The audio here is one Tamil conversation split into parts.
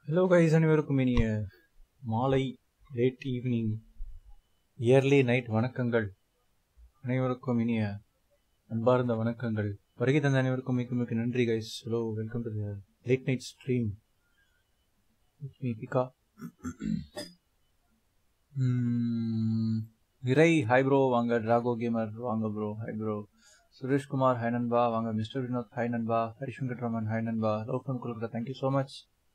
ஹலோ கைஸ் அனைவருக்கும் இனிய மாலை லேட் ஈவினிங் இயர்லி நைட் வணக்கங்கள் அனைவருக்கும் இனிய அன்பார்ந்த வணக்கங்கள் வருகை தந்த அனைவருக்கும் மிக்க மிக்க நன்றி guys hello welcome to late night stream மீ பிகா விரை ஹாய் ப்ரோ வாங்க டிராகோ கேமர் வாங்க bro hi bro Sureshkumar hi நண்பா வாங்க மிஸ்டர் வினோத் ஹாய் நண்பா ஹரிஷங்கட் ரமன் ஹாய் நண்பா லவ் ஃபோன் கொடுக்குற thank you so much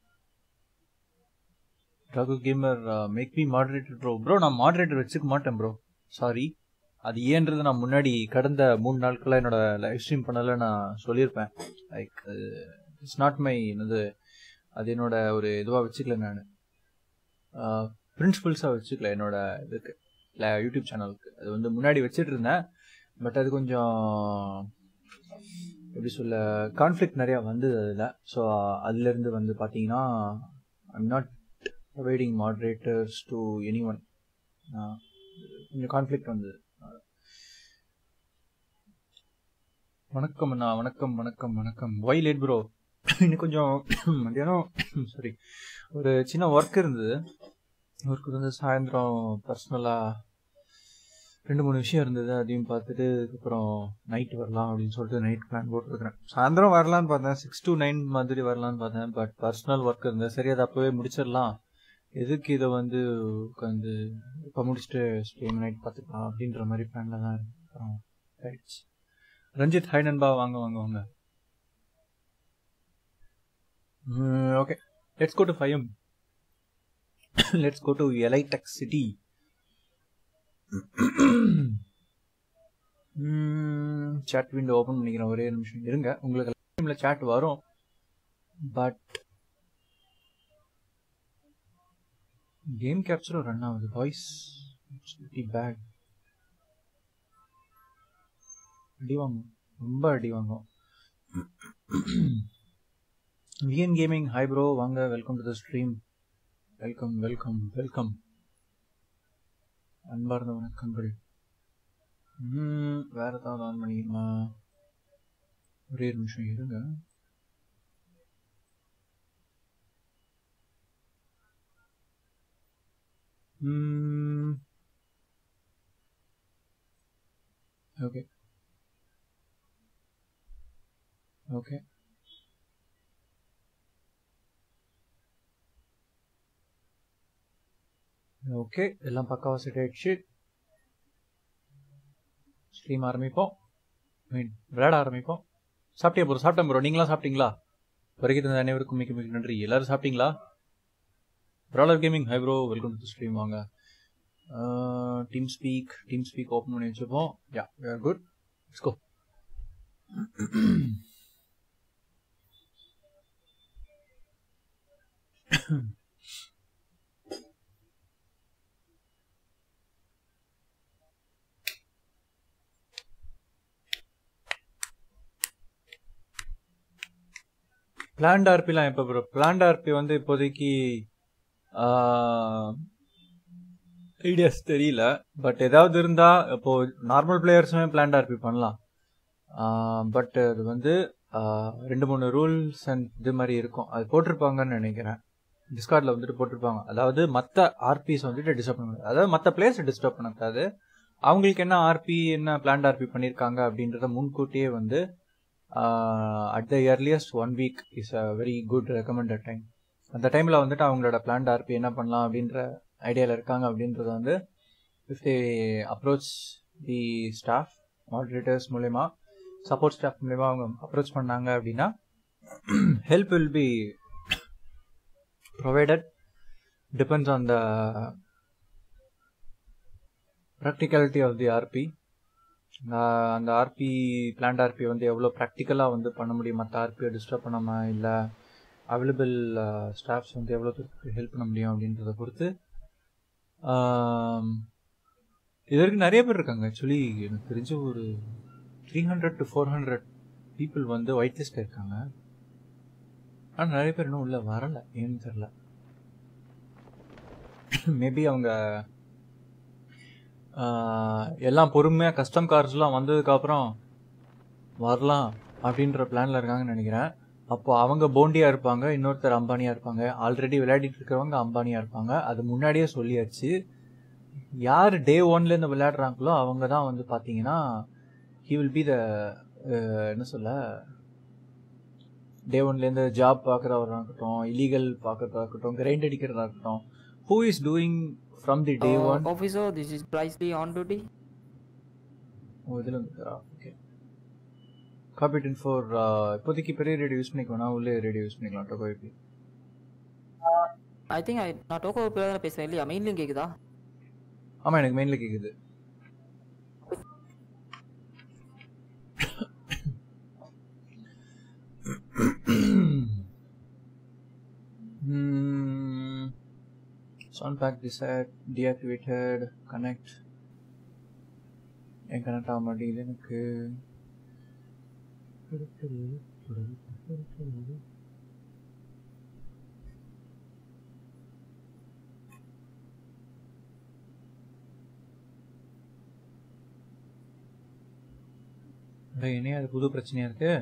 Ragu gamer make me moderator bro bro நான் மாடரேட்டர் வச்சுக்க மாட்டேன் ப்ரோ சாரி அது ஏன்றது நான் முன்னாடி கடந்த மூணு நாட்களாக என்னோட லைவ் ஸ்ட்ரீம் பண்ணல நான் சொல்லியிருப்பேன் லைக் இட்ஸ் நாட் மை என்னது அது என்னோட ஒரு இதுவாக வச்சுக்கல நான் பிரின்சிபல்ஸாக வச்சுக்கல என்னோட இதுக்கு இல்லை யூடியூப் சேனலுக்கு அது வந்து முன்னாடி வச்சுட்டு இருந்தேன் பட் அது கொஞ்சம் எப்படி சொல்ல கான்ஃப்ளிக் நிறையா வந்தது அதில் ஸோ அதுலேருந்து வந்து பார்த்தீங்கன்னா I'm not providing moderators to any one கொஞ்சம் கான்ஃப்ளிக்ட் வந்தது வணக்கம் அண்ணா வணக்கம் வணக்கம் வணக்கம் ஒய் லேட் ப்ரோ இன்னும் கொஞ்சம் மத்தியானம் சாரி ஒரு சின்ன ஒர்க் இருந்தது ஒர்க் வந்து சாயந்தரம் பர்சனலாக ரெண்டு மூணு விஷயம் இருந்தது அதையும் பார்த்துட்டு அதுக்கப்புறம் நைட் வரலாம் அப்படின்னு சொல்லிட்டு நைட் பிளான் போட்டுருக்கிறேன் சாயந்தரம் வரலான்னு பார்த்தேன் சிக்ஸ் டு நைன் மாதிரி வரலான்னு பார்த்தேன் பட் பர்சனல் ஒர்க் இருந்தது சரி அதை அப்போவே முடிச்சிடலாம் எதுக்கு இதை வந்து உட்காந்து இப்போ முடிச்சுட்டு ஸ்டே நைட் பார்த்துக்கலாம் அப்படின்ற மாதிரி பிளானில் தான் இருக்கோம் ரைட்ஸ் ரஞ்சித் ஹை நண்பா வாங்க வாங்க வாங்க okay let's go to five let's go to எலைடெக் சிட்டி சாட் விண்டோ ஓப்பன் பண்ணிக்கிறேன் ஒரே நிமிஷம் இருங்க உங்களுக்கு டைமில் சாட் வரும் பட் கேம் கேப்சரும் ரன் ஆகுது வாய்ஸ் பேட் அடி வாங்கும் ரொம்ப அடி வாங்கும் விஎன் கேமிங் ஹாய் ப்ரோ வாங்க welcome to the stream welcome welcome welcome அன்பார்ந்த வணக்கங்கள் வேற ஏதாவது ஆன் பண்ணிக்கலாம் ஒரே நிமிஷம் இருங்க ஓகே ஓகே ஓகே எல்லாம் பக்காவா செட் ஆயிடுச்சு ஸ்ட்ரீம் ஆரம்பிப்போம் மீன் விளையாட ஆரம்பிப்போம் சாப்பிட்டே ப்ரோ சாப்பிட்டேன் ப்ரோ நீங்களாம் சாப்பிட்டீங்களா வருகை தந்த அனைவருக்கும் மிக மிக நன்றி எல்லாரும் சாப்பிட்டீங்களா brawler gaming hi bro welcome to stream வாங்க team speak team speak open பண்ணி வச்சுப்போம் yeah where good let's go plant ஆர்பிலாம் எப்போ ப்ரோ பிளான்ட் ஆர்பி வந்து இப்போதைக்கு ஐடியாஸ் தெரியல பட் ஏதாவது இருந்தால் இப்போ நார்மல் பிளேயர்ஸுமே பிளான்ட் ஆர்பி பண்ணலாம் பட் அது வந்து ரெண்டு மூணு ரூல்ஸ் அண்ட் இது மாதிரி இருக்கும் அது போட்டிருப்பாங்கன்னு நினைக்கிறேன் டிஸ்கார்டில் வந்துட்டு போட்டிருப்பாங்க அதாவது மற்ற ஆர்பிஸ் வந்துட்டு டிஸ்டர்ப் பண்ண அதாவது மற்ற பிளேயர்ஸை டிஸ்டர்ப் பண்ணக்கூடாது அவங்களுக்கு என்ன ஆர்பி என்ன பிளான்ட் ஆர்பி பண்ணியிருக்காங்க அப்படின்றத முன்கூட்டியே வந்து at the earliest one week is a very good recommended time அந்த டைமில் வந்துட்டு அவங்களோட பிளான்ட் ஆர்பி என்ன பண்ணலாம் அப்படின்ற ஐடியாவில் இருக்காங்க அப்படின்றத வந்து if they approach the staff moderators மூலயமா சப்போர்ட் ஸ்டாஃப் மூலயமா அவங்க அப்ரோச் பண்ணாங்க அப்படின்னா help will be provided depends on the practicality of the RP அந்த ஆர்பி பிளான்ட் ஆர்பி வந்து எவ்வளோ ப்ராக்டிக்கலாக வந்து பண்ண முடியும் மற்ற ஆர்பியை டிஸ்டர்ப் பண்ணாமல் இல்லை அவைலபிள் ஸ்டாஃப்ஸ் வந்து எவ்வளோ பேருக்கு ஹெல்ப் பண்ண முடியும் அப்படின்றத பொறுத்து இது வரைக்கும் நிறைய பேர் இருக்காங்க ஆக்சுவலி எனக்கு தெரிஞ்ச ஒரு three hundred to four hundred people வந்து ஒயிட் லிஸ்ட் இருக்காங்க ஆனால் நிறைய பேர் இன்னும் உள்ளே வரலை ஏன்னு தெரில மேபி அவங்க எல்லாம் பொறுமையாக கஸ்டம் கார்ஸ்லாம் வந்ததுக்கப்புறம் வரலாம் அப்படின்ற பிளானில் இருக்காங்கன்னு நினைக்கிறேன் அப்போ அவங்க போண்டியா இருப்பாங்க இன்னொருத்தர் அம்பானியா இருப்பாங்க ஆல்ரெடி விளையாடிட்டு இருக்கிறவங்க அம்பானியா இருப்பாங்க அது முன்னாடியே சொல்லியாச்சு யார் டே ஒன்ல இருந்து விளையாடுறாங்களோ அவங்க தான் வந்து பாத்தீங்கன்னா ஹி வில் பி த என்ன சொல்ல டே ஒன்லேருந்து ஜாப் பார்க்குறவராக இருக்கட்டும் இல்லீகல் பார்க்குறதா இருக்கட்டும் கிரைண்ட் அடிக்கிறதா இருக்கட்டும் who is doing from the day one Officer, this is Presley on duty. ஓ இதில் வந்துருக்கா ஓகே காப்பி டென் ஃபோர் இப்போதைக்கு பெரிய ரேடியோ யூஸ் பண்ணிக்க வேணாம் உள்ளே ரேடியோ யூஸ் பண்ணிக்கலாம் டொக்கோ எப்படி I think I நான் டோக்கோ பேர் தான் பேசுறேன் இல்லையா மெயின்லையும் கேக்குதா ஆமாம் எனக்கு மெயினில் கேட்குது Sound pack reset, deactivated, connect. என் கனெக்ட் ஆக மாட்டேங்குது எனக்கு என்ன அது புது பிரச்சனையா இருக்கு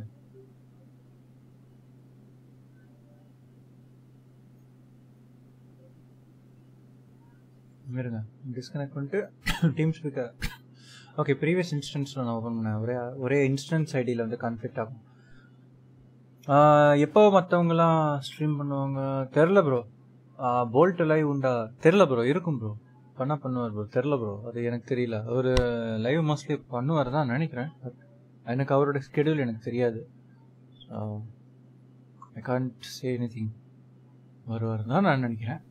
இருங்க டிஸ்கனெக்ட் பண்ணிட்டு டீம் ஸ்பீக்கர் ஓகே ப்ரீவியஸ் இன்ஸ்டன்ஸில் நான் ஓப்பன் பண்ணேன் ஒரே ஒரே இன்ஸ்டன்ஸ் ஐடியில் வந்து கன்ஃபிளிக்ட் ஆகும் ஆஹ் எப்போ மற்றவங்கலாம் ஸ்ட்ரீம் பண்ணுவாங்க தெரில ப்ரோ போல்ட் லைவ் உண்டா தெரில ப்ரோ இருக்கும் ப்ரோ பண்ணா பண்ணுவார் ப்ரோ தெரில ப்ரோ அது எனக்கு தெரியல அவர் லைவ் மோஸ்ட்லி பண்ணுவார் தான் நினைக்கிறேன் பட் எனக்கு அவரோட ஸ்கெடியூல் எனக்கு தெரியாது I can't say anything வருவார் தான் நான் நினைக்கிறேன்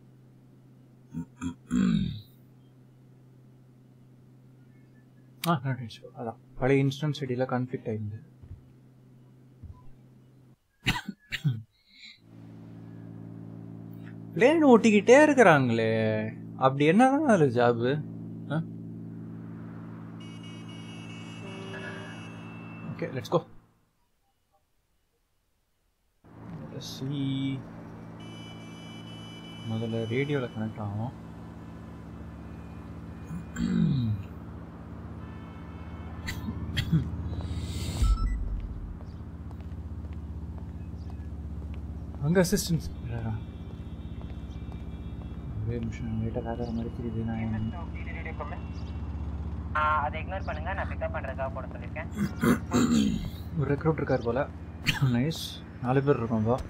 ஆ நடிச்சு அதான் பழைய இன்ஸ்டன்ஸ் ஐடியில் கான்ஃப்ளிக்ட் ஆயிருந்து பிளேன் ஓட்டிக்கிட்டே இருக்கிறாங்களே அப்படி என்னதான் அது ஜாபு ஓகே லெட்ஸ் கோ சி முதல்ல ரேடியோவில் கனெக்ட் ஆகும் அங்கே அசிஸ்டன்ஸ் ஒரே நிமிஷம் லேட்டாக ஆகிற மாதிரி தெரியுது நான் என்ன- அதை இக்னோர் பண்ணுங்க நான் பிக்கப் பண்றதுக்காக போட சொல்லியிருக்கேன் ஒரு ரெக்ரூட் இருக்கார் போல நைஸ் நாலு பேர் இருக்கோம் பா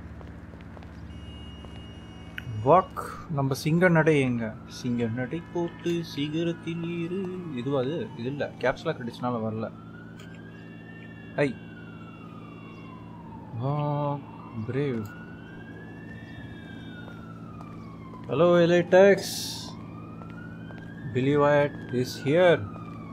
வாக் நம்ம சிங்க நடை எங்க சிங்க நடை போட்டு சிகரத்தில் ஏறு இதுவா அது இது இல்லை கேப்ஸ்லாம் கடிச்சனால வரல ஐ வாக் பிரேவ் ஹலோ எலைடெக்ஸ் பிலீவ் ஐட் இஸ் ஹியர்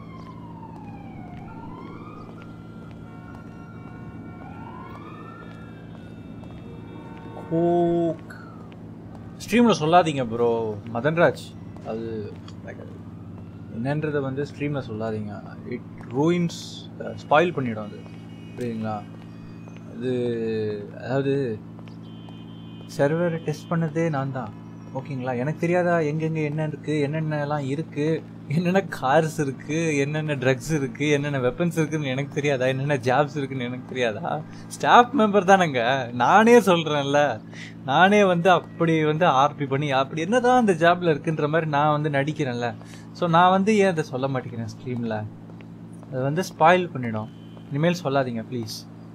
கோக் ஸ்ட்ரீமில் சொல்லாதீங்க ப்ரோ மதன்ராஜ் அது like, என்னன்றதை வந்து ஸ்ட்ரீமில் சொல்லாதீங்க இட் ரூயின்ஸ் ஸ்பாயில் பண்ணிடும் அது புரியுதுங்களா அது அதாவது சர்வரை டெஸ்ட் பண்ணதே நான் தான் ஓகேங்களா எனக்கு தெரியாதா எங்கெங்கே என்ன இருக்குது என்னென்னலாம் இருக்குது என்னென்ன கார்ஸ் இருக்குது என்னென்ன ட்ரக்ஸ் இருக்குது என்னென்ன வெப்பன்ஸ் இருக்குன்னு எனக்கு தெரியாதா என்னென்ன ஜாப்ஸ் இருக்குன்னு எனக்கு தெரியாதா ஸ்டாஃப் மெம்பர் தானேங்க நானே சொல்கிறேன்ல நானே வந்து அப்படி வந்து ஆர்பி பண்ணி அப்படி என்னதான் அந்த ஜாப்ல இருக்குன்ற மாதிரி நான் வந்து நடிக்கிறேன்ல ஸோ நான் வந்து ஏன் அதை சொல்ல மாட்டேங்கிறேன் ஸ்ட்ரீமில் அது வந்து ஸ்பாயில் பண்ணிடும் இனிமேல் சொல்லாதீங்க please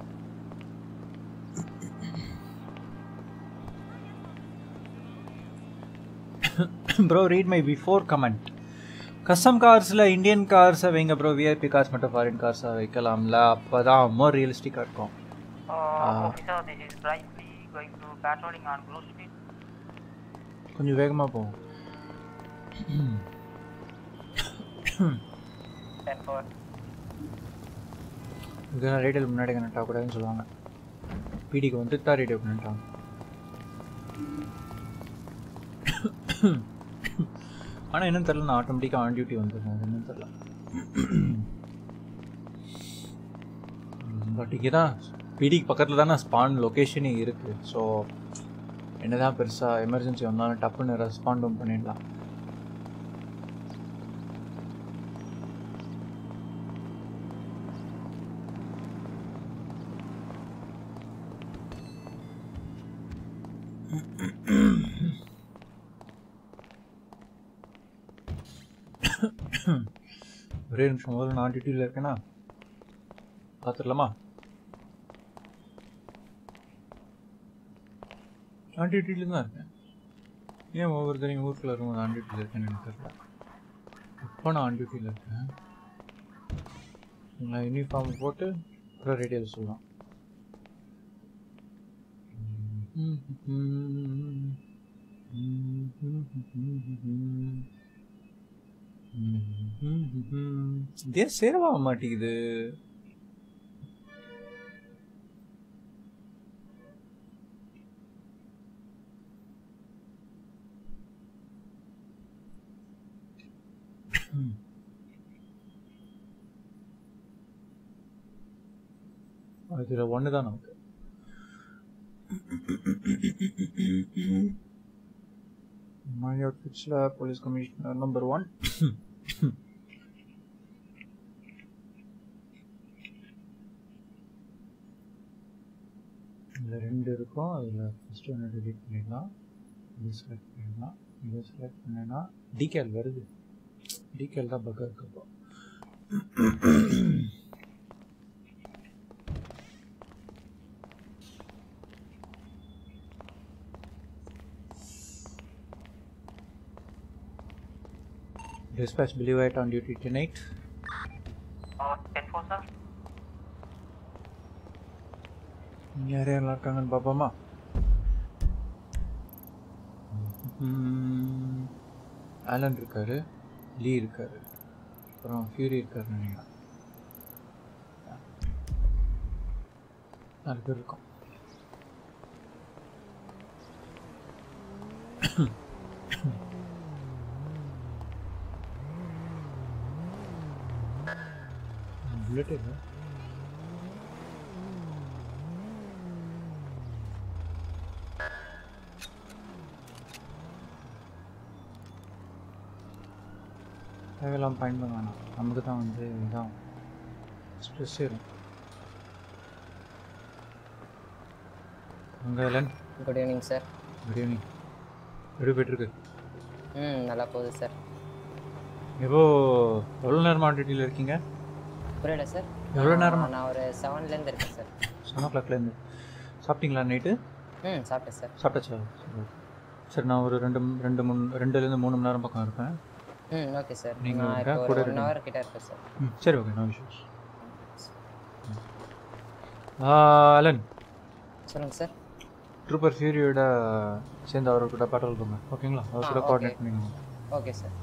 bro read my before comment custom கார்ஸில் இந்தியன் கார்ஸை வைங்க ப்ரோ விஐபி கார்ஸ் மட்டும் ஃபாரின் கார்ஸை வைக்கலாம்ல அப்போ தான் மோர் ரியலிஸ்டிக்காக இருக்கும் officer this is Presley going to patrolling on Cruise Street கொஞ்சம் வேகமாக போகும் டென் ஃபோர் இதெல்லாம் ரேடியோவில் முன்னாடி கனெக்ட் ஆகக்கூடாதுன்னு சொல்லுவாங்க பிடிக்கு வந்து தான் ரேடியோ கனெக்ட் ஆகும் ஆனால் என்னன்னு தெரில நான் ஆட்டோமேட்டிக்காக ஆன் டியூட்டி வந்துருக்கேன் அது என்னன்னு தெரில பட் இங்கே தான் பிடிக்கு பக்கத்தில் தானே ஸ்பான் லொக்கேஷனே இருக்குது ஸோ என்னதான் பெருசாக எமர்ஜென்சி வந்தாலும் டப்புன்னு ரெஸ்பாண்டும் பண்ணிடலாம் ஒரே நிமிஷம் முதல்ல நான் டியூட்டியில் இருக்கேனா பார்த்துடலாமா நான் டியூட்டியில் தான் இருக்கேன் ஏன் ஒவ்வொருத்தரையும் ஊருக்குள்ள இருக்கும்போது ஆன் டியூட்டியில் இருக்கேன்னு எனக்கு தெரியல இப்போ நான் ஆன் டியூட்டியில் இருக்கேன் நான் யூனிஃபார்ம் போட்டு அப்புறம் ரேடியோவில் சொல்லலாம் இதே சேரவாக மாட்டேங்குது இதில் ஒன்று தான் நமக்கு My outfits police commissioner number one. இதில் ரெண்டு இருக்கும் அதில் ஃபஸ்ட்டு ஒன்று டெலிட் பண்ணிடலாம் இது செலக்ட் பண்ணிடலாம் இதை செலக்ட் பண்ணேன்னா டிகேல் வருது டிகேல் தான் பக்கம் இருக்கு அப்போ Dispatch Believite on duty tonight. Uh, 10 4, sir. யார் யாரெல்லாம் இருக்காங்கன்னு பார்ப்போமா ஆலன் இருக்காரு லீ இருக்காரு அப்புறம் ஃபியூரி இருக்காருன்னு நினைக்கிறேன் நாலு பேர் இருக்கோம் புல்லட் இல்லை தேவையெல்லாம் பயன் பண்ண வேணாம் நமக்கு தான் வந்து இதான் ஸ்ட்ரெஸ் ஏறும் உங்கள் Alan good evening sir good evening எப்படி போயிட்டுருக்கு ம் நல்லா போகுது சார் இப்போ எவ்வளோ நேரமாக டியூட்டியில் இருக்கீங்க புரியல சார் எவ்வளோ நேரமா நான் ஒரு செவன்லேருந்து இருக்கேன் சார் செவன் ஓ கிளாக்லேருந்து சாப்பிட்டீங்களா நைட்டு ம் சாப்பிட்டேன் சார் சாப்பிட்டாச்சா சரி சரி நான் ஒரு ரெண்டு ரெண்டு மூணு ரெண்டுலேருந்து மூணு மணி நேரம் பக்கம் இருப்பேன் ம் ஓகே சார் நீங்க நான் இருக்கா? இப்போ கூட ஒரு ஒன் இருக்கீங்க? ஹவர் கிட்ட இருப்பேன் சார் ம் சரி ஓகே நோ இஷ்யூஸ் அலன் சொல்லுங்கள் சார் ட்ரூப்பர் ஃபியூரியோட சேர்ந்து அவர் கூட பேட்டல் போங்க ஓகேங்களா அவர் கூட ஆ, கோஆர்டினேட் okay. பண்ணிக்கோங்க ஓகே சார்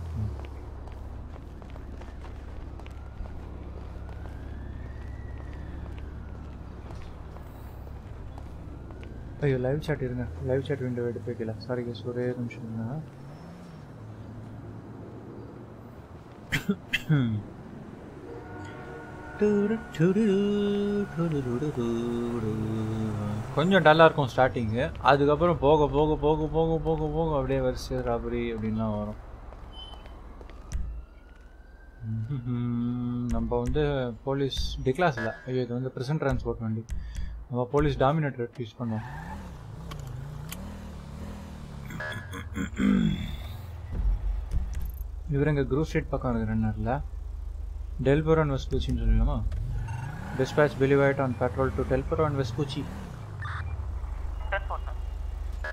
ஐயோ லைவ் சாட் இருங்க லைவ் சாட் விண்டோ எடுத்து வைக்கல சாரி கேஸ் ஒரே ஒரு நிமிஷம் இருங்க கொஞ்சம் டல்லாக இருக்கும் ஸ்டார்டிங்கு அதுக்கப்புறம் போக போக போக போக போக போக அப்படியே வரிசை ராபரி அப்படின்லாம் வரும் ம்ஹும். நம்ம வந்து போலீஸ் டிக்ளாஸ் இல்லை ஐயோ இது வந்து ப்ரெசன்ட் டிரான்ஸ்போர்ட் வண்டி நம்ம போலீஸ் டாமினேட்டர் யூஸ் பண்ணுவோம் இவர் எங்கள் குரூப் ஸ்ட்ரீட் பக்கம் இருக்கிறனால டெல்பர் அண்ட் வெஸ்பூச்சின்னு சொல்லலாமா டிஸ்பேச் பிலிவைட் on patrol to Del Perro and Vespucci 10 4, sir.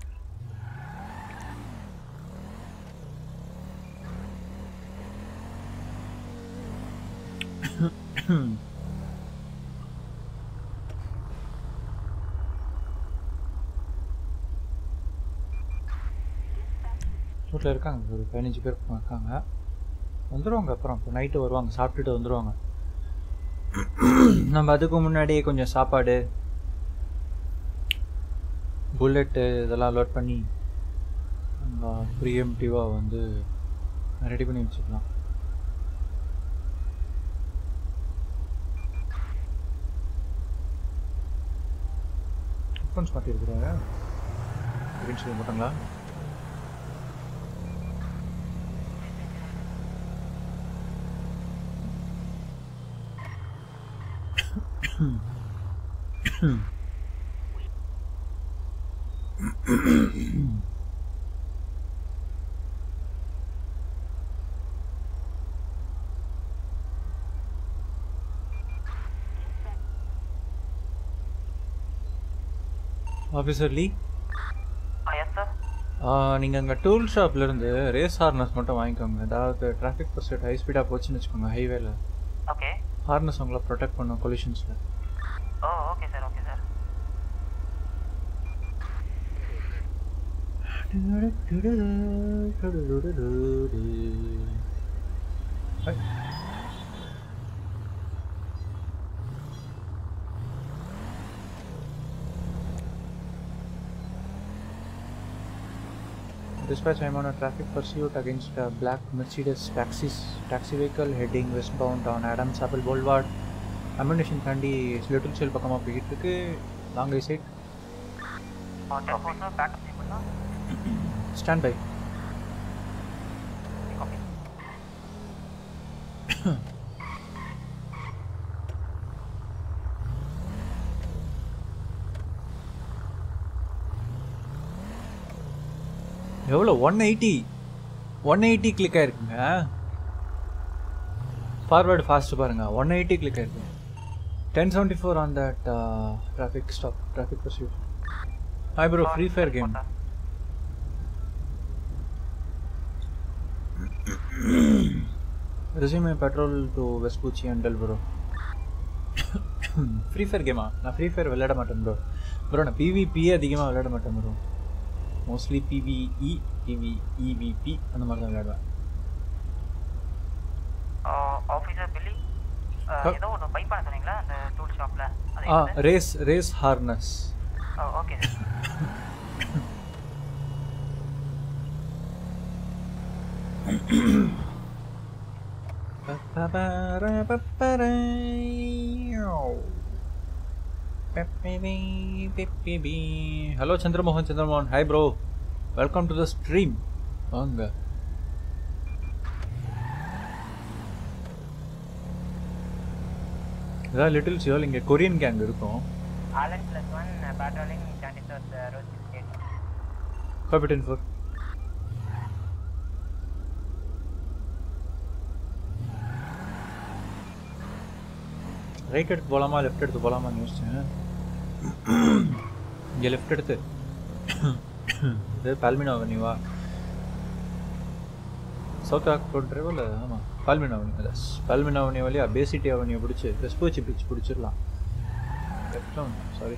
வீட்டில் இருக்காங்க ஒரு பதினஞ்சு பேர் பக்கம் இருக்காங்க வந்துடுவாங்க அப்புறம் இப்போ நைட்டு வருவாங்க சாப்பிட்டுட்டு வந்துடுவாங்க நம்ம அதுக்கு முன்னாடியே கொஞ்சம் சாப்பாடு புல்லெட்டு இதெல்லாம் லோட் பண்ணி நம்ம ப்ரீஎம்டிவாக வந்து ரெடி பண்ணி வச்சுக்கலாம் ஹெட்ஃபோன்ஸ் மாட்டிருக்கிறாங்க அப்படின்னு சொல்லி மாட்டாங்களா officer Lee Ah, yes, sir. நீங்கள் அங்கே டூல் ஷாப்லேருந்து ரேஸ் ஹார்னஸ் மட்டும் வாங்கிக்கோங்க அதாவது டிராஃபிக் பர்செட் ஹை ஸ்பீடாக போச்சுன்னு வச்சுக்கோங்க ஹைவேல Okay. ஹார்னஸ் உங்களை ப்ரொடெக்ட் பண்ணும் கொலிஷன்ஸில் Oh, okay, sir. Okay, sir. Dispatch, I'm on a traffic pursuit against a black Mercedes taxis, taxi vehicle heading westbound on Adams Apple Boulevard. Ammunition தாண்டி லிட்டில் செல் பக்கமாக போய்கிட்டு இருக்கு long I side Uh, 10 4, sir. Backup table, sir. Stand by Copy. எவ்வளோ one eighty one eighty click ஆயிருக்குங்க ஃபார்வர்டு ஃபாஸ்ட் பாருங்க ஒன் எயிட்டி கிளிக் ஆயிருக்கு ten seventy four on that traffic stop traffic pursuit hi bro free fire game Sir. Resume patrol to Vespucci and Del bro free fire கேமா நான் ஃப்ரீ ஃபயர் விளையாட மாட்டேன் ப்ரோ ப்ரோ நான் பிவிபியே அதிகமாக விளையாட மாட்டேன் ப்ரோ மோஸ்ட்லி பிவிஇ பிவிஇவிபி அந்த மாதிரி தான் விளையாடுவேன் Uh, Officer Billy. Uh, Oh. ஏதோ ஒன்று பை பண்ண சொன்னீங்களா அந்த டூல் ஷாப்பில் அது ஆ என்னது? Race race harness Oh, okay, sir. Hello Chandramohan Chandramohan hi bro welcome to the stream வாங்க இதான் லிட்டில் சியோல் இங்கே கொரியன் கேங் இருக்கும் Alan plus one uh, patrolling 24th uh, road 68. காபிட்டன் ஃபோர் ரைட் எடுத்து போகலாமா லெஃப்ட் எடுத்து போகலாமான்னு யோசிச்சேன் இங்கே லெஃப்ட் எடுத்து இது பால்மினோ அவென்யூவா சவுத் ஆக்ரோட் டிரைவில் ஆமாம் Palomino avenue yes Palomino avenue வழியா பேசிட்டி அவென்யூ பிடிச்சி வெஸ்பூச்சி பீச் பிடிச்சிடலாம் லெஃப்ட் சாரி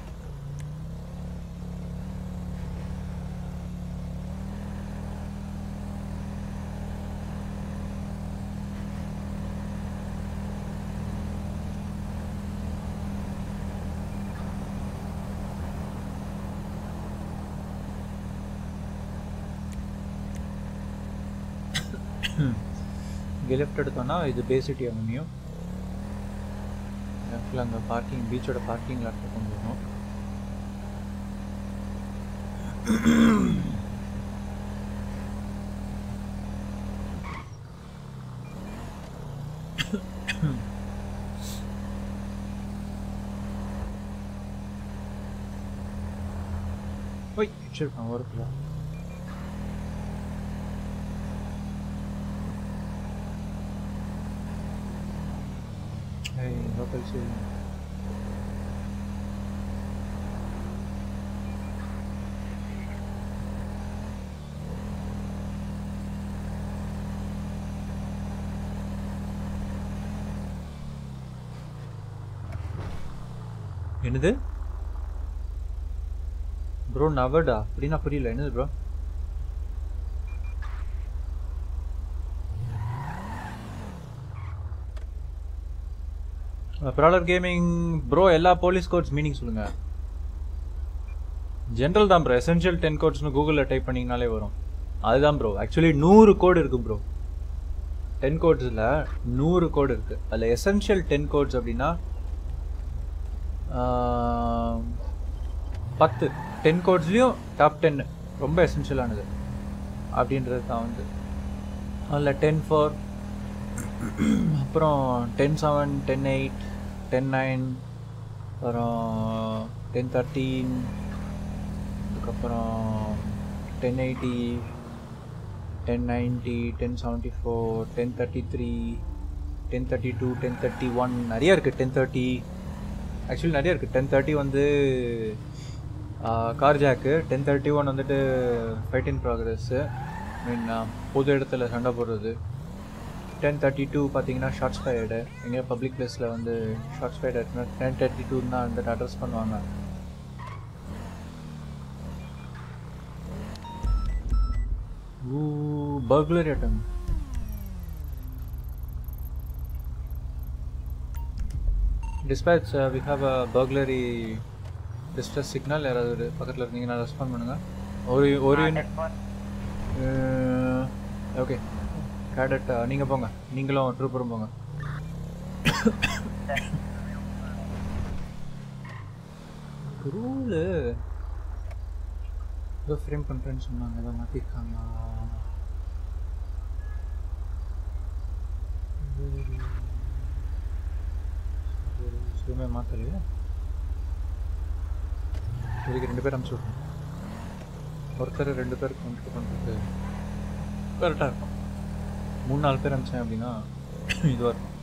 இங்கே லெஃப்ட் எடுத்தோம்னா இது பேசிட்டி அவென்யூ லெஃப்டில் அங்கே பார்க்கிங் பீச்சோட பார்க்கிங் லாட்டில் கொண்டு வரும் ஒய் வச்சிருக்கான் ஓரத்தில் Hey, local city. என்னது ப்ரோ நவடா அப்படின்னா புரியல என்னது ப்ரோ ப்ராலர் கேமிங் ப்ரோ எல்லா போலீஸ் கோட்ஸ் மீனிங் சொல்லுங்க ஜென்ரல் தான் ப்ரோ எசென்ஷியல் டென் கோட்ஸ்னு கூகுளில் டைப் பண்ணிங்கனாலே வரும் அதுதான் ப்ரோ ஆக்சுவலி நூறு கோடு இருக்கு ப்ரோ டென் கோட்ஸில் நூறு கோடு இருக்கு அதில் எசென்ஷியல் டென் கோட்ஸ் அப்படின்னா ஆஹ், பத்து டென் கோட்ஸ்லேயும் டாப் டென் ரொம்ப எசென்ஷியலானது அப்படின்றது தான் வந்து அதில் டென் ஃபோர் அப்புறம் ten seven ten eight ten nine அப்புறம் டென் தேர்ட்டீன் அதுக்கப்புறம் ten eighty ten ninety ten seventy four ten thirty three ten thirty two ten thirty one நிறைய இருக்குது டென் தேர்ட்டி ஆக்சுவலி நிறைய இருக்குது டென் தேர்ட்டி வந்து car jack ten thirty one வந்துட்டு ஃபைட் இன் ப்ராக்ரஸ்ஸு மீன் பொது இடத்துல சண்டை போடுறது டென் தேர்ட்டி டூ பார்த்தீங்கன்னா ஷார்ட்ஸ் ஃபைடு எங்கேயோ பப்ளிக் பிளேஸில் வந்து ஷார்ட்ஸ் ஃபைடு இருக்குன்னா டென் தேர்ட்டி டூ தான் வந்துட்டு அட்ரஸ் பண்ணுவாங்க Ooh, burglary attempt. Dispatch, uh, we have a burglary distress signal. யாராவது பக்கத்தில் இருந்தீங்கன்னா ரெஸ்பாண்ட் பண்ணுங்க ஒரு ஒரு ஓகே கேடட் நீங்கள் போங்க நீங்களும் ட்ரூப்பரும் போங்க ரூலு ஏதோ ஃப்ரேம் பண்ணுறேன்னு சொன்னாங்க ஏதோ மாற்றிருக்காங்க எதுவுமே மாற்றலையே இதுக்கு ரெண்டு பேர் அனுப்பிச்சு விட்றோம் ஒருத்தர் ரெண்டு பேர் கவுண்ட் பண்ணுறது கரெக்டாக இருக்கும் மூணு நாலு பேர் அனுப்பிச்சேன் அப்படின்னா இதுவாக இருக்கும்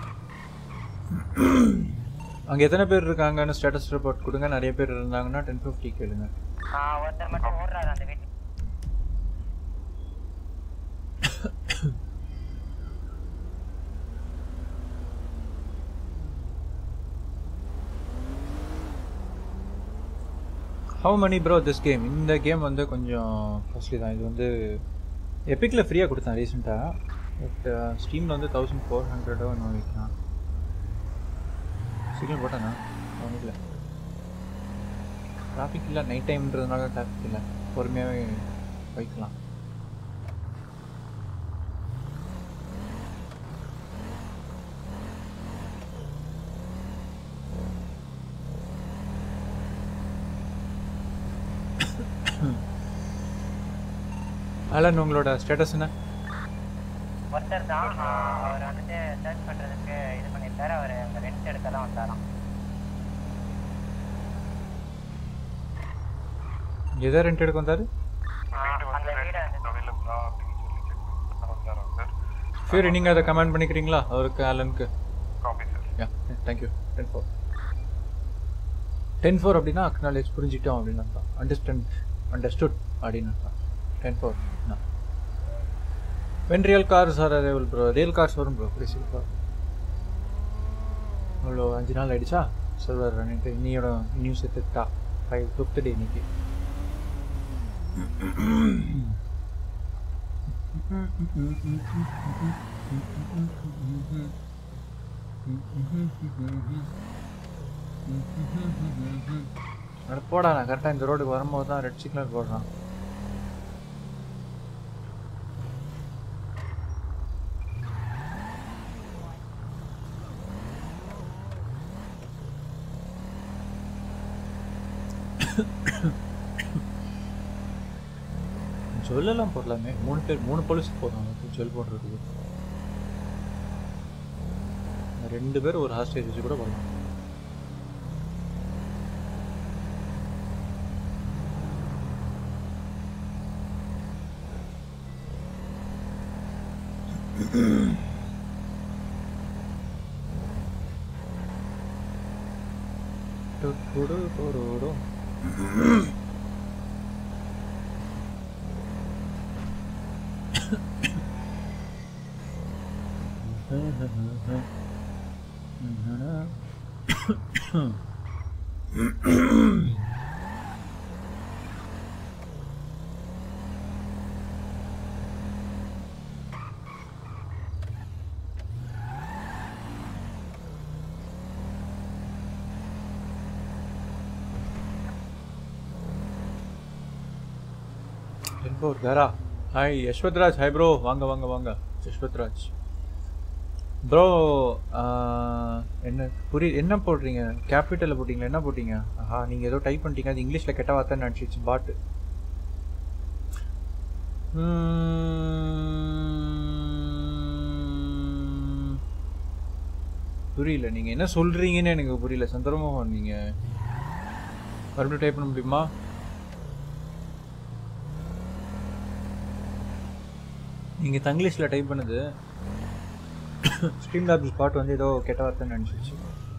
அங்கே எத்தனை பேர் இருக்காங்கன்னு ஸ்டேட்டஸ் ரிப்போர்ட் கொடுங்க நிறைய பேர் இருந்தாங்கன்னா டென் ஃபிஃப்டி கேளுங்க ஆ ஒருத்தர் மட்டும் ஓடுறாரு அந்த வீட்டு how money bro this game இந்த கேம் வந்து கொஞ்சம் காஸ்ட்லி தான் இது வந்து எப்பிக்கில் ஃப்ரீயாக கொடுத்தேன் ரீசெண்டாக பட் ஸ்டீமில் வந்து தௌசண்ட் ஃபோர் ஹண்ட்ரடோ இன்னும் வைக்கலாம் சிக்னல் போட்டேண்ணா ஒன்றும் டிராஃபிக் இல்லை நைட் டைம்ன்றதுனால டிராஃபிக் இல்லை பொறுமையாகவே வைக்கலாம் அலன் உங்களோட ஸ்டேட்டஸ் என்ன ஒருத்தர் தான் ஆ, அவர் வந்துட்டு சர்ச் பண்றதுக்கு இது பண்ணியிருக்காரு அவர் அந்த ரெண்ட் எடுக்க தான் வந்தாராம் எதை ரெண்ட் எடுக்க வந்தார் ஆ, அந்த வீடு வந்து சரி நீங்கள் அதை கமெண்ட் பண்ணிக்கிறீங்களா அவருக்கு அலனுக்கு yeah thank you ten four ten four அப்படின்னா அக்னாலேஜ் புரிஞ்சிட்டோம் அப்படின்னு அர்த்தம் அண்டர்ஸ்டாண்ட் அண்டர்ஸ்டுட் அப்படின்னு அர்த்தம் ten four when real cars are arrival bro real cars வரும் ப்ரோ ப்ளீஸ் ப்ரோ அவ்வளோ அஞ்சு நாள் ஆயிடுச்சா சர்வர் ரன்னிட்டு இன்னியோட நியூஸ் எடுத்துட்டா ஃபைவ் ஃபிஃப்த் டே இன்னைக்கு அட போடா நான் கரெக்டாக இந்த ரோடுக்கு வரும்போது தான் ரெட் சிக்னல் போடுறான் சொல்லலாம் போடலாமே மூணு பேர் மூணு போலீஸ் போடுறாங்க சொல் போடுறதுக்கு ரெண்டு பேர் ஒரு ஹாஸ்டேஜ் வச்சு கூட போடலாம் டென்போர் தாரா ஹாய் யஷ்வத்ராஜ் ஹாய் ப்ரோ வாங்க வாங்க வாங்க யஷ்வத்ராஜ் ப்ரோ என்ன புரி என்ன போடுறீங்க கேபிட்டலில் போட்டிங்களா என்ன போட்டீங்க ஆஹா நீங்கள் ஏதோ டைப் பண்ணிட்டீங்க அது இங்கிலீஷில் கெட்ட வார்த்தை நினச்சிச்சு பாட்டு புரியல நீங்கள் என்ன சொல்கிறீங்கன்னு எனக்கு புரியல சந்திரமோகன் நீங்கள் மறுபடியும் டைப் பண்ண முடியுமா நீங்கள் தங்கிலீஷில் டைப் பண்ணது ஸ்ட்ரீம் லாபி ஸ்பாட் வந்து ஏதோ கெட்ட வார்த்தை நினச்சிச்சு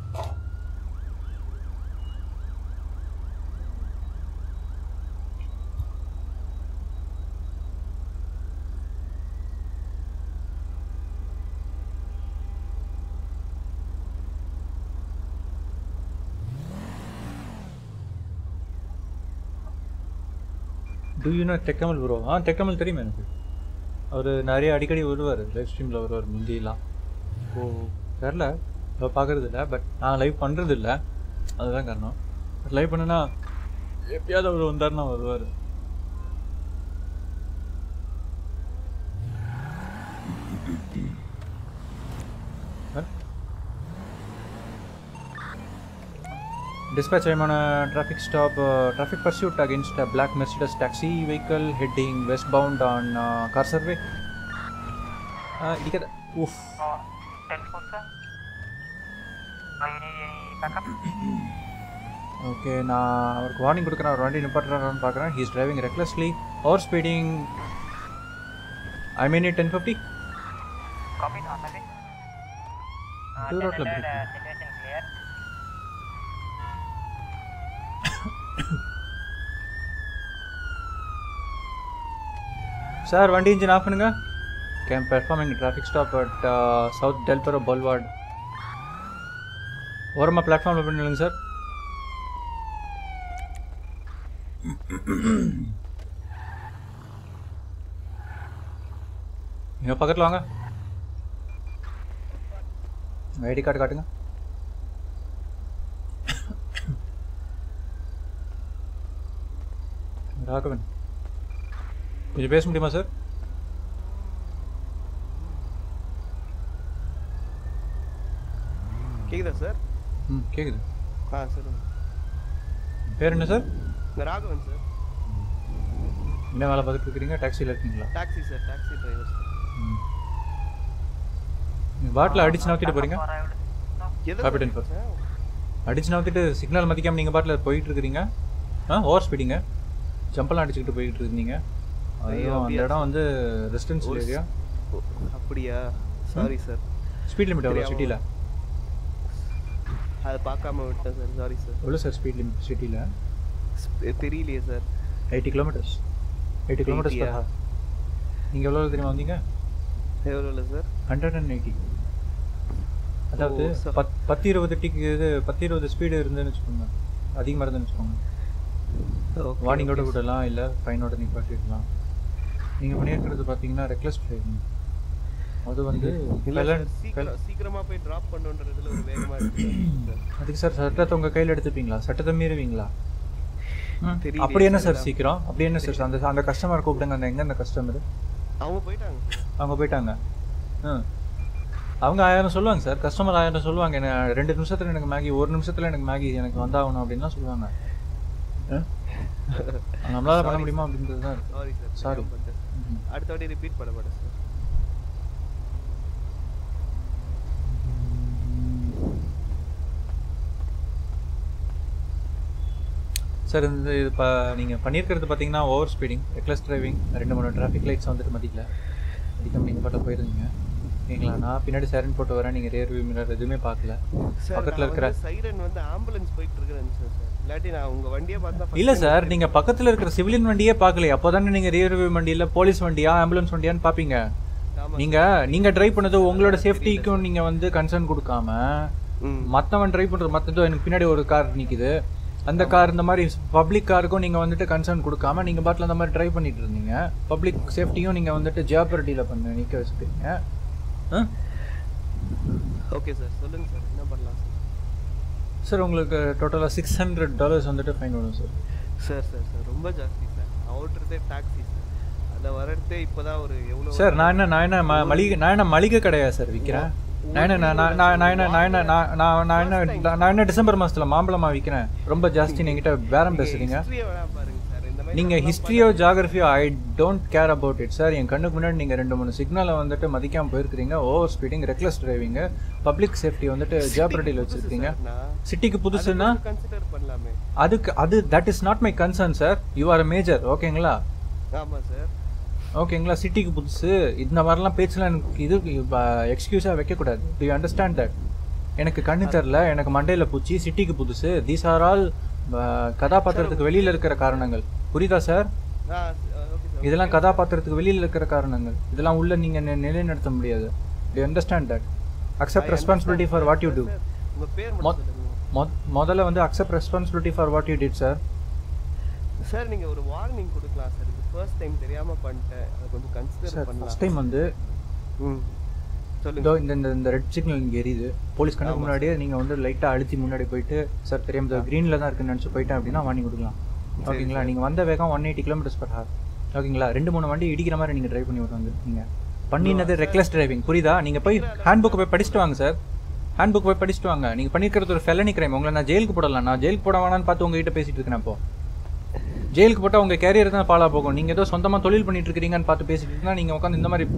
டூ யூ நோ டெக்கமல் ப்ரோ ஆ டெக்கமல் தெரியும் எனக்கு அவர் நிறைய அடிக்கடி வருவார் லைவ் ஸ்ட்ரீமில் வருவார் முந்தியெல்லாம் ஓ தெரில இப்போ பார்க்குறது இல்லை பட் நான் லைவ் பண்ணுறது இல்லை அதுதான் காரணம் பட் லைவ் பண்ணுனா எப்பயாவது அவர் வந்தாருன்னா வருவார் Dispatch, I'm on a traffic stop, uh, traffic pursuit against a black Mercedes taxi vehicle heading westbound on uh, car survey. Uh, இடிக்காத oof. Telephone sir backup okay நான் அவருக்கு வார்னிங் கொடுக்குறேன் அவர் வண்டி நிப்பாட்டுறாரான்னு பார்க்குறேன் he's driving recklessly over speeding I mean ten fifty copy ஆனது Two road ல break. சிச்சுவேஷன் கிளியர் சார் வண்டி இன்ஜின் ஆஃப் பண்ணுங்க game performing traffic stop at south Del Perro boulevard ஓரமாக பிளாட்ஃபார்மில் பண்ணிடுங்க சார் நீங்கள் பக்கத்தில் வாங்க ஐடி கார்டு காட்டுங்க ராகவன் கொஞ்சம் பேச முடியுமா சார் கேக்குதா சார் ம் கேட்குது ஆ சொல்லுங்க பேர் என்ன சார் இந்த ராகவன் சார் என்ன வேலை பார்த்துட்டு இருக்கிறீங்க டாக்ஸியில் இருக்கீங்களா taxi sir taxi driver sir ம் நீங்கள் பாட்டில் அடிச்சு நவுத்திட்டு போகிறீங்க எதில் Capital சார்? first. அடிச்சு நவுத்திட்டு சிக்னல் மதிக்காமல் நீங்கள் பாட்டில் போயிட்டு இருக்கிறீங்க ஆ ஓவர் ஸ்பீடிங்க ஜம்பெல்லாம் அடிச்சுக்கிட்டு போயிட்டு இருந்தீங்க ஐயோ அந்த அப்படியா இடம் வந்து ரெசிடென்ஷியல் ஒரு ஏரியா ஓ, அப்படியா சாரி சார் ஸ்பீட் லிமிட் எவ்வளோ தெரியாம- சிட்டியில் அதை பார்க்காம விட்டேன் சார் சாரி சார் எவ்வளோ சார் ஸ்பீட் லிமிட் சிட்டியில் ஸ்பெ- தெரியலையே sir eighty kilometers eighty kilometers Eighty-ஆ? நீங்கள் எவ்வளோ தெரியுமா வந்தீங்க எவ்வளோ இல்லை சார் ஹண்ட்ரட் அண்ட் எயிட்டி அதாவது ஓ, so- பத் பத்து இருபது டிக்கு இது பத்து இருபது ஸ்பீடு இருந்துன்னு வச்சுக்கோங்க அதிகமாக இருந்துன்னு வச்சுக்கோங்க Okay, வார்னிங்கோட okay, sir. விடலாம் இல்லை ஃபைனோட நிப்பாட்டிடலாம் நீங்கள் பண்ணியிருக்கிறது பார்த்தீங்கன்னா ரெக்லஸ் டிரைவிங் அது வந்து இல்ல felon- சார், சீக்கிரம் fel- சீக்கிரமா போய் டிராப் பண்ணுன்றதுல ஒரு வேகமா இருக்கு சார். அதுக்கு சார் சட்டத்தை உங்கள் கையில் எடுத்துப்பீங்களா சட்டத்தை மீறுவீங்களா ம், தெரியலையே அப்படி என்ன சார், சார் அதான். சீக்கிரம் அப்படி என்ன சார் அந்த அந்த கஸ்டமர் கூப்பிடுங்க அந்த எங்கே அந்த கஸ்டமர் அவங்க போயிட்டாங்க அவங்க போயிட்டாங்க ம் அவங்க ஆயிரம் சொல்லுவாங்க சார் கஸ்டமர் ஆயிரம் சொல்லுவாங்க எனக்கு ரெண்டு நிமிஷத்தில் எனக்கு மேகி ஒரு நிமிஷத்தில் எனக்கு மேகி எனக்கு வந்தாகணும் அப்படின்லாம் சொல்லுவாங்க ஆ? நம்மளால பண்ண Sorry, முடியுமா அப்படின்றது தான் இருக்கு. Sorry sir Sorry. தெரியாம பண்ணிட்டேன் சார். ம். அடுத்த வாட்டி ரிப்பீட் பண்ண மாட்டேன் சார் சார் இந்த இது இப்போ நீங்கள் பண்ணியிருக்கிறது பார்த்தீங்கன்னா ஓவர் ஸ்பீடிங் ரெக்லஸ் டிரைவிங் ரெண்டு மூணு டிராஃபிக் லைட்ஸ் வந்துட்டு மதிக்கல அடிக்காம நீங்கள் பாட்டில் போயிருந்தீங்க ஓகேங்களா நான் பின்னாடி சைரன் போட்டு வரேன் நீங்கள் ரியர் வியூ மிரர் எதுவுமே பார்க்கல சார் பக்கத்தில் இருக்கிற சைரன் வந்து ஆம்புலன்ஸ் போயிட்டு இருக்கிறேன் சார் இல்லாட்டி நான் உங்க வண்டியை பார்த்தா first இல்ல time சார் பார்த்தேன். நீங்க பக்கத்துல இருக்கிற சிவிலியன் வண்டியே பார்க்கலையே அப்போதானே நீங்க ரியர் வியூ வண்டியில போலீஸ் வண்டியா ஆம்புலன்ஸ் வண்டியான்னு பாப்பீங்க ஆமா நீங்க நீங்க டிரைவ் பண்ணது உங்களோட சேஃப்டிக்கும் நீங்க வந்து கன்சர்ன் கொடுக்காம ம். மத்தவன் டிரைவ் பண்றது மத்ததோ எனக்கு பின்னாடி ஒரு கார் நிக்குது அந்த கார் இந்த மாதிரி பப்ளிக் காருக்கும் நீங்க வந்துட்டு கன்சர்ன் கொடுக்காம நீங்க பாட்டில் அந்த மாதிரி டிரைவ் பண்ணிட்டு இருந்தீங்க பப்ளிக் சேஃப்டியும் நீங்க வந்துட்டு ஜியாபர்டியில பண்ண நிக்க வச்சுட்டீங்க ஆ? ஓகே சார் சொல்லுங்க சார் என்ன பண்ணலாம் சார் சார் உங்களுக்கு டோட்டலாக சிக்ஸ் ஹண்ட்ரட் டாலர்ஸ் வந்துட்டு ஃபைன் வரும் சார் சார் சார் சார் ரொம்ப ஜாஸ்தி சார் நான் ஓட்டுறதே டாக்ஸி சார் அதில் வரதே இப்போதான் ஒரு எவ்வளோ சார் நான் என்ன நான் என்ன ம- மளிகை நான் என்ன மளிகை கடையா சார் விற்கிறேன் நான் என்ன நான் நான் நான் நான் என்ன நான் என்ன நான் நான் நான் என்ன நான் என்ன டிசம்பர் மாசத்துல மாம்பழமா விற்கிறேன் ரொம்ப ஜாஸ்தி என்கிட்ட பேரம் பேசுறீங்க ஹிஸ்ட்ரியை வேணா பாருங்க சார் இந்த மாதிரி நீங்க ஹிஸ்ட்ரியோ ஜாகிரஃபியோ I don't care about it sir என் கண்ணுக்கு முன்னாடி நீங்க ரெண்டு மூணு சிக்னலை வந்துட்டு மதிக்காம போயிருக்கிறீங்க over speeding reckless driving public safety வந்துட்டு ஜாபரடியில் வச்சிருக்கீங்க சிட்டிக்கு புதுசுன்னா கன்சிடர் பண்ணலாமே அதுக்கு அது that is not my concern sir you are major ஓகேங்களா ஆமா சார் ஓகேங்களா சிட்டிக்கு புதுசு இந்த மாதிரிலாம் பேச்செலாம் எனக்கு இது எக்ஸ்கியூஸாக வைக்கக்கூடாது டு அண்டர்ஸ்டாண்ட் தட் எனக்கு கண்ணு தெரில எனக்கு மண்டையில் பூச்சி சிட்டிக்கு புதுசு தீஸ் ஆர் ஆல் கதாபாத்திரத்துக்கு வெளியில் இருக்கிற காரணங்கள் புரியுதா சார் ஆ ஓகே சார் இதெல்லாம் கதாபாத்திரத்துக்கு வெளியில் இருக்கிற காரணங்கள் இதெல்லாம் உள்ள நீங்கள் நிலைநிறுத்த முடியாது to understand that accept responsibility for what you do உங்க பேர் மொ- மட்டும் சொல்லுங்க முதல்ல வந்து accept responsibility for what you did sir sir நீங்க ஒரு வார்னிங் கொடுக்கலாம் சார் இது ஃபர்ஸ்ட் டைம் தெரியாம பண்ணிட்டேன் அதை கொஞ்சம் கன்சிடர் சார் பண்ணலாம் ஃபஸ்ட் டைம் வந்து ம் சொல்லுங்க இதோ இந்த இந்த இந்த ரெட் சிக்னல் இங்கே எரியுது போலீஸ் கண்ணுக்கு முன்னாடியே நீங்கள் வந்து லைட்டாக அழுத்தி முன்னாடி போயிட்டு சார் தெரியாம இந்த க்ரீனில் தான் இருக்குன்னு நினச்சி போயிட்டேன் அப்படின்னா வார்னிங் கொடுக்கலாம் ஓகேங்களா நீங்கள் வந்த வேகம் one eighty kilometers per hour ஓகேங்களா ரெண்டு மூணு வண்டி இடிக்கிற மாதிரி நீங்கள் டிரைவ் பண்ணி வந்துருக்கீங்க பண்ணினது ரெக்லெஸ் டிரைவிங் புரியுதா நீங்கள் போய் ஹேண்ட் புக் போய் படிச்சுட்டு வாங்க சார் ஹேண்ட் புக் போய் படிச்சுட்டு வாங்க நீங்கள் பண்ணியிருக்கிறது ஒரு ஃபெலனி கிரைம் உங்களை நான் ஜெயிலுக்கு போடலாம் நான் ஜெயிலுக்கு போட வேணான்னு பார்த்து உங்ககிட்ட பேசிட்டு இருக்கேன் இப்போ ஜெயிலுக்கு போட்டால் உங்கள் கேரியர் தான் பாலா போகும் நீங்கள் ஏதோ சொந்தமாக தொழில் பண்ணிட்டு இருக்கிறீங்கன்னு பார்த்து பேசிட்டு இருந்தால் நீங்கள் உட்காந்து இந்த மாதிரி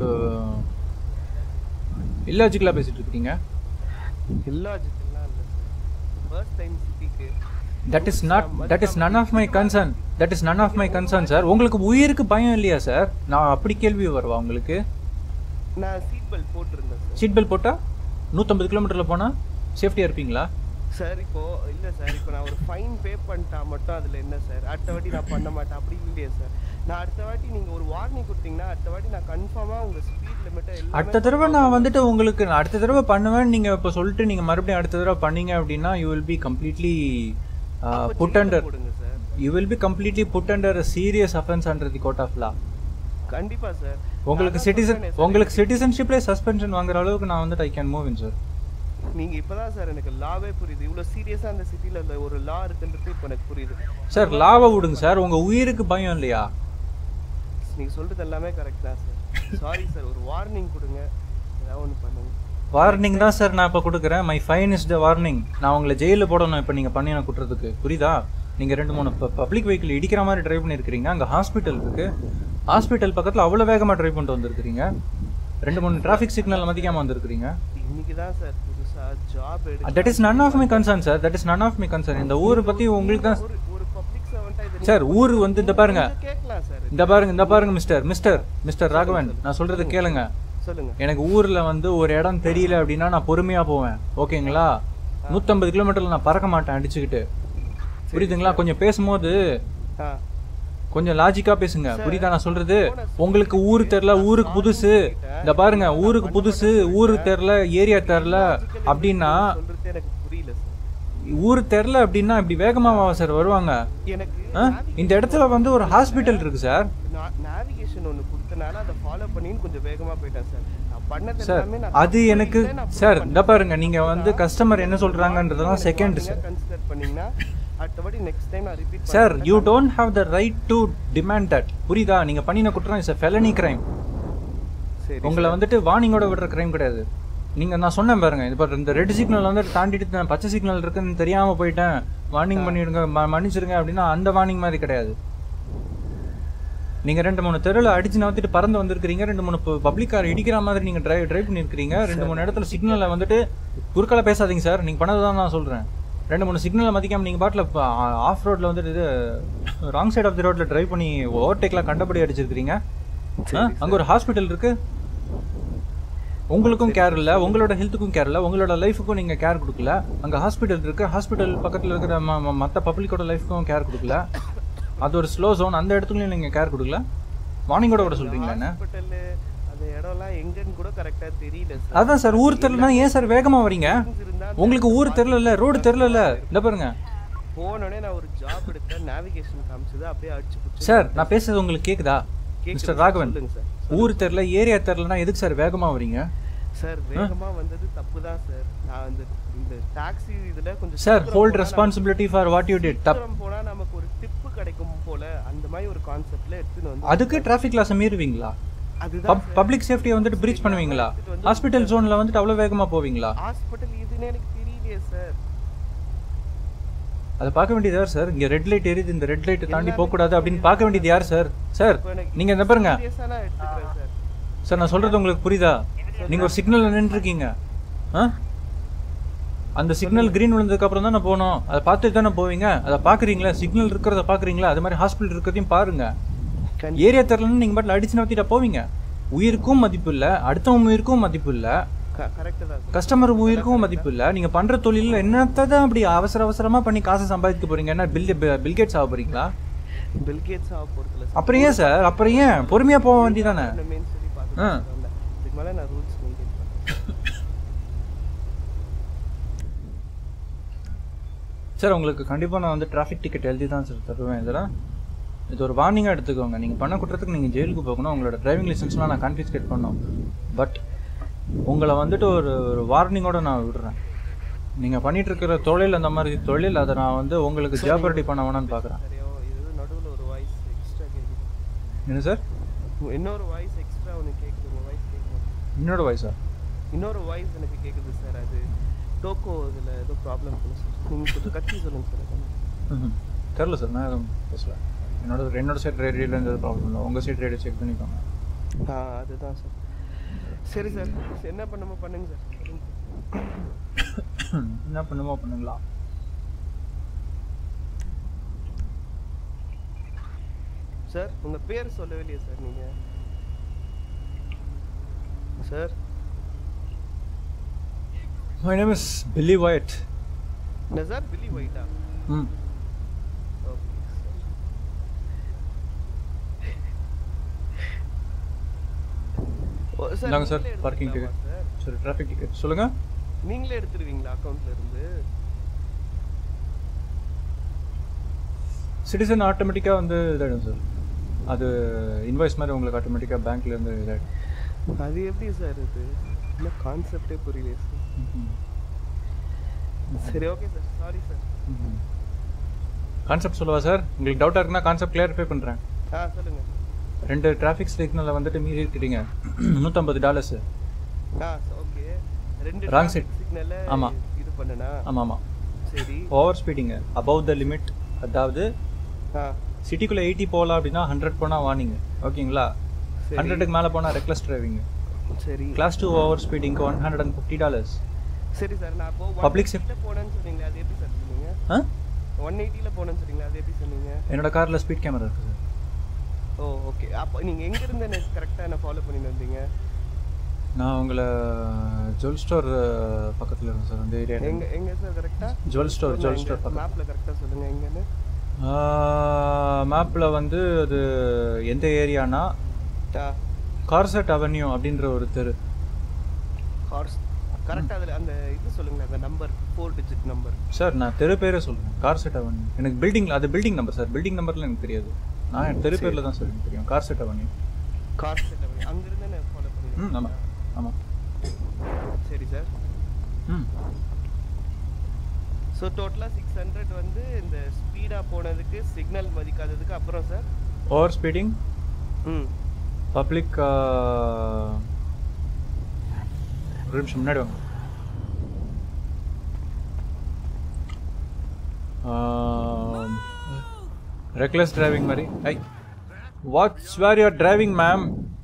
இல்லாஜிக்கலாக பேசிட்டு இருக்கீங்க இல்லாஜிக்கல்லாம் இல்லை சார் ஃபர்ஸ்ட் டைம் சிட்டிக்கு that is not that is none of my concern that is none of my concern sir உங்களுக்கு உயிருக்கு பயம் இல்லையா சார் நான் அப்படி கேள்வி வருவா உங்களுக்கு நான் சீட் பெல்ட் போட்டிருந்தேன் சார் சீட் பெல்ட் போட்டால் நூற்றம்பது கிலோமீட்டரில் போனால் சேஃப்டியாக இருப்பீங்களா சார் இப்போ இல்ல சார் இப்போ நான் ஒரு ஃபைன் பே பண்ணிட்டா மட்டும் அதுல என்ன சார் அடுத்த வாட்டி நான் பண்ண மாட்டேன் அப்படி இல்லையே சார் நான் அடுத்த வாட்டி நீங்க ஒரு வார்னிங் கொடுத்தீங்கன்னா அடுத்த வாட்டி நான் கன்ஃபார்மா உங்க ஸ்பீட் லிமிட்டை அடுத்த தடவை நான் வந்துட்டு உங்களுக்கு நான் அடுத்த தடவை பண்ணுவேன் நீங்கள் இப்போ சொல்லிட்டு நீங்கள் மறுபடியும் அடுத்த தடவை பண்ணீங்க அப்படின்னா you will be completely put under கொடுங்க sir you will be completely put under serious offence under the court of law கண்டிப்பா சார் உங்களுக்கு சிட்டிசன் உங்களுக்கு சிட்டிசன்ஷிப்லேயே சஸ்பென்ஷன் வாங்குற அளவுக்கு நான் வந்துட்டு I can move in sir நீங்க இப்பதான் சார் எனக்கு லாவே புரியுது இவ்வளவு சீரியஸா அந்த சிட்டில ஒரு லா இருக்குன்றது இப்போ எனக்கு புரியுது சார் லாவை விடுங்க சார் உங்கள் உயிருக்கு பயம் இல்லையா நீங்க சொல்றது எல்லாமே கரெக்ட் தான் சார் சாரி சார் ஒரு வார்னிங் கொடுங்க ஏதாவது ஒன்று பண்ணுங்க வார்னிங் தான் சார் நான் இப்போ கொடுக்குறேன் my fine is the warning நான் உங்களை ஜெயிலில் போடணும் இப்போ நீங்கள் பண்ணின குற்றத்துக்கு புரியுதா நீங்கள் ரெண்டு மூணு பப்ளிக் வெஹிக்கிள் இடிக்கிற மாதிரி ட்ரைவ் பண்ணியிருக்கிறீங்க அங்கே ஹாஸ்பிட்டல் இருக்குது ஹாஸ்பிட்டல் பக்கத்தில் அவ்வளோ வேகமாக ட்ரைவ் பண்ணிட்டு வந்திருக்கிறீங்க ரெண்டு மூணு டிராஃபிக் சிக்னல் மதிக்காமல் வந்திருக்கிறீங்க இன்னைக்கு தான் சார் புதுசா ஜாப் எடுத்து that is none of my concern sir that is none of my concern இந்த ஊரை பற்றி உங்களுக்கு தான் ஒரு ஒரு பப்ளிக் சர்வெண்டா இது சார் ஊர் வந்து இந்த பாருங்க நீங்க கேட்கலாம் சார் இந்த பாருங்க இந்த பாருங்க மிஸ்டர் மிஸ்டர் மிஸ்டர் ராகவன் நான் சொல்றது கேளுங்க சொல்லுங்க எனக்கு ஊர்ல வந்து ஒரு இடம் தெரியல அப்படின்னா நான் பொறுமையா போவேன் ஓகேங்களா நூத்தம்பது கிலோமீட்டர்ல நான் பறக்க மாட்டேன் அடிச்சுக்கிட்டு புரியுதுங்களா கொஞ்சம் பேசும்போது ஆ கொஞ்சம் லாஜிக்கா பேசுங்க புரியுதா நான் சொல்றது உங்களுக்கு ஊரு தெரியல ஊருக்கு புதுசு இந்த பாருங்க ஊருக்கு புதுசு ஊரு தெரியல ஏரியா தெரியல அப்படின்னா சொல்றது எனக்கு புரியல சார் ஊரு தெரியல அப்படின்னா இப்படி வேகமாவா சார் வருவாங்க எனக்கு ஆ? இந்த இடத்துல வந்து ஒரு ஹாஸ்பிட்டல் இருக்கு சார் நேவிகேஷன் ஒன்னு கொடுத்தனால அதை ஃபாலோ பண்ணின்னு கொஞ்சம் வேகமா போயிட்டேன் சார் நான் பண்ணது சார் எல்லாமே நான் அது எனக்கு சார் இந்த பாருங்க நீங்க வந்து கஸ்டமர் என்ன சொல்றாங்கன்றதெல்லாம் செகண்ட் சார் கன்சிடர் பண்ணீங்கன்னா அடுத்த வாட்டி நெக்ஸ்ட் டைம் நான் repeat sir you don't have the right to demand that புரியுதா நீங்க பண்ணின குற்றம் இஸ் ஃபெலனி கிரைம் சரி உங்களை வந்துட்டு வார்னிங்கோட விடுற கிரைம் கிடையாது நீங்க நான் சொன்னேன் பாருங்க இப்போ இந்த ரெட் சிக்னல் வந்துட்டு தாண்டிட்டு நான் பச்சை சிக்னல் இருக்குன்னு தெரியாம போயிட்டேன் வார்னிங் பண்ணிடுங்க ம- மன்னிச்சிருங்க அப்படின்னா அந்த வார்னிங் மாதிரி கிடையாது நீங்க ரெண்டு மூணு தெருவில் அடிச்சு நவுத்திட்டு பறந்து வந்திருக்கிறீங்க ரெண்டு மூணு பப்ளிக் கார் இடிக்கிற மாதிரி நீங்க டிரைவ் டிரைவ் பண்ணியிருக்கிறீங்க ரெண்டு மூணு இடத்துல சிக்னல்ல வந்துட்டு குறுக்கால பேசாதீங்க சார் நீங்க பண்ணதான் நான் சொல்றேன் ரெண்டு மூணு சிக்னலை மதிக்காம நீங்க பாட்டில் ஆஃப் ரோட்ல வந்துட்டு இது ராங் சைடு ஆஃப் தி ரோட்ல டிரைவ் பண்ணி ஓவர்டேக்லாம் கண்டபடி அடிச்சிருக்கிறீங்க ஆ? அங்க ஒரு ஹாஸ்பிட்டல் இருக்கு உங்களுக்கும் கேர் இல்லை உங்களோட ஹெல்த்துக்கும் கேர் இல்லை உங்களோட லைஃபுக்கும் நீங்கள் கேர் கொடுக்கல அங்கே ஹாஸ்பிட்டல் இருக்குது ஹாஸ்பிட்டல் பக்கத்தில் இருக்கிற ம ம- மற்ற பப்ளிக்கோட லைஃபுக்கும் கேர் கொடுக்கல அது ஒரு ஸ்லோ ஜோன் அந்த இடத்துலையும் நீங்கள் கேர் கொடுக்கல வார்னிங்கோட கூட சொல்கிறீங்களா என்ன ஹாஸ்பிட்டல் அந்த இடம்லாம் எங்கன்னு கூட கரெக்டா தெரியல சார் அதான் சார் ஊர் தெரிலனா ஏன் சார் வேகமாக வரீங்க இருந்தா உங்களுக்கு ஊர் தெரிலல ரோடு தெரிலல இந்த பாருங்க போனோடனே நான் ஒரு ஜாப் எடுத்தேன் நேவிகேஷன் காமிச்சது அப்படியே அடிச்சு பிடிச்சி சார் நான் பேசுறது உங்களுக்கு கேக்குதா கேக்குது மிஸ்டர் சார், ராகவன் சொல்லுங்க சார் ஊர் தெரில ஏரியா தெரிலனா எதுக்கு சார் வேகமாக வரீங்க சார் வேகமா வந்தது தப்பு தான் சார் நான் அந்த இந்த டாக்ஸி இதுல கொஞ்சம் சார் சீக்கிரம் ஹோல்ட் போனா responsibility for what you did தப் சீக்கிரம் போனா நமக்கு ஒரு டிப்பு கிடைக்கும் போல அந்த மாதிரி ஒரு கான்செப்ட்ல எடுத்துன்னு வந்து அதுக்கு டிராஃபிக் லாஸை மீறுவீங்களா அதுதான் பப்ளிக் சேஃப்டியை வந்துட்டு பிரீச் பண்ணுவீங்களா ஹாஸ்பிட்டல் ஜோன்ல வந்துட்டு அவ்வளோ வேகமாக போவீங்களா ஹாஸ்பிட்டல் இதுன்னு எனக்கு தெரியலையே சார் அதை பார்க்க வேண்டியது யார் சார் இங்கே ரெட் லைட் எரியுது இந்த ரெட் லைட்டை தாண்டி போகக்கூடாது அப்படின்னு பார்க்க வேண்டியது யார் சார் சார் இப்போ எனக்கு நீங்கள் இந்த பாருங்க சீரியஸா நான் எடுத்துக்கிறேன் சார் சார் நான் சொல்கிறது உங்களுக்கு புரியுதா நீங்கள் ஒரு சிக்னலில் நின்றுருக்கீங்க ஆ அந்த சிக்னல் க்ரீன் விழுந்ததுக்கு அப்புறம் தானே போகணும் அதை பார்த்துட்டு தானே போவீங்க அதை பார்க்குறீங்களா சிக்னல் இருக்கிறத பார்க்குறீங்களா அது மாதிரி ஹாஸ்பிட்டல் இருக்கிறதையும் பாருங்க கண்டி- ஏரியா தெரிலன்னு நீங்கள் பாட்டில் அடிச்சு நவுத்திட்டா போவீங்க உயிருக்கும் மதிப்பு இல்லை அடுத்தவங்க உயிருக்கும் மதிப்பு இல்லை க- correct தான் சார் கஸ்டமர் உயிருக்கும் மதிப்பு இல்லை நீங்கள் பண்ணுற தொழிலில் என்னத்தை தான் அப்படி அவசர அவசரமாக பண்ணி காசு சம்பாதிக்க போறீங்க என்ன பில் பில்கேட்ஸ் ஆக போறீங்களா பில்கேட்ஸ் ஆக போறதுல அப்புறம் ஏன் சார் அப்புறம் ஏன் பொறுமையாக போக வேண்டியதானே மெயின் சொல்லி ஆ. பார்த்து இதுக்கு மேலே நான் ரூல்ஸ் மெயின்டைன் பண்ணுறேன் சார் உங்களுக்கு கண்டிப்பாக நான் வந்து டிராஃபிக் டிக்கெட் எழுதி தான் சார் தருவேன் இதெல்லாம் இது ஒரு வார்னிங்காக எடுத்துக்கோங்க நீங்கள் பண்ண குற்றத்துக்கு நீங்கள் ஜெயிலுக்கு போகணும் உங்களோட டிரைவிங் லைசன்ஸ்லாம் நான் கான்ஃபிஸ்கேட் பண்ணோம் பட் உங்களை வந்துட்டு ஒரு ஒரு வார்னிங்கோட நான் விடுறேன் நீங்கள் பண்ணிட்டு இருக்கிற தொழில் அந்த மாதிரி தொழில் அதை நான் வந்து உங்களுக்கு ஜாபரடி பண்ண வேணாம்னு பார்க்குறேன் சரியோ இது நடுவில் ஒரு வாய்ஸ் எக்ஸ்ட்ரா கேட்குது என்ன சார் இன்னொரு வாய்ஸ் எக்ஸ்ட்ரா உனக்கு கேட்குது உங்கள் வாய்ஸ் கேட்குது என்னோட வயசா இன்னொரு வாய்ஸ் எனக்கு கேட்குது சார் அது டோக்கோ இதில் ஏதோ ப்ராப்ளம் பண்ணு சார் நீங்கள் கொஞ்சம் கத்தி சொல்லுங்கள் சார் அதான். தெரில சார் நான் எதுவும் பேசல என்னோட என்னோட சைட் ரேடியோவில் எந்த ப்ராப்ளம் இல்லை உங்கள் சைட் ரேடியோ செக் பண்ணிக்கோங்க ஆ அதுதான் சார் சரி சார் என்ன பண்ணுமோ பண்ணுங்க சார் சொல்லுங்க சார். என்ன பண்ணுமோ பண்ணுங்களா சார் உங்கள் பேர் சொல்லவே இல்லையே சார் நீங்கள் sir my name is Billy White என்ன சார் பில்லி ஒயிட்டா ம் ஓகே சார் இந்தாங்க சார் நீங்களே பார்க்கிங் எடுத்துக்கலாமா டிக்கெட் சார் சரி டிராஃபிக் டிக்கெட் சொல்லுங்கள் நீங்களே எடுத்துருவீங்களா அக்கௌண்ட்ல இருந்து சிட்டிசன் ஆட்டோமேட்டிக்காக வந்து இதாகிடும் சார் அது இன்வாய்ஸ் மாதிரி உங்களுக்கு ஆட்டோமேட்டிக்காக பேங்க்லேருந்து இதாகிடும் அது எப்படி சார் இது என்ன கான்செப்டே புரியல சார் சரி okay sir sorry sir concept சொல்லவா சார் உங்களுக்கு டவுட்டாக இருக்குன்னா கான்செப்ட் கிளியரிஃபை பண்ணுறேன் ஆ சொல்லுங்க ரெண்டு டிராஃபிக் சிக்னலில் வந்துட்டு மீறி இருக்கிறீங்க நூற்றம்பது டாலர்ஸு ஆ ஓகே ரெண்டு Wrong side. சிக்னல்ல ஆமா. இது பண்ணனா ஆமாம் ஆமாம் சரி over speeding above the limit அதாவது ஆ சிட்டிக்குள்ளே எயிட்டி போகலாம் அப்படின்னா ஹண்ட்ரட் போனால் வார்னிங்க ஓகேங்களா சரி. ஹண்ட்ரடுக்கு மேலே போனால் ரெக்லஸ் டிரைவிங் சரி கிளாஸ் டூ ஓவர் ஸ்பீடிங்க்கு one hundred and fifty dollars சரி சார் நான் அப்போ Public ஒன் safety- போனேன்னு சொன்னீங்களே அது எப்படி சார் சொன்னீங்க ஆ ஒன் எயிட்டியில் போனேன்னு சொன்னீங்களே அது எப்படி சொன்னீங்க என்னோட காரில் ஸ்பீட் கேமரா இருக்குது சார் ஓ ஓகே அப்போ நீங்கள் எங்கேருந்து என்ன கரெக்டாக என்ன ஃபாலோ பண்ணிட்டு வந்தீங்க நான் உங்களை ஜுவல் ஸ்டோர் பக்கத்தில் இருக்கேன் சார் அந்த ஏரியா எங்க எங்க சார் கரெக்டாக ஜுவல் ஸ்டோர் ஜுவல் ஸ்டோர் பக்கம் மேப்பில் கரெக்டாக சொல்லுங்கள் எங்கன்னு மேப்பில் வந்து அது எந்த ஏரியானா ஆ கார்செட் அவென்யூ அப்படின்ற ஒரு தெரு ஹார்ஸ் கரெக்டாக அதில் அந்த இது சொல்லுங்களேன் அந்த number four digit number sir நான் தெரு பேரே சொல்கிறேன் கார்செட் அவென்யூ எனக்கு பில்டிங் அது பில்டிங் நம்பர் சார் பில்டிங் நம்பர்லாம் எனக்கு தெரியாது நான் என் தெரு பேரில் தான் சார் எனக்கு தெரியும் கார்செட் அவென்யூ கார் செட் அங்கிருந்து நான் ஃபாலோ ம் பண்ணி ஆமாம் ஆமாம் சரி சார் ம் ஸோ டோட்டலாக சிக்ஸ் ஹண்ட்ரட் வந்து இந்த ஸ்பீடாக போனதுக்கு சிக்னல் மதிக்காததுக்கு அப்புறம் சார் ஓவர் ஸ்பீடிங் ம் பப்ளிக் ஒரு நிமிஷம் முன்னாடி வாங்க ரெக்லெஸ் டிரைவிங் மாதிரி I what's where your driving ma'am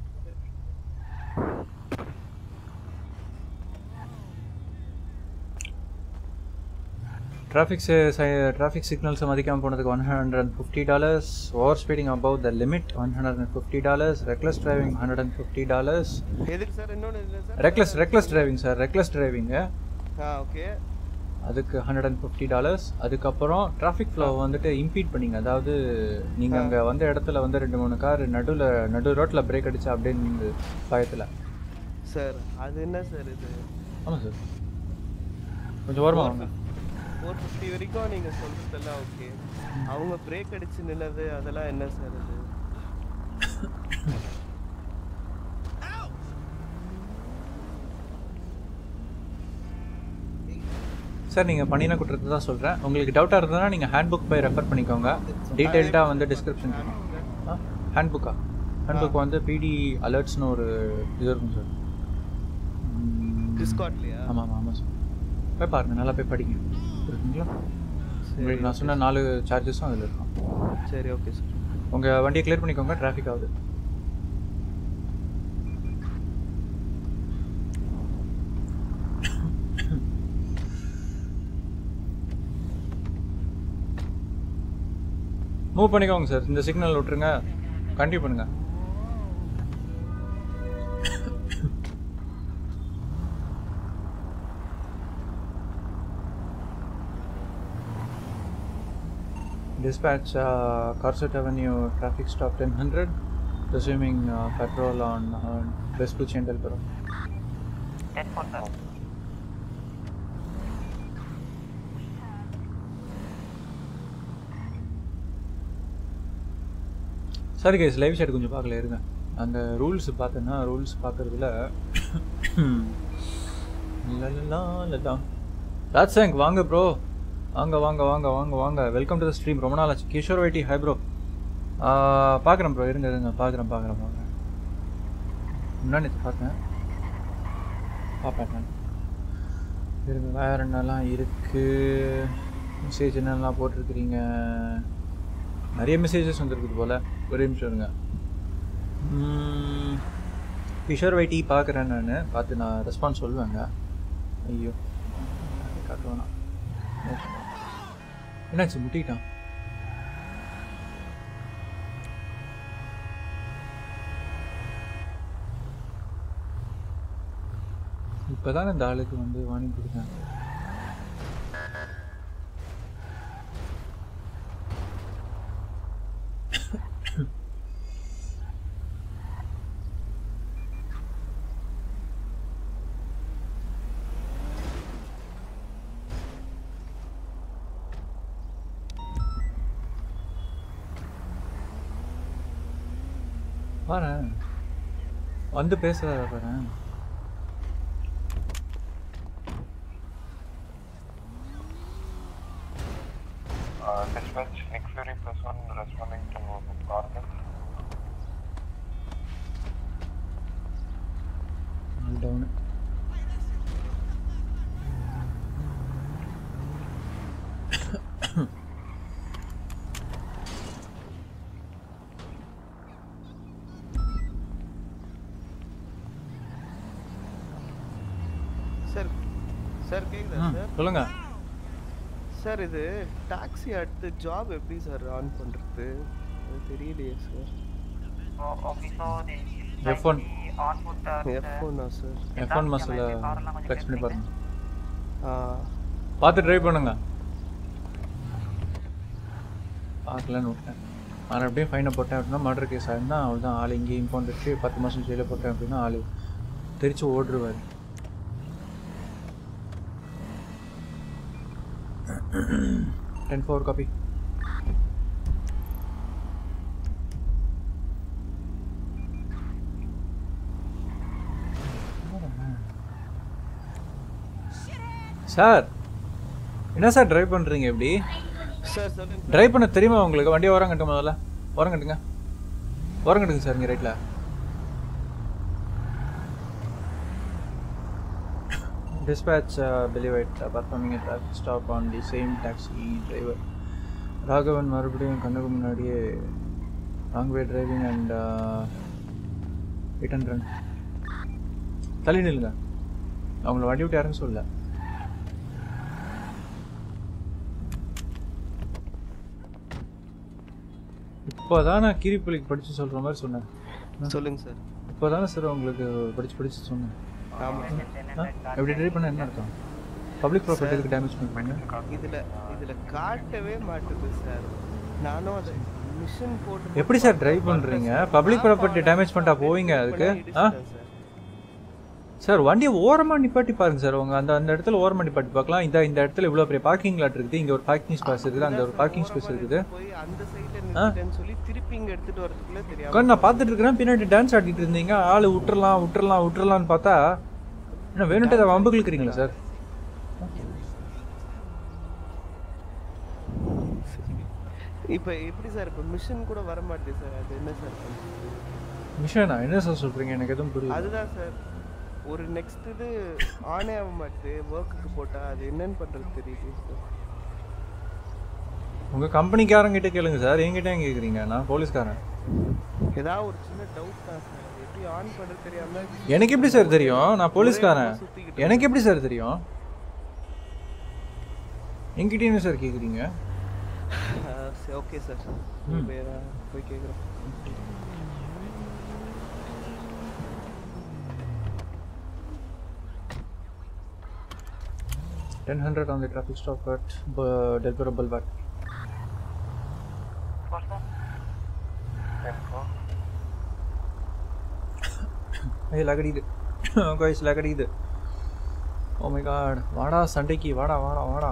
traffic traffic சிக்னல்ஸை மதிக்காமல் போனதுக்கு one hundred and fifty dollars over speeding above the limit one hundred and fifty dollars reckless driving hundred and fifty dollars எதுக்கு சார் இன்னொன்று இல்லை sir reckless reckless driving sir reckless டிரைவிங்கு ஆ ஓகே அதுக்கு ஹண்ட்ரட் அண்ட் ஃபிஃப்டி டாலர்ஸ் அதுக்கப்புறம் டிராஃபிக் ஃப்ளோ வந்துட்டு இம்பீட் பண்ணீங்க அதாவது நீங்கள் அங்கே வந்த இடத்துல வந்து ரெண்டு மூணு கார் நடுவில் நடு ரோட்டில் பிரேக் அடிச்சு அப்படின்னு பயத்தில் சார் அது என்ன சார் இது ஆமாம் சார் கொஞ்சம் ஓரமாக வாங்க ஃபோர் ஃபிஃப்டி வரைக்கும் நீங்கள் சொல்கிறதெல்லாம் ஓகே அவங்க பிரேக் அடிச்சு நின்னது அதெல்லாம் என்ன சார் அது சார் நீங்கள் பண்ணின குற்றத்தை தான் சொல்கிறேன் உங்களுக்கு டவுட்டாக இருந்ததுன்னா நீங்கள் ஹேண்ட்புக் போய் ரெஃபர் பண்ணிக்கோங்க டீட்டெயில்டாக வந்து டிஸ்கிரிப்ஷன் ஹேண்ட்புக்கா ஹேண்ட்புக் வந்து பிடி அலர்ட்ஸ்னு ஒரு இது இருக்கும் சார் டிஸ்காட்லையா ஆமாம் ஆமாம் ஆமாம் சார் போய் பாருங்கள் நல்லா போய் படிங்க இருக்குங்களா உங்களுக்கு நான் சொன்ன நாலு சார்ஜஸும் அதில் இருக்கும் சரி ஓகே சார் உங்கள் வண்டியை கிளியர் பண்ணிக்கோங்க டிராஃபிக் ஆகுது மூவ் பண்ணிக்கோங்க சார் இந்த சிக்னல் விட்டுருங்க கண்டினியூ பண்ணுங்க Dispatch uh, Corset Avenue traffic stop 1000 resuming uh, patrol on uh, Vespucci and Delbero. Ten four sir sorry guys live shot கொஞ்சம் பார்க்கல இருங்க அந்த ரூல்ஸ் பார்த்தேன்னா ரூல்ஸ் பார்க்கறதுல ராஜ்சேங் வாங்க ப்ரோ வாங்க வாங்க வாங்க வாங்க வாங்க வெல்கம் டு த ஸ்ட்ரீம் ரொம்ப நாள் ஆச்சு கிஷோர் வைட்டி ஹை ப்ரோ பார்க்குறேன் ப்ரோ இருங்க இருங்க பார்க்குறேன் பார்க்குறேன் பார்க்குறேன் முன்னாடி பார்த்தேன் பார்ப்பேன் நான் இருங்க வேற என்னெல்லாம் இருக்கு மெசேஜ் என்னெல்லாம் போட்டிருக்கிறீங்க நிறைய மெசேஜஸ் வந்திருக்குது போல் ஒரே நிமிஷம் இருங்க ம், கிஷோர் வைட்டி பார்க்குறேன் நான் பார்த்து நான் ரெஸ்பான்ஸ் சொல்லுவேங்க ஐயோ காட்ட வேணாம் என்னாச்சு முட்டிக்கிட்டான் இப்போதான் இந்த ஆளுக்கு வந்து வாங்கி கொடுத்தேன் பாரு வந்து பேசுறாரா பாரு Uh, dispatch, Nick Fury plus one responding to Carmen. Down sir sir கேக்குதா ம் சார் சொல்லுங்க சார் இது டாக்ஸி அடுத்து ஜாப் எப்படி சார் ஆன் பண்றது அது தெரியலையே sir okay so F1. On foot F ஒன்னா sir F one muscle flex பண்ணி பாருங்க ஆ பார்த்து ட்ரைவ் பண்ணுங்க பார்க்கலன்னு விட்டேன் நான் அப்படியே ஃபைனை போட்டேன் அப்படின்னா மர்டர் கேஸ் ஆயிருந்தா அவள் தான் ஆள் இங்கேயே இம்பவுண்ட் வச்சு பத்து மாதம் ஜெயிலில் போட்டேன் அப்படின்னா ஆள் தெரிச்சு ஓடுருவார் டென் ஃபோர் காப்பி சார் என்ன சார் டிரைவ் பண்ணுறீங்க எப்படி சார் சொல்லுங்க டிரைவ் பண்ண தெரியுமா உங்களுக்கு வண்டியை ஓரம் கட்டுங்க முதல்ல ஓரம் கட்டுங்க ஓரம் கட்டுங்க சார் இங்கே ரைட்டில் dispatch uh, Believite uh, performing a traffic stop on the same taxi driver Raghavan மறுபடியும் கண்ணுக்கு முன்னாடியே wrong way driving and hit and run தள்ளி நில்லுங்க அவங்கள வண்டி விட்டு யாருன்னு சொல்லல இப்போதான் நான் கிரிப்புலிக்கு படிச்சு சொல்ற மாதிரி சொன்னேன் சொல்லுங்க சார் இப்போதானே சார் உங்களுக்கு படிச்சு படிச்சு சொன்னேன் ஆமா ஆ? எப்படி ட்ரை பண்ண என்ன அர்த்தம் பப்ளிக் ப்ராப்பர்ட்டிக்கு டேமேஜ் பண்ணுவாங்க இதுல இதுல காட்டவே மாட்டுது சார் நானும் அதை மிஷின் போட்டு எப்படி சார் டிரைவ் பண்றீங்க பப்ளிக் ப்ராப்பர்ட்டி டேமேஜ் பண்ணிட்டா போவீங்க அதுக்கு ஆ சார் வண்டியை ஓரமா நிப்பாட்டி பாருங்க சார் உங்க அந்த அந்த இடத்துல ஓரமா நிப்பாட்டி பார்க்கலாம் இந்த இந்த இடத்துல இவ்வளவு பெரிய பார்க்கிங் லாட் இருக்குது இங்க ஒரு பார்க்கிங் ஸ்பேஸ் இருக்குது அங்க ஒரு பார்க்கிங் ஸ்பேஸ் இருக்குது போய் அந்த சைடுல நிறுத்திட்டேன்னு சொல்லி திருப்பி இங்க எடுத்துட்டு வரதுக்குள்ள தெரியாம உட்காந்து நான் பார்த்துட்டு இருக்கிறேன் பின்னாடி டான்ஸ் ஆடிட்டு இருந்தீங்க ஆளு விட்டுறலாம் விட்டுறலாம் விட்டுறலாம்னு பார்த்தா என்ன வேணும்ட்டு அதை வம்பு இழுக்கிறீங்களா சார் இப்ப எப்படி சார் இப்ப மிஷின் கூட வர மாட்டேது சார் அது என்ன சார் பண்றது? மிஷனா என்ன சார் சொல்றீங்க எனக்கு எதுவும் புரியல அதுதான் சார் ஒரு நெக்ஸ்ட் இது ஆனே ஆக மாட்டுது ஒர்க்குக்கு போட்டா அது என்னன்னு பண்றது தெரியல சார் உங்க கம்பெனிக்காரங்கிட்ட கேளுங்க சார் என்கிட்ட ஏன் கேக்குறீங்க நான் போலீஸ்காரன் ஏதாவது ஒரு சின்ன டவுட் தான் சார் எப்படி ஆன் பண்றது தெரியாம எனக்கு எப்படி சார் தெரியும் நான் போலீஸ்காரன் சுத்திக்கிட்டு எனக்கு எப்படி சார் தெரியும் என்கிட்ட என்ன சார் கேக்குறீங்க ஓகே சார் போய் கேக்குறோம் ten hundred on the traffic stop at Delbero பல்பாட் Ten four. ஏய் லகடிது காய்ஸ் லகடிது ஓ மை காட் வாடா சண்டைக்கு வாடா வாடா வாடா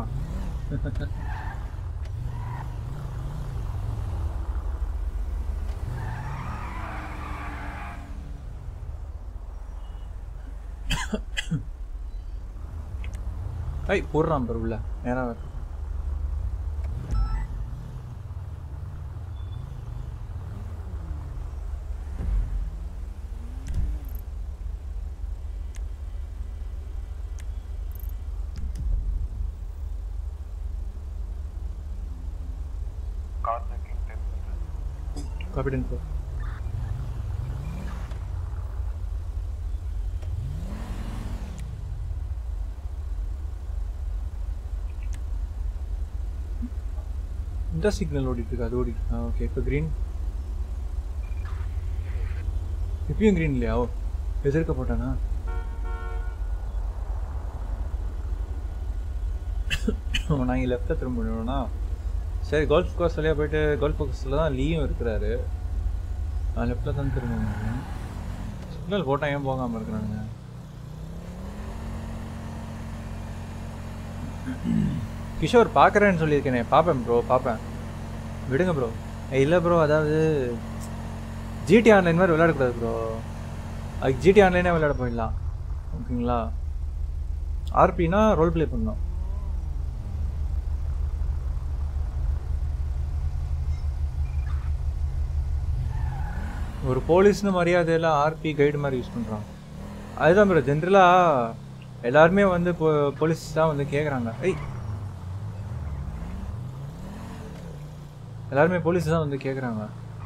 ஐய் போடுறான் பாரு உள்ள நேரா வர. Car checking ten hundred. Copy info. இந்த சிக்னல் ஓடிட்டு இருக்கு அது ஓடிட்டு ஆ ஓகே இப்போ க்ரீன் இப்பயும் க்ரீன் இல்லையா ஓ எதிர்க்க போட்டானா ஓ, நான் இங்கே லெஃப்ட்டில் திரும்பணும்னா சரி கோல்ஃப் கோர்ஸ் வழியாக போயிட்டு கோல்ஃப் கோர்ஸில் தான் லீயும் இருக்கிறாரு நான் லெஃப்ட்டில் தான் திரும்ப முடியும் சிக்னல் போட்டால் ஏன் போகாமல் இருக்கிறானுங்க கிஷோர் பார்க்குறேன்னு சொல்லியிருக்கேனே பார்ப்பேன் ப்ரோ பார்ப்பேன் விடுங்க ப்ரோ இல்லை ப்ரோ அதாவது ஜிடி ஆன்லைன் மாதிரி விளையாடக்கூடாது ப்ரோ அதுக்கு ஜிடி ஆன்லைனே விளையாட போயிடலாம் ஓகேங்களா ஆர்பினா ரோல் ப்ளே பண்ணணும் ஒரு போலீஸ்னு மரியாதையில் ஆர்பி கைடு மாதிரி யூஸ் பண்ணுறான் அதுதான் ப்ரோ ஜென்ரலாக எல்லாருமே வந்து இப்போ போலீஸ் தான் வந்து கேட்குறாங்க ஐய் எல்லாருமே போலீஸ் தான் வந்து கேட்குறாங்க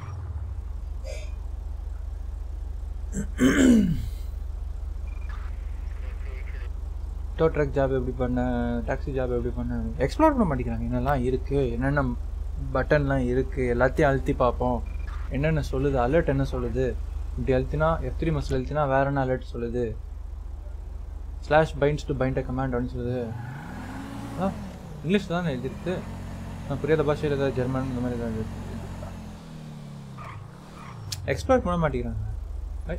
டோ ட்ரக் ஜாப் எப்படி பண்ண டாக்ஸி ஜாப் எப்படி பண்ண எக்ஸ்ப்ளோர் பண்ண மாட்டேங்கிறாங்க என்னெல்லாம் இருக்குது என்னென்ன பட்டன்லாம் இருக்குது எல்லாத்தையும் அழுத்தி பார்ப்போம் என்னென்ன சொல்லுது அலர்ட் என்ன சொல்லுது இப்படி அழுத்தினா எஃப் த்ரீ மசில் அழுத்தினா வேற என்ன அலர்ட் சொல்லுது slash binds to bind a command அப்படின்னு சொல்லுது ஆ இங்கிலீஷ் தானே எழுதிருக்கு நான் புரியாத பாஷையில் ஏதாவது ஜெர்மன் இந்த மாதிரி ஏதாவது எக்ஸ்ப்ளோர் பண்ண மாட்டேங்கிறாங்க ஐ.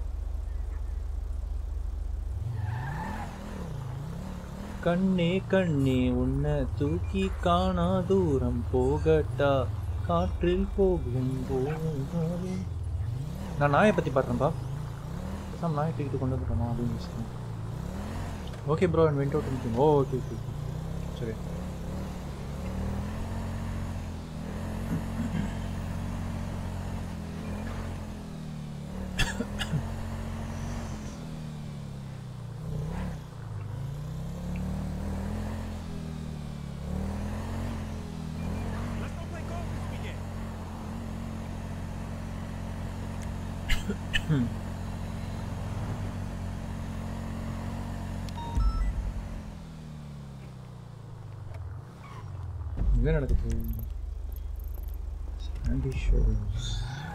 கண்ணே கண்ணே உன்னை தூக்கி காணா தூரம் போகட்டா காற்றில் போகும் போகும் நான் நாயை பற்றி பாடுறேன்ப்பா பேசாம நாயை தூக்கிட்டு கொண்டு வந்துட்டோமா அப்படின்னு யோசிக்கிறேன் okay bro and went out oh okay okay சரி என்ன நடக்குது சாண்டி ஷோர்ஸ்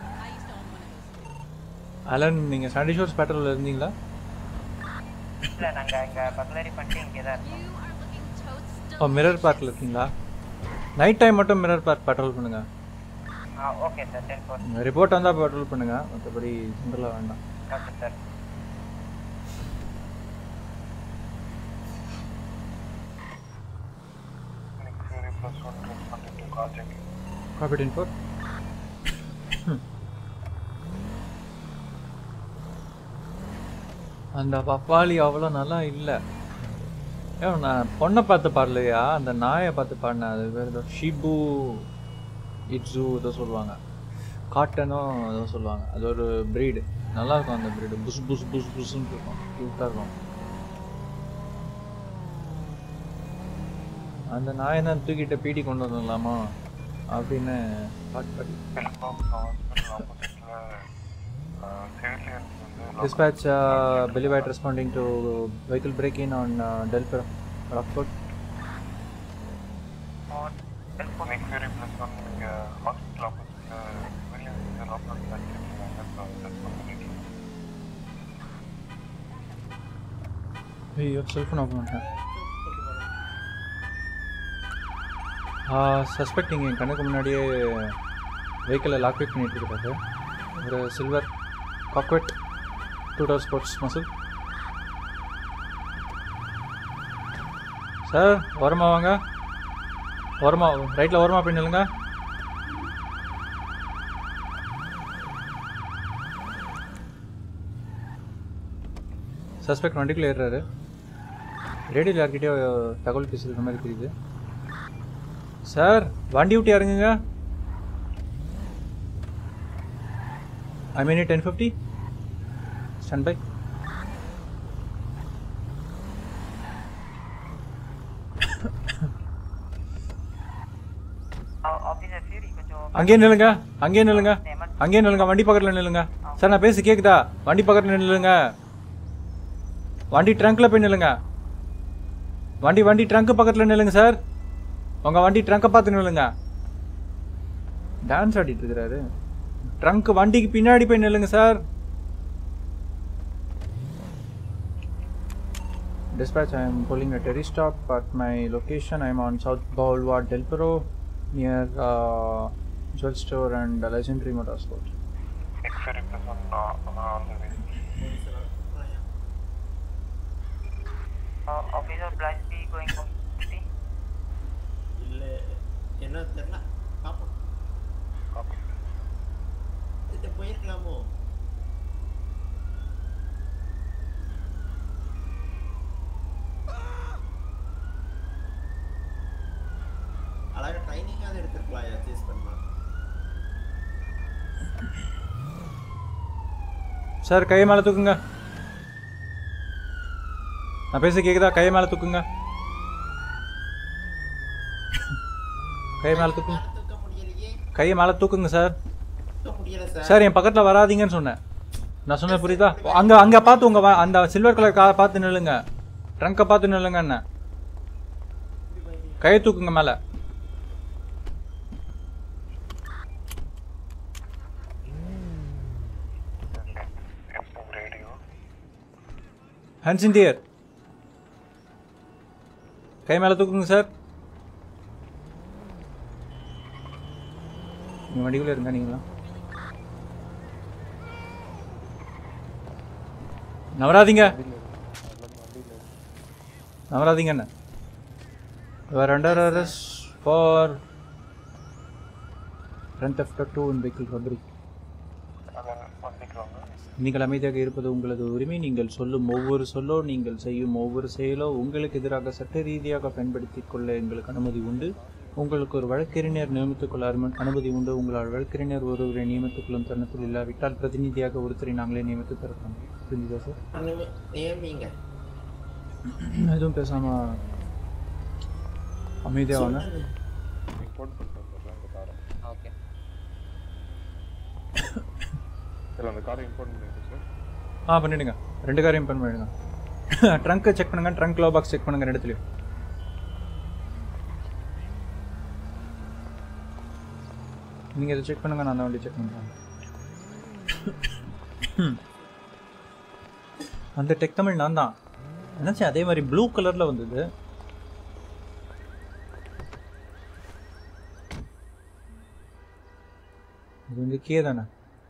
அலன் நீங்கள் சாண்டி ஷோர்ஸ் பேட்டர்ல இருந்தீங்களா இல்லை நாங்கள் இங்கே பக்லரி பண்ணிட்டு இங்கே தான் இருக்கோம் ஓ மிரர் பார்க்கில் இருக்கீங்களா நைட் டைம் மட்டும் மிரர் பார்க் பெட்ரோல் பண்ணுங்க ஆ okay sir ten four report வந்தால் பெட்ரோல் பண்ணுங்க மற்றபடி ஜென்ரலாக வேண்டாம் okay sir Nick Fury plus one responding to car checking. Copy info அந்த பப்பாளி அவ்வளோ நல்லா இல்லை ஏன் நான் பொண்ணை பார்த்து பாடலையா அந்த நாயை பார்த்து பாடினேன் அது பேர் ஏதோ ஷிபு இட்ஸு ஏதோ சொல்லுவாங்க காட்டனும் ஏதோ சொல்லுவாங்க அது ஒரு ப்ரீடு நல்லா இருக்கும் அந்த ப்ரீடு புஸ் புஸ் புஸ் புஸ்ன்னு இருக்கும் க்யூட்டாக இருக்கும் அந்த நாயை தான் தூக்கிட்ட பீடி கொண்டு வந்துடலாமா அப்படின்னு பாட்டு பாடி Pilgrim hospital opposite uh, civilians வந்து Dispatch uh, Billy White responding to vehicle break-in on uh, Del Perro, Rockford. Nick Fury plus one இங்க hospital opposite civilians வந்து local பண்ணிருக்காங்க so that's பண்ணிட்டு ஐயோ செல்ஃபோன் ஆஃப் பண்ணிட்டேன் சஸ்பெக்ட் இங்கே என் கண்ணுக்கு முன்னாடியே வெஹிக்கிளை லாக் பிக் பண்ணிட்டு இருக்காரு ஒரு silver Corvette two door sports muscle sir ஓரமா வாங்க ஓரமா ரைட்டில் ஓரமா போய் நில்லுங்க சஸ்பெக்ட் வண்டிக்குள்ள ஏறுறாரு ரேடியோவில் யார்கிட்டயோ தகவல் பேசுகிற மாதிரி தெரியுது சார் வண்டி விட்டு இறங்குங்க I mean ten fifty stand by officer Fury கொஞ்சம் அங்கேயே நில்லுங்க அங்கேயே நில்லுங்க அங்கேயே நில்லுங்க வண்டி பக்கத்தில் நில்லுங்க சார் நான் பேசி கேக்குதா வண்டி பக்கத்தில் நில்லுங்க வண்டி ட்ரங்க்ல போய் நில்லுங்க வண்டி வண்டி ட்ரங்க் பக்கத்தில் நில்லுங்க சார் உங்க வண்டி ட்ரங்கை பார்த்து நில்லுங்க டான்ஸ் ஆடிட்டு இருக்கிறாரு ட்ரங்க் வண்டிக்கு பின்னாடி போய் நில்லுங்க sir Dispatch, I am pulling a Terry stop at my location. I am on South Boulevard, Del Perro, near uh, Jewel Store and uh, Legendary Motorsport. X-ray plus one uh, on the way. Officer plus be going city இல்லை என்ன தெரில பார்ப்போம் Copy. கிட்ட போயிருக்கலாமோ அழகாக ட்ரைனிங்காக எடுத்துருக்கலாம் சேஸ் பண்ணலாம் சார் கையை மேலே தூக்குங்க நான் பேச கேக்குதா கையை மேலே தூக்குங்க கையை மேலே தூக்குங்க தூக்க முடியலையே கையை மேலே தூக்குங்க சார் தூக்க முடியல சார் சார் என் பக்கத்தில் வராதீங்கன்னு சொன்னேன் நான் சொன்னது புரியுதா அங்கே அங்கே பார்த்து உங்க வ- அந்த சில்வர் கலர் காரை பார்த்து நில்லுங்க ட்ரங்கை பார்த்து நில்லுங்க என்ன கையை தூக்குங்க மேலே F radio. Hands in the air கை மேலே தூக்குங்க சார் நீங்கள் வண்டிக்குள்ளே இருங்க நீங்களா நவராதீங்க நவராதீங்க என்ன were under arrest for grand theft two in vehicle robbery அதன் வந்திக்கிறாங்க நீங்கள் அமைதியாக இருப்பது உங்களது உரிமை நீங்கள் சொல்லும் ஒவ்வொரு சொல்லோ நீங்கள் செய்யும் ஒவ்வொரு செயலோ உங்களுக்கு எதிராக சட்ட ரீதியாக பயன்படுத்திக் கொள்ள எங்களுக்கு அனுமதி உண்டு உங்களுக்கு ஒரு வழக்கறிஞர் நியமித்துக் கொள்ள அனும- அனுமதி உண்டு உங்களால் வழக்கறிஞர் ஒருவரை நியமித்துக் கொள்ளும் தருணத்தில் இல்லாவிட்டால் பிரதிநிதியாக ஒருத்தரை நாங்களே நியமித்து தரலாம் புரிஞ்சுதா சார் நியமி- நியமிங்க எதுவும் பேசாம அமைதியாக வாங்க இம்போர்ட் பண்ணிட்டு வந்துடுறேன் அந்த காரை ஓகே இல்லை அந்த காரை இம்போர்ட் பண்ணிட்டு சார் ஆ பண்ணிடுங்க ரெண்டு காரையும் பண்ண பண்ணிடுங்க ட்ரங்க்கை செக் பண்ணுங்க ட்ரங்க் லோ பாக்ஸ் செக் பண்ணுங்க ரெண்டுத்துலையும் நீங்கள் இதை செக் பண்ணுங்க நான் அந்த வண்டி செக் பண்ணுறேன் அந்த டெக் தமிழ் நான் தான் என்னாச்சு அதே மாதிரி ப்ளூ கலரில் வந்தது இது வந்து கே தானே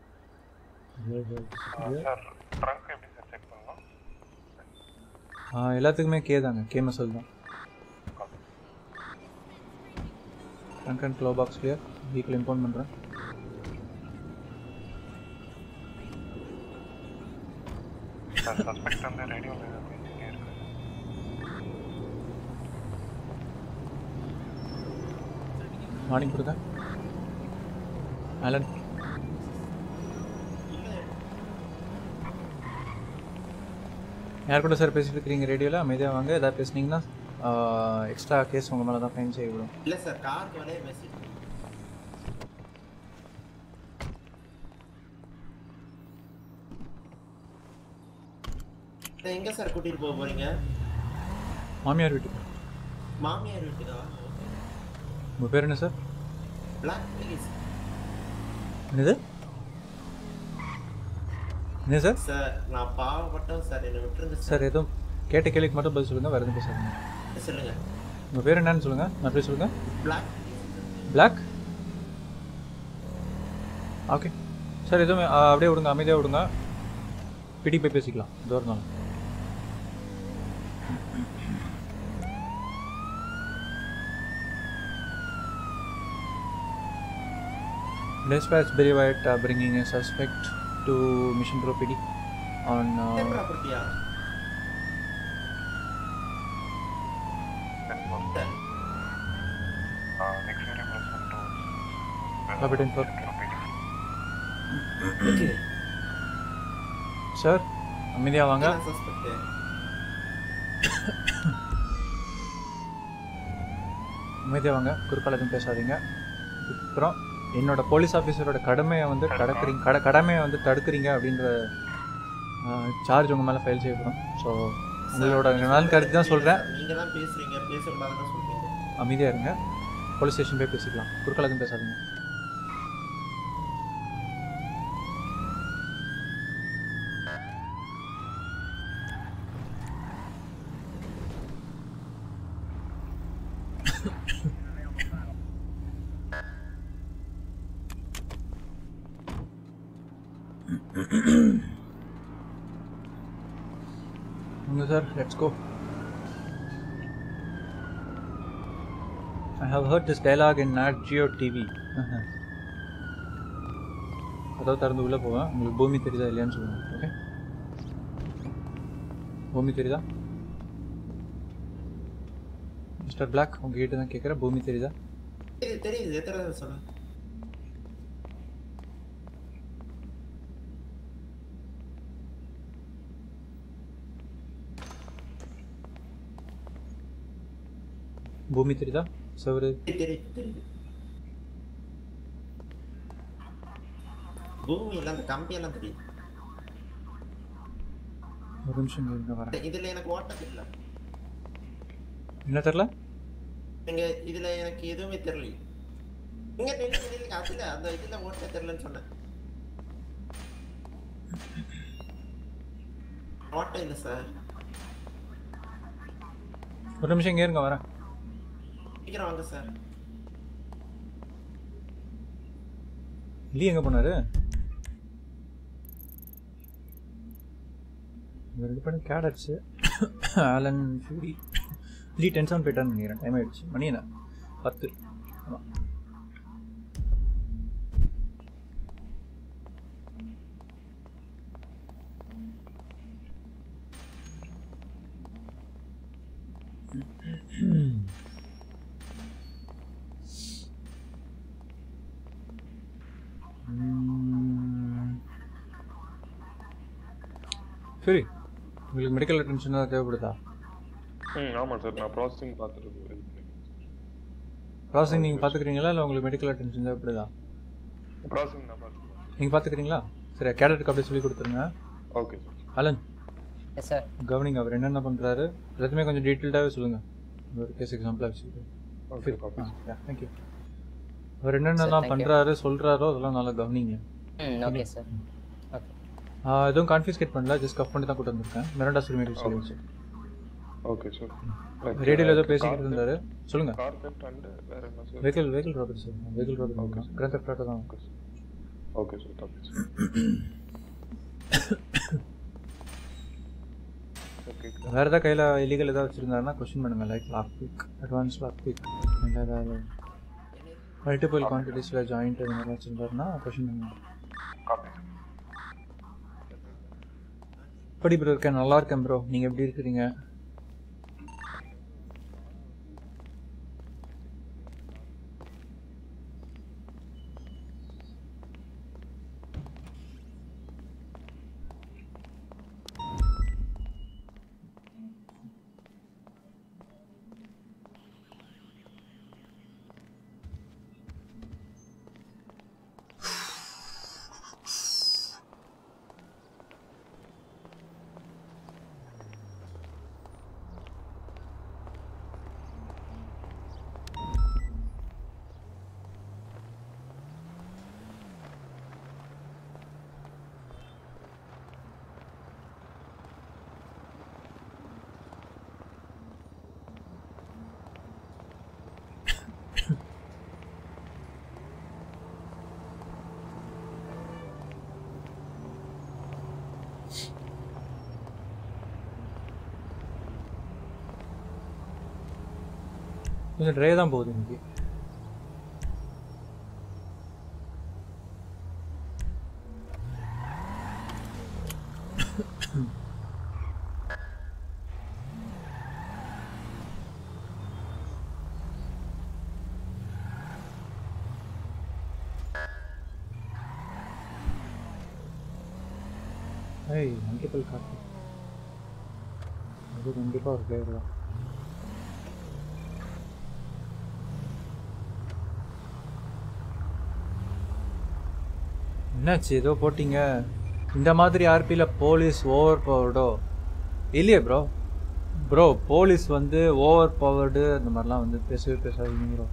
சார் ட்ரங்க் எப்படி சார் செக் பண்ணலாம் ஆ எல்லாத்துக்குமே கே தாங்க கே மசல் தான் trunk and glove box clear வீக்கில் இம்போர்ட் பண்ணுறேன் சார் சஸ்பெக்ட் வந்து ரேடியோவில் பேசிட்டே இருக்கு மார்னிங் கொடுங்க ஆலன் யார் கூட சார் பேசிட்டு இருக்கிறீங்க ரேடியோவில் அமைதியாக வாங்க ஏதாவது பேசுனீங்கன்னா எக்ஸ்ட்ரா கேஸ் உங்கள் மேலே தான் ஃபைன் செய்யப்படும் இல்லை சார் காருக்கு வரைய மெசேஜ் எங்க சார் கூட்டிட்டு போக போறீங்க மாமியார் வீட்டுக்கு மாமியார் வீட்டுக்கா உங்கள் பேர் என்ன சார் பிளாக் ப்ளீஸ் என்னது என்ன சார் சார் நான் பாவப்பட்டோம் சார் என்னை விட்டுருங்க சார் சார் எதுவும் கேட்ட கேள்விக்கு மட்டும் பதில் சொல்லுங்கள் வேறு எதுவும் பேசாதீங்க சொல்லுங்க உங்கள் பேர் என்னன்னு சொல்லுங்கள் நான் பேர் சொல்லுங்கள் black please black okay sir எதுவுமே ஆ, அப்படியே விடுங்க அமைதியாக விடுங்க பிடி போய் பேசிக்கலாம் தூரம் இருந்தாலும் Dispatch Berry uh, bringing a suspect to Mission Pro PD on uh, ப்ராப்பர்ட்டியா next area plus one towards Rapid info. Okay sir அமைதியாக வாங்க சஸ்பெக்ட் அமைதியாக வாங்க குறுக்கால எதுவும் பேசாதீங்க அப்புறம் என்னோட போலீஸ் ஆஃபீஸரோட கடமையை வந்து கடக்குறீங்க கட கடமையை வந்து தடுக்கிறீங்க அப்படின்ற சார்ஜ் உங்கள் மேலே ஃபைல் செய்யப்படும் ஸோ உங்களோட நலன் கருத்து தான் சொல்கிறேன் நீங்க தான் பேசுறீங்க பேசக்கூடாதுன்னு சொல்றீங்க அமைதியாக இருங்க போலீஸ் ஸ்டேஷன் போய் பேசிக்கலாம் குறுக்கால எதுவும் பேசாதீங்க வாங்க sir let's go I have heard this dialogue in Nat Geo TV. கதவு திறந்து உள்ளே போவேன் உங்களுக்கு பூமி தெரியுதா இல்லையான்னு சொல்லுங்கள் ஓகே பூமி தெரியுதா மிஸ்டர் பிளாக் உங்ககிட்ட தான் கேட்குறேன் பூமி தெரியுதா தெரியுது தெரியுது எத்தனை தடவை சொன்னேன் பூமி தெரியுதா சவரு தெரியுது தெரியுது பூமி எல்லாம் அந்த கம்பி எல்லாம் தெரியுது ஒரு நிமிஷம் இருங்க வரேன் இதுல எனக்கு ஓட்ட தெரியல என்ன தெரில நீங்க இதுல எனக்கு எதுவுமே தெரியல இங்க நில்லுங்க நில்லுங்க அதுல அந்த இதுல ஓட்ட தெரியலன்னு சொன்னேன் ஓட்ட இல்ல சார் ஒரு நிமிஷம் இங்கே இருங்க வரேன் சீக்கிரம் வாங்க சார் லீ எங்கே போனாரு இவங்க ரெண்டு பேரும் கேட் அடிச்சு ஆலன் ஃபியூரி லீ டென்ஷன் போயிட்டான்னு நினைக்கிறேன் டைம் ஆயிடுச்சு மணி என்ன பத்து ஆமாம் சரி உங்களுக்கு மெடிக்கல் அட்டென்ஷன் தான் தேவைப்படுதா ம் ஆமாம் சார் நான் ப்ராசஸிங் பார்த்துட்டு இது பண்ணிக்கிறேன் ப்ராசஸிங் நீங்கள் பார்த்துக்கிறீங்களா இல்லை உங்களுக்கு மெடிக்கல் அட்டென்ஷன் தேவைப்படுதா ப்ராசஸிங் நான் பார்த்துக்கிறேன் நீங்கள் பார்த்துக்கிறீங்களா சரி கேடட்டுக்கு அப்படியே சொல்லி கொடுத்துருங்க okay sir Alan yes sir கவனிங்க அவர் என்னென்ன பண்ணுறாரு எல்லாத்தையுமே கொஞ்சம் டீட்டெயில்டாகவே சொல்லுங்கள் ஒரு கேஸ் எக்ஸாம்பிளாக வச்சுக்கிட்டு ஓகே காப்பி தேங்க்யூ அவர் என்னென்னலாம் thank you. பண்ணுறாரு சொல்கிறாரோ அதெல்லாம் நல்லா கவனிங்க ம் ஓகே சார் ஓகே ஆ, எதுவும் கான்ஃபிஸ்கேட் பண்ணல ஜஸ்ட் கப் பண்ணி தான் கூட்டு வந்திருக்கேன் மிரண்டா சிறுமி சொல்லி ஓகே சார் ரேடியோவில் ஏதோ பேசிக்கிட்டு இருந்தாரு சொல்லுங்கள் கார் தெஃப்ட் அண்ட் வேற என்ன sir vehicle vehicle robbery sir vehicle robbery Okay. Grand theft auto தான் okay sir okay sir okay வேறு ஏதாவது கையில் இல்லீகல் ஏதாவது வச்சுருந்தாருன்னா கொஸ்டின் பண்ணுங்க like lock pick advance lock pick இல்லை ஏதாவது மல்டிபிள் குவான்டிட்டிஸில் ஜாயிண்ட் அது மாதிரி வச்சுருந்தாருன்னா கொஸ்டின் பண்ணுங்க காப்பி எப்படி ப்ரோ இருக்கேன் நல்லா இருக்கேன் ப்ரோ நீங்கள் எப்படி இருக்கிறீங்க கொஞ்சம் ட்ரை தான் போகுது இன்னைக்கு ஏய் மல்டிபிள் காட்டு அது கண்டிப்பாக ஒரு பிளேயர் தான் என்னாச்சு ஏதோ போட்டிங்க இந்த மாதிரி ஆர்பியில் போலீஸ் ஓவர் பவர்டோ இல்லையே ப்ரோ ப்ரோ போலீஸ் வந்து ஓவர் பவர்டு அந்த மாதிரிலாம் வந்து பேசவே பேசாதீங்க ப்ரோ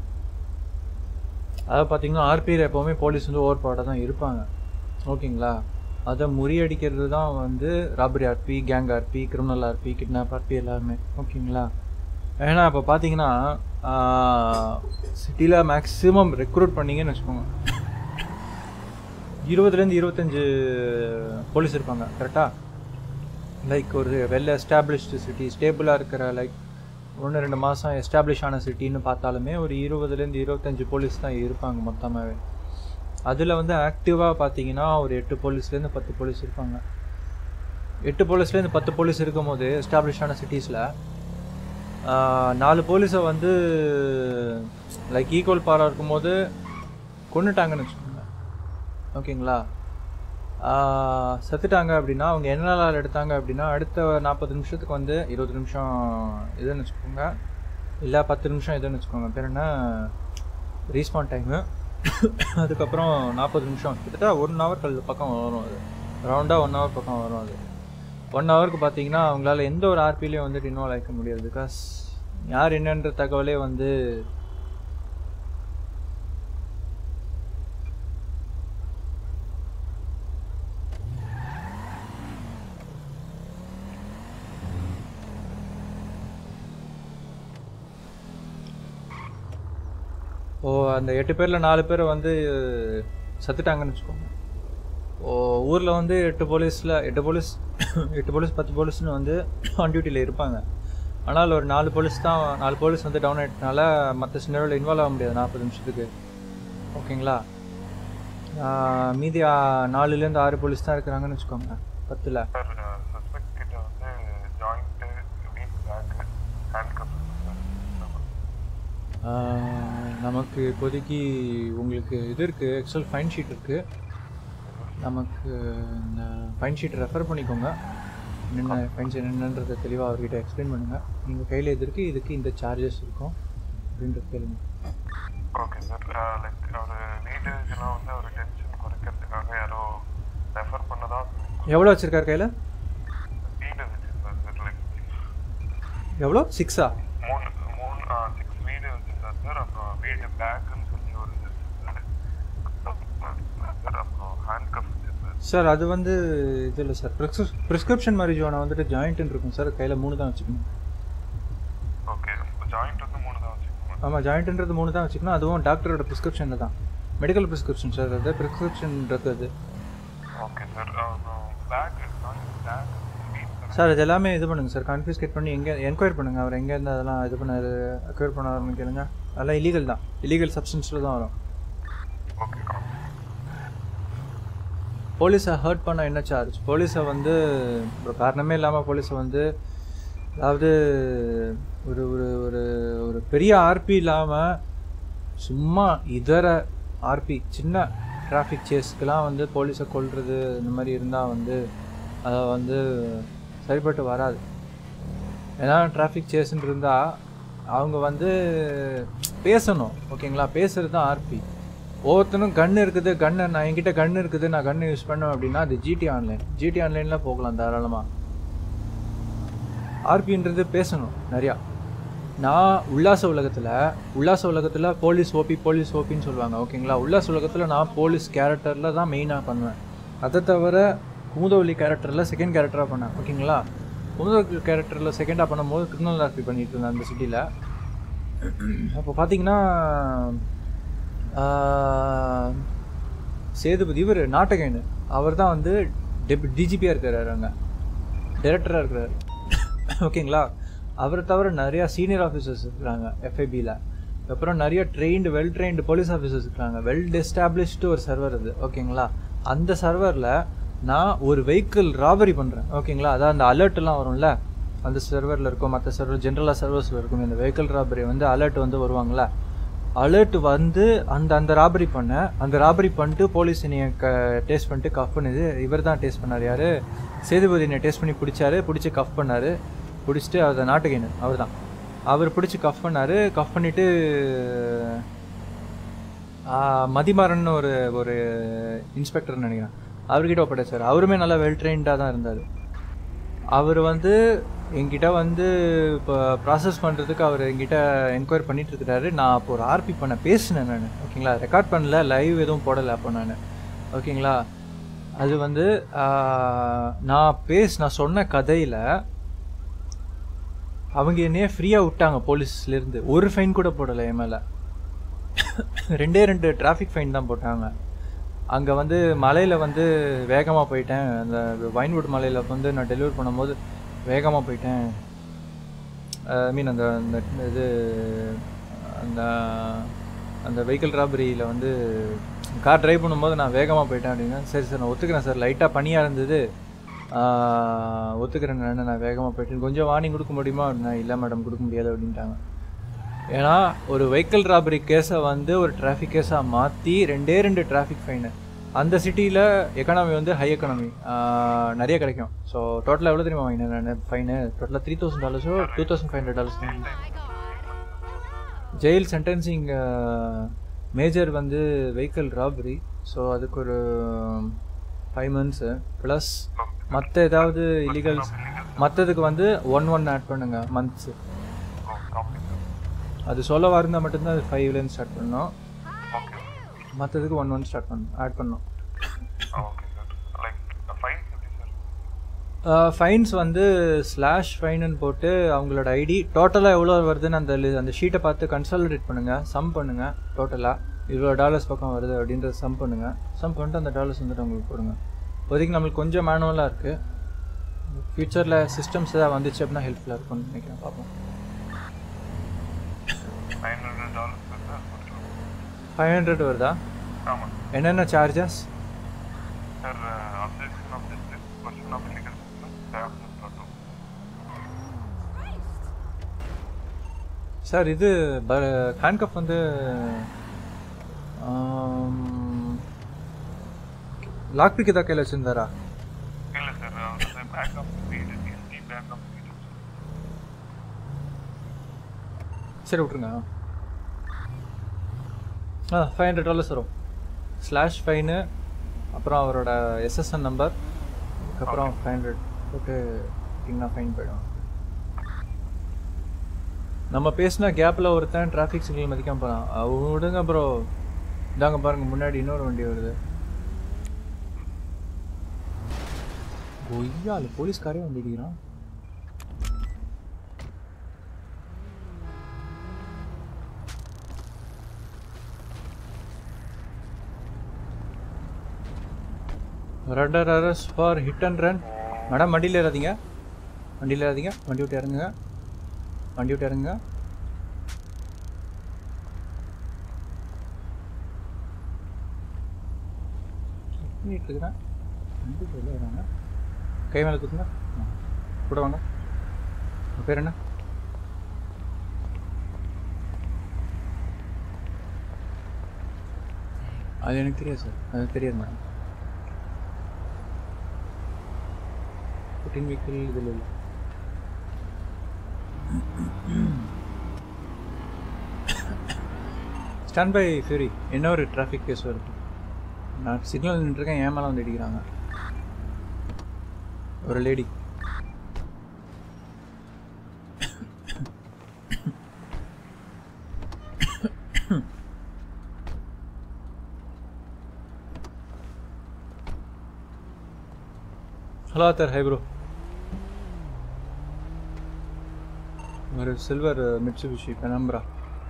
அதாவது பார்த்தீங்கன்னா ஆர்பியில் எப்போவுமே போலீஸ் வந்து ஓவர் பவர்டாக தான் இருப்பாங்க ஓகேங்களா அதை முறியடிக்கிறது தான் வந்து robbery RP gang RP criminal RP kidnap RP எல்லாருமே ஓகேங்களா ஏன்னா இப்போ பார்த்தீங்கன்னா சிட்டியில் மேக்ஸிமம் ரெக்ரூட் பண்ணீங்கன்னு வச்சுக்கோங்க இருபதுலேருந்து இருபத்தஞ்சு போலீஸ் இருப்பாங்க கரெக்டாக லைக் ஒரு வெல் எஸ்டாப்ளிஷ்டு சிட்டி ஸ்டேபிளாக இருக்கிற லைக் ஒன்று ரெண்டு மாதம் எஸ்டாப்ளிஷ் ஆன சிட்டின்னு பார்த்தாலுமே ஒரு இருபதுலேருந்து இருபத்தஞ்சு போலீஸ் தான் இருப்பாங்க மொத்தமாகவே அதில் வந்து ஆக்டிவாக பார்த்தீங்கன்னா ஒரு எட்டு போலீஸ்லேருந்து பத்து போலீஸ் இருப்பாங்க எட்டு போலீஸ்லேருந்து பத்து போலீஸ் இருக்கும்போது எஸ்டாப்ளிஷ் ஆன சிட்டிஸில் நாலு போலீஸை வந்து லைக் ஈக்குவல் பாராக இருக்கும்போது கொண்டுட்டாங்கன்னு வச்சுக்கோங்க ஓகேங்களா ஆஹ் செத்துட்டாங்க அப்படின்னா அவங்க என்ன நாள் எடுத்தாங்க அப்படின்னா அடுத்த நாற்பது நிமிஷத்துக்கு வந்து இருபது நிமிஷம் இதுன்னு வச்சுக்கோங்க இல்லை பத்து நிமிஷம் இதுன்னு வச்சுக்கோங்க பேர் என்ன ரீஸ்பாண்ட் டைமு அதுக்கப்புறம் நாற்பது நிமிஷம் கிட்டத்தட்ட ஒன் ஹவர் கல் பக்கம் வரும் அது ரவுண்டாக ஒன் ஹவர் பக்கம் வரும் அது ஒன் ஹவருக்கு பார்த்தீங்கன்னா அவங்களால எந்த ஒரு ஆர்பிலையும் வந்துட்டு இன்வால்வ் ஆகிக்க முடியாது பிகாஸ் யார் என்னன்ற தகவலே வந்து ஓ அந்த எட்டு பேரில் நாலு பேர் வந்து செத்துட்டாங்கன்னு வச்சுக்கோங்க ஓ ஊரில் வந்து எட்டு போலீஸில் எட்டு போலீஸ் எட்டு போலீஸ் பத்து போலீஸ்னு வந்து ஆன் டியூட்டியில் இருப்பாங்க ஆனால் ஒரு நாலு போலீஸ் தான் நாலு போலீஸ் வந்து டவுன் ஆகிட்டனால மற்ற சின்னரில் இன்வால்வ் ஆக முடியாது நாற்பது நிமிஷத்துக்கு ஓகேங்களா ஆஹ் மீதி ஆ- நாலுலேருந்து ஆறு போலீஸ் தான் இருக்கிறாங்கன்னு வச்சுக்கோங்க பத்தில் சார் சஸ்பெக்ட் கிட்ட வந்து ஜாயிண்ட்டு வீட் பேக்கு ஹேண்ட் கப் ஆஹ் நமக்கு இப்போதைக்கு உங்களுக்கு இது இருக்குது எக்ஸல் ஃபைன் ஷீட் இருக்குது நமக்கு இந்த ஃபைன் ஷீட் ரெஃபர் பண்ணிக்கோங்க என்னென்ன ஃபைன் ஷீட் என்னன்றதை தெளிவாக அவர்கிட்ட எக்ஸ்பிளைன் பண்ணுங்கள் நீங்கள் கையில் எது இருக்குது இதுக்கு இந்த சார்ஜஸ் இருக்கும் அப்படின்றது கேளுங்க ஓகே சார் லைக் அவர் வீடு இதெல்லாம் வந்து அவர் டென்ஷன் குறைக்கிறதுக்காக யாரோ ரெஃபர் பண்ணதா எவ்வளோ வச்சுருக்கார் கையில் வீடு வச்சிருந்தார் சார் லைக் எவ்வளோ சிக்ஸா மூணு மூணு சிக்ஸ் வீடு வச்சிருந்தார் சார் அப்புறம் வீடு பேக்குன்னு சொல்லி ஒரு இது வச்சிருந்தாரு சார் அப்புறம் ஹேண்ட் கப் வச்சிருந்தார் சார் அது வந்து இது இல்லை சார் ப்ரிஸ்கிரிப் ப்ரிஸ்கிரிப்ஷன் மரிஜுவானா வந்துட்டு ஜாயிண்ட்டுன்னு இருக்கும் சார் கையில் மூணு தான் வச்சுக்கணும் ஓகே ஜாயிண்ட் வந்து மூணு தான் வச்சுக்கோங்க ஆமாம் ஜாயிண்ட்ன்றது மூணு தான் வச்சுக்கணும் அதுவும் டாக்டரோட ப்ரிஸ்கிரிப்ஷனில் தான் மெடிக்கல் ப்ரிஸ்கிரிப்ஷன் சார் அது ப்ரிஸ்கிரிப்ஷன்ன்றது அது ஓகே சார் அப்புறம் பேக் பேக் வீட் சார் இது எல்லாமே இது பண்ணுங்கள் சார் கான்ஃபிஸ்கேட் பண்ணி எங்கே என்கொயர் பண்ணுங்கள் அவர் எங்கே இருந்து அதெல்லாம் இது பண்ண அக்வயர் பண்ண ஆரம்பிக்கிறீங்க அதெல்லாம் இல்லீகல் தான் இல்லீகல் சப்ஸ்டன்ஸில் தான் வரும் ஓகே போலீஸை ஹர்ட் பண்ண என்ன சார்ஜ் போலீஸை வந்து ஒரு காரணமே இல்லாமல் போலீஸை வந்து அதாவது ஒரு ஒரு ஒரு ஒரு பெரிய ஆர்பி இல்லாமல் சும்மா இதர ஆர்பி சின்ன டிராஃபிக் சேஸ்க்கெலாம் வந்து போலீஸை கொல்றது இந்த மாதிரி இருந்தால் வந்து அதை வந்து சரிப்பட்டு வராது ஏன்னா டிராஃபிக் சேஸ்ன்னு இருந்தால் அவங்க வந்து பேசணும் ஓகேங்களா பேசுறது தான் ஆர்பி ஒவ்வொருத்தனும் கன் இருக்குது கன்னு நான் என்கிட்ட கன் இருக்குது நான் கன்னு யூஸ் பண்ணேன் அப்படின்னா அது ஜிடி ஆன்லைன் ஜிடி ஆன்லைனில் போகலாம் தாராளமாக ஆர்பின்றது பேசணும் நிறையா நான் உல்லாச உலகத்தில் உல்லாச உலகத்தில் போலீஸ் ஓபி போலீஸ் ஓபின்னு சொல்லுவாங்க ஓகேங்களா உல்லாச உலகத்தில் நான் போலீஸ் கேரக்டரில் தான் மெயினாக பண்ணுவேன் அதை தவிர குமுதவல்லி கேரக்டரில் செகண்ட் கேரக்டராக பண்ணேன் ஓகேங்களா குமுதவல்லி கேரக்டரில் செகண்டாக பண்ணும்போது கிரிமினல் ஆர்பி பண்ணிட்டு இருந்தேன் அந்த சிட்டியில் அப்போ பார்த்தீங்கன்னா ஆஹ், சேதுபதி இவர் நாட்டகேனு அவர் தான் வந்து டெப் டிஜிபியாக இருக்கிறாரு அங்கே டைரக்டராக இருக்கிறாரு ஓகேங்களா அவரை தவிர நிறையா சீனியர் ஆஃபீஸர்ஸ் இருக்கிறாங்க எஃப்ஐபியில் அப்புறம் நிறைய trained well trained police officers இருக்கிறாங்க வெல் எஸ்டாப்ளிஷ்டு ஒரு சர்வர் அது ஓகேங்களா அந்த சர்வரில் நான் ஒரு வெஹிக்கிள் ராபரி பண்ணுறேன் ஓகேங்களா அதான் அந்த அலர்ட்லாம் வரும்ல அந்த சர்வரில் இருக்கும் மற்ற சர்வர் ஜென்ரலாக சர்வர்ஸில் இருக்கும் இந்த வெஹிக்கிள் ராபரி வந்து அலர்ட் வந்து வருவாங்களா அலர்ட் வந்து அந்த அந்த ராபரி பண்ணேன் அந்த ராபரி பண்ணிட்டு போலீஸ் என்னைய க டேஸ்ட் பண்ணிட்டு கஃப் பண்ணுது இவர் தான் டேஸ்ட் பண்ணார் யார் சேதுபதி என்னை டேஸ்ட் பண்ணி பிடிச்சாரு பிடிச்சி கஃப் பண்ணார் பிடிச்சிட்டு அதை நாட்டுகைனு அவர் தான் அவர் பிடிச்சி கஃப் பண்ணார் கஃப் பண்ணிவிட்டு மதிமாறன் ஒரு ஒரு இன்ஸ்பெக்டர்னு நினைக்கிறேன் அவர்கிட்ட ஒப்படைச்சார் அவருமே நல்லா வெல் ட்ரெயின்டாக தான் இருந்தார் அவர் வந்து என்கிட்ட வந்து இப்போ ப்ராசஸ் பண்ணுறதுக்கு அவர் என்கிட்ட என்கொயரி பண்ணிட்டு இருக்கிறாரு நான் அப்போ ஒரு ஆர்பி பண்ண பேசினேன் நான் ஓகேங்களா ரெக்கார்ட் பண்ணல லைவ் எதுவும் போடலை அப்போ நான் ஓகேங்களா அது வந்து ஆஹ், நான் பேஸ் நான் சொன்ன கதையில் அவங்க என்னையே ஃப்ரீயாக விட்டாங்க போலீஸ்லேருந்து ஒரு ஃபைன் கூட போடலை என் மேலே ரெண்டே ரெண்டு டிராஃபிக் ஃபைன் தான் போட்டாங்க அங்கே வந்து மலையில் வந்து வேகமாக போயிட்டேன் அந்த வைன்வுட் மலையில் வந்து நான் டெலிவரி பண்ணும்போது வேகமாக போயிட்டேன் ஐ மீன் அந்த அந்த இது அந்த அந்த வெஹிக்கிள் ராபரியில் வந்து கார் டிரைவ் பண்ணும்போது நான் வேகமாக போயிட்டேன் அப்படின்னா சரி சார் நான் ஒத்துக்கிறேன் சார் லைட்டாக பனியாக இருந்தது ஆஹ், ஒத்துக்கிறேன் நான் நான் வேகமாக போயிட்டேன் கொஞ்சம் வார்னிங் கொடுக்க முடியுமா நான் இல்லை மேடம் கொடுக்க முடியாது அப்படின்ட்டாங்க ஏன்னா ஒரு வெஹிக்கிள் ராபரி கேஸை வந்து ஒரு டிராஃபிக் கேஸாக மாற்றி ரெண்டே ரெண்டு டிராஃபிக் ஃபைனு அந்த சிட்டியில் எக்கானமி வந்து ஹை எக்கானமி நிறைய கிடைக்கும் ஸோ டோட்டலாக எவ்வளோ தெரியுமா வாங்கினேன் நான் ஃபைனு டோட்டலாக த்ரீ தௌசண்ட் டாலர்ஸோ two thousand five hundred dollars jail sentencing major வந்து வெஹிக்கிள் ராபரி ஸோ அதுக்கு ஒரு ஃபைவ் மந்த்ஸு ப்ளஸ் மற்ற ஏதாவது இல்லீகல்ஸ் மற்றதுக்கு வந்து ஒன் ஒன் ஆட் பண்ணுங்க மந்த்ஸு அது சொல்ல இருந்தால் மட்டும்தான் அது ஃபைவ்லேருந்து ஸ்டார்ட் பண்ணணும் மற்றதுக்கு ஒன் ஒன் ஸ்டார்ட் பண்ணணும் ஆட் பண்ணணும் ஓகே சார் லைக் ஃபைன் எப்படி சார் ஃபைன்ஸ் வந்து ஸ்லாஷ் ஃபைனுன்னு போட்டு அவங்களோட ஐடி டோட்டலாக எவ்வளோ வருதுன்னு அந்த li- அந்த ஷீட்டை பார்த்து கன்சாலிடேட் பண்ணுங்கள் சம் பண்ணுங்கள் டோட்டலாக இவ்வளோ டாலர்ஸ் பக்கம் வருது அப்படின்றத சம் பண்ணுங்கள் சம் பண்ணிட்டு அந்த டாலர்ஸ் வந்துட்டு உங்களுக்கு போடுங்க இப்போதைக்கு நம்மளுக்கு கொஞ்சம் மேனுவலாக இருக்குது ஃப்யூச்சரில் சிஸ்டம்ஸ் ஏதாவது வந்துச்சு அப்படின்னா ஹெல்ப்ஃபுல்லாக இருக்கும்னு நினைக்கிறேன் பார்ப்போம் nine hundred dollars sir five hundred வருதா ஆமாம் என்னென்ன charges sir updation of this version of illegal system tablet மட்டும் சார் இது ஹேண்ட்கப் வந்து லாக் பிக் ஏதாவது கையில் வச்சுருந்தாரா இல்லை சார் வந்து pack of speed SD pack of speed சரி விட்ருங்க ஆ ஃபைவ் ஹண்ட்ரட் டாலர்ஸ் வரும் ஸ்லாஷ் ஃபைனு அப்புறம் அவரோட எஸ்எஸ்என் நம்பர் அதுக்கப்புறம் ஃபைவ் ஹண்ட்ரட் போட்டு பார்த்தீங்கன்னா ஃபைன் போயிடும் நம்ம பேசின கேப்பில் ஒருத்தன் டிராஃபிக் சிக்னல் மதிக்காம போகிறான் அவங்க விடுங்க ப்ரோ இதாங்க பாருங்க முன்னாடி இன்னொரு வண்டி வருது கொய்யால போலீஸ்காரே வந்து இடிக்கிறான் under arrest for hit and run madam வண்டியில் ஏறாதீங்க வண்டியில் ஏறாதீங்க வண்டி விட்டு இறங்குங்க வண்டி விட்டு இறங்குங்க பண்ணிட்டு இருக்கிறேன் வண்டி வெளில வராங்க கை மேலே குத்துங்க ஆ. கூட வாங்க உங்க பேர் என்ன அது எனக்கு தெரியாது சார் அது தெரியாது மேடம் புட்டின் வெஹிக்கிள் இதில் இல்லை ஸ்டாண்ட் பை ஃபியூரி என்ன ஒரு டிராஃபிக் கேஸ் வருது நான் சிக்னல் நின்றுருக்கேன் ஏன் மேலே வந்து இடிக்கிறாங்க ஒரு lady hello Arthur hi bro ஒரு சில்வர் மிட்சுபிஷி பெனம்பரா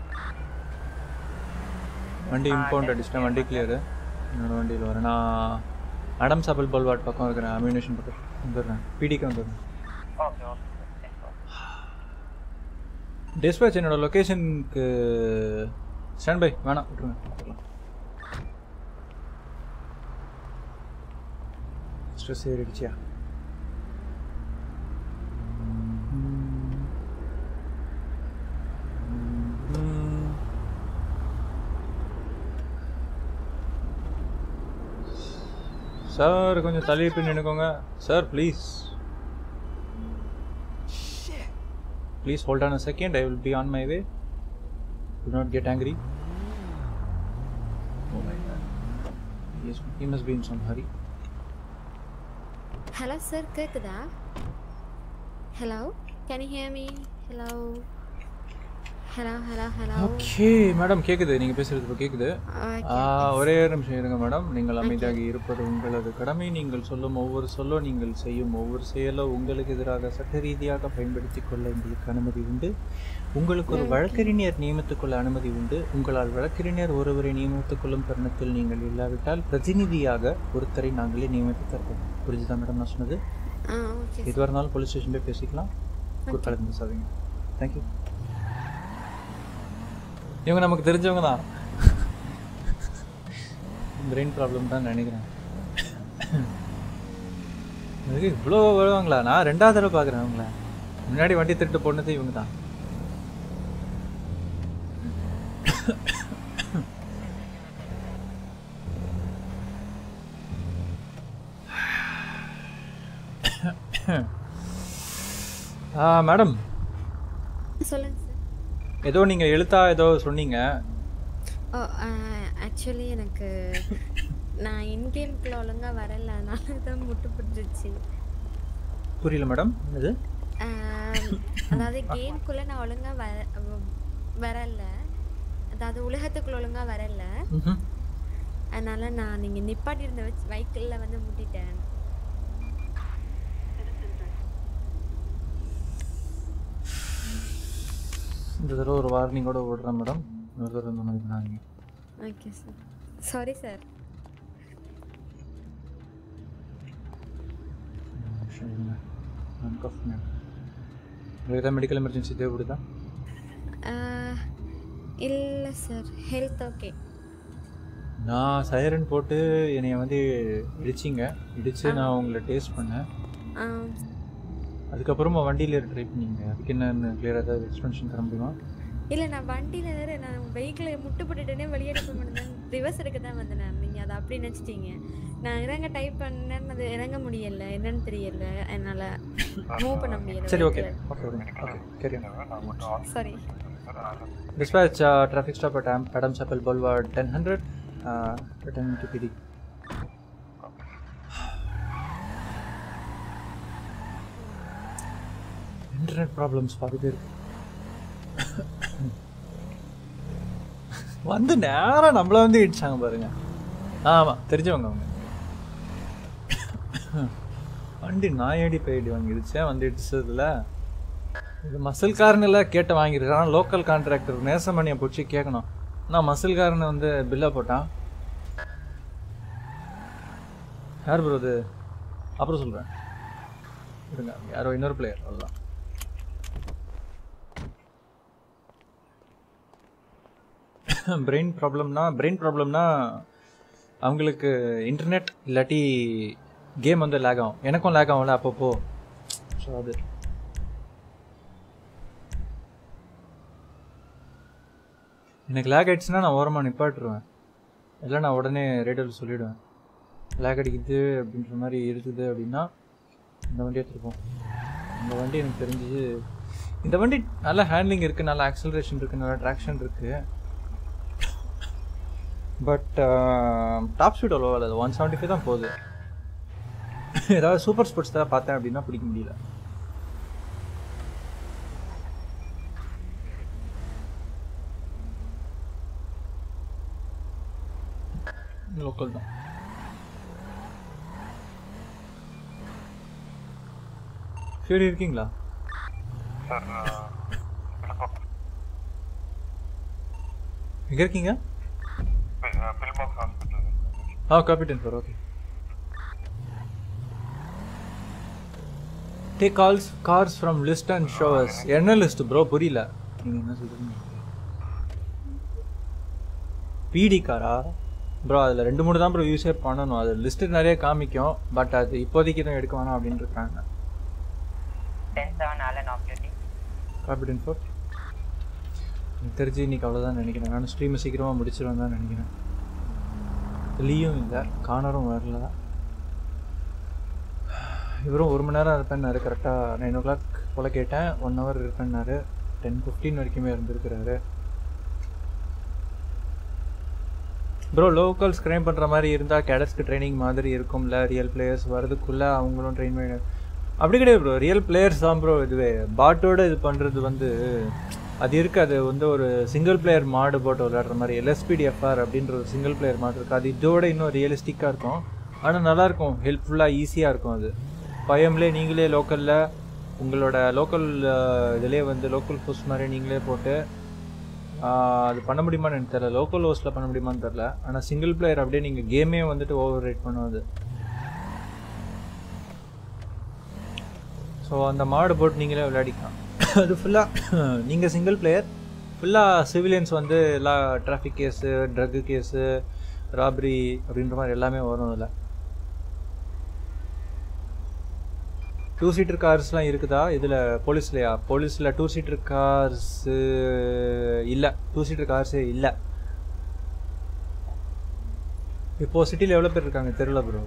வண்டி இம்பவுண்ட் அடிச்சிட்டேன் வண்டி கிளியரு என்னோட வண்டியில் வரேன் நான் அடம் சபல் பல்வாட் பக்கம் இருக்கிறேன் அம்யூனேஷன் பக்கம் வந்துடுறேன் பிடிக்கு வந்துடுறேன் ஓகே ஓகே டிஸ்பேச் என்னோட லொக்கேஷனுக்கு ஸ்டாண்ட் பை வேணாம் விட்டுருங்க பார்த்துக்கலாம் ஸ்ட்ரெஸ் ஏறிடுச்சியா சார் கொஞ்சம் தள்ளி போய் நினைக்கோங்க sir please please hold on a second I will be on my way to not get angry Oh my god. Yes, he must be in some hurry. Hello sir கேக்குதா hello can you hear me hello hello hello hello okay madam கேக்குது நீங்க பேசுறது இப்போ கேக்குது ஆ, ஒரே நிமிஷம் இருங்க மேடம் நீங்கள் அமைதியாக இருப்பது உங்களது கடமை நீங்கள் சொல்லும் ஒவ்வொரு சொல்லோ நீங்கள் செய்யும் ஒவ்வொரு செயலோ உங்களுக்கு எதிராக சட்ட ரீதியாக பயன்படுத்திக் கொள்ள உங்களுக்கு அனுமதி உண்டு உங்களுக்கு ஒரு வழக்கறிஞர் நியமித்துக் கொள்ள அனுமதி உண்டு உங்களால் வழக்கறிஞர் ஒருவரை நியமித்துக் கொள்ளும் தருணத்தில் நீங்கள் இல்லாவிட்டால் பிரதிநிதியாக ஒருத்தரை நாங்களே நியமித்து தருவோம் புரிஞ்சுதா மேடம் நான் சொன்னது ஆ ஓகே எதுவாக இருந்தாலும் போலீஸ் ஸ்டேஷன் போய் பேசிக்கலாம் குறுக்காலம் பேசாதீங்க தேங்க்யூ இவங்க நமக்கு தெரிஞ்சவங்க தான் பிரெயின் ப்ராப்ளம் தான் நினைக்கிறேன் இதுக்கு இவ்வளோ வருவாங்களா நான் ரெண்டாவது தடவை பார்க்குறேன் அவங்கள முன்னாடி வண்டி திருட்டு போனது இவங்க தான் மேடம் சொல்லுங்க சார் ஏதோ நீங்கள் எழுத்தா ஏதோ சொன்னீங்க ஓ ஆக்சுவலி எனக்கு நான் இன்கேம்குள்ள ஒழுங்கா வரல அதனால தான் முட்டு பிடிச்சிச்சு புரியல மேடம் இது அதாவது கேம்குள்ள நான் ஒழுங்கா வர வ- வரல அதாவது உலகத்துக்குள்ள ஒழுங்கா வரல ம்ஹும். அதனால நான் நீங்க நிப்பாட்டி இருந்த வச்சு வைக்கிளில் வந்து முட்டிட்டேன் இந்த தடவை ஒரு வார்னிங்கோட விடுறேன் மேடம் இன்னொரு தடவை இந்த மாதிரி பண்ணாதீங்க okay sir sorry sir handcuff உங்களுக்கு ஏதாவது மெடிக்கல் எமர்ஜென்சி தேவைப்படுதா இல்லை சார் ஹெல்த் ஓகே நான் சைரன் போட்டு என்னைய வந்து இடிச்சிங்க இடித்து நான் உங்களை டேஸ்ட் பண்ணேன் அதுக்கப்புறமா வண்டியில் ட்ரை பண்ணீங்க அதுக்கு என்னன்னு கிளியராக ஏதாவது எக்ஸ்பென்ஷன் தர முடியுமா இல்லை நான் வண்டியில் வேறு நான் வெஹிக்கிளை முட்டு போட்டுட்டேனே வெளியெடுக்க முடியும் ரிவர்ஸ் எடுக்க தான் வந்தேன் நான் நீங்கள் அதை அப்படி நினச்சிட்டீங்க நான் இறங்க டைப் பண்ணேன்னு அது இறங்க முடியல என்னன்னு தெரியல என்னால் மூவ் பண்ண முடியல சரி okay okay okay Kerry sorry Dispatch uh, traffic stop at Am- Adam Chapel Boulevard 1000 uh, returning to PD. Internet problems பாதி பேர் வந்து நேரா நம்மள வந்து இடிச்சாங்க பாருங்க ஆமாம் தெரிஞ்சவங்க அவங்க வண்டி நாயடி போயிடி வாங்கி இடிச்சேன் வந்து இடிச்சதுல இது மசில்காரனில் கேட்டு வாங்கியிருக்கான் லோக்கல் கான்ட்ராக்டர் நேசமணியை பிடிச்சி கேட்கணும் நான் மசில்காரனை வந்து பில்லை போட்டான் யார் ப்ரோ இது அப்புறம் சொல்கிறேன் இருங்க யாரோ இன்னொரு பிளேயர் அவ்வளோதான் பிரெயின் ப்ராப்ளம்னா பிரெயின் ப்ராப்ளம்னா அவங்களுக்கு இன்டர்நெட் இல்லாட்டி கேம் வந்து லேக் ஆகும் எனக்கும் லேக் ஆகும்ல அப்பப்போ ஸோ அது எனக்கு லேக் ஆயிடுச்சுன்னா நான் ஓரமாக நிப்பாட்டுருவேன் இல்லை நான் உடனே ரேடியோவில் சொல்லிவிடுவேன் லேக் அடிக்குது அப்படின்ற மாதிரி இருக்குது அப்படின்னா இந்த வண்டி எடுத்துருப்போம் இந்த வண்டி எனக்கு தெரிஞ்சு இந்த வண்டி நல்ல ஹேண்ட்லிங் இருக்குது நல்ல ஆக்சலரேஷன் இருக்குது நல்ல ட்ராக்ஷன் இருக்குது பட் டாப் ஸ்பீட் அவ்வளோ இல்லை ஒன் செவன்ட்டி ஃபைவ் தான் போகுது ஏதாவது சூப்பர் ஸ்போர்ட்ஸ் தான் பார்த்தேன் அப்படின்னா பிடிக்க முடியல லோக்கல் தான் சரி இருக்கீங்களா சார் எங்கே இருக்கீங்க பில்பாக்ஸ் ஹாஸ்பிட்டல் ஆ copy ten four okay take calls cars from list and showers என்ன லிஸ்ட் ப்ரோ புரியல நீங்கள் என்ன சொல்கிறீங்க பிடி காரா ப்ரோ அதில் ரெண்டு மூணு தான் ப்ரோ யூஸே பண்ணணும் அது லிஸ்ட்டு நிறைய காமிக்கும் பட் அது இப்போதைக்கு தான் எடுக்க வேணாம் அப்படின்னு இருக்காங்க ten seven Alan off duty copy ten four எனக்கு தெரிஞ்சு இன்னைக்கு அவ்வளோதான் நினைக்கிறேன் நான் ஸ்ட்ரீமை சீக்கிரமாக முடிச்சிருவேன் தான் நினைக்கிறேன் லீயும் இல்லை கானரும் வரல இவரும் ஒரு மணி நேரம் இருப்பேன்னாரு கரெக்டாக நைன் ஓ கிளாக் போல் கேட்டேன் ஒன் ஹவர் இருப்பேன்னாரு டென் ஃபிஃப்டீன் வரைக்குமே இருந்திருக்கிறாரு ப்ரோ லோக்கல்ஸ் ட்ரெயின் பண்ணுற மாதிரி இருந்தால் கேடட்ஸ்க்கு ட்ரைனிங் மாதிரி இருக்கும்ல ரியல் பிளேயர்ஸ் வரதுக்குள்ளே அவங்களும் ட்ரெயின் பண்ணி அப்படி கிடையாது ப்ரோ ரியல் பிளேயர்ஸ் தான் ப்ரோ இதுவே பாட்டோட இது பண்ணுறது வந்து அது இருக்கு அது வந்து ஒரு சிங்கிள் பிளேயர் மாடு போட்டு விளையாடுற மாதிரி எல்எஸ்பிடிஎஃப்ஆர் அப்படின்ற ஒரு சிங்கிள் பிளேயர் மாடு இருக்குது அது இதோட இன்னும் ரியலிஸ்டிக்காக இருக்கும் ஆனால் நல்லாயிருக்கும் ஹெல்ப்ஃபுல்லாக ஈஸியாக இருக்கும் அது பயம்லே நீங்களே லோக்கலில் உங்களோட லோக்கல் இதிலே வந்து லோக்கல் போஸ்ட் மாதிரி நீங்களே போட்டு ஆஹ், அது பண்ண முடியுமான்னு எனக்கு தெரியல லோக்கல் ஹோஸ்ட்டில் பண்ண முடியுமான்னு தெரில ஆனால் சிங்கிள் பிளேயர் அப்படியே நீங்கள் கேமே வந்துட்டு ஓவர் ரேட் பண்ணும் அது ஸோ அந்த மாடு போட்டு நீங்களே விளையாடிக்கலாம் அது ஃபுல்லாக நீங்கள் சிங்கிள் பிளேயர் ஃபுல்லாக சிவிலியன்ஸ் வந்து எல்லா traffic case drug case robbery அப்படின்ற மாதிரி எல்லாமே வரும் அதில் டூ சீட்டர் கார்ஸ்லாம் இருக்குதா இதில் போலீஸ்லையா போலீஸில் டூ சீட்டர் கார்ஸு இல்லை டூ சீட்டர் கார்ஸே இல்லை இப்போ சிட்டியில் எவ்வளோ பேர் இருக்காங்க தெரியல ப்ரோ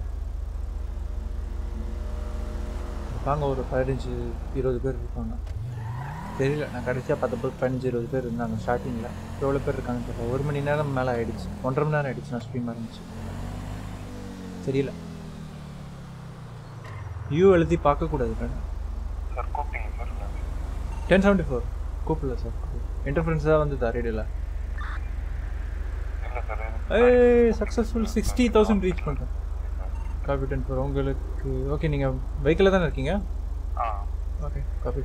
இருப்பாங்க ஒரு பதினஞ்சு இருபது பேர் இருப்பாங்க தெரியல நான் கடைசியாக பார்த்தப்போ பதினஞ்சு இருபது பேர் இருந்தாங்க ஸ்டார்டிங்கில் எவ்வளோ பேர் இருக்காங்கன்னு தெரியல ஒரு மணி நேரம் மேலே ஆயிடுச்சு ஒன்றரை மணி நேரம் ஆயிடுச்சு நான் ஸ்ட்ரீம் இருந்துச்சு தெரியல யூ எழுதி பார்க்கக்கூடாது கண்ணு சார் கூப்பிட்டீங்க சார் டென் செவன்ட்டி ஃபோர் கூப்பிடல சார் இன்டர்ஃபரன்ஸ் தான் வந்து ரேடியோவில் இல்லை சார் ஏய் சக்ஸஸ்ஃபுல் சிக்ஸ்டி தௌசண்ட் ரீச் பண்ணுறேன் காப்பி டென் ஃபோர் உங்களுக்கு ஓகே நீங்கள் வெஹிக்கிளில் தானே இருக்கீங்க ஆ okay copy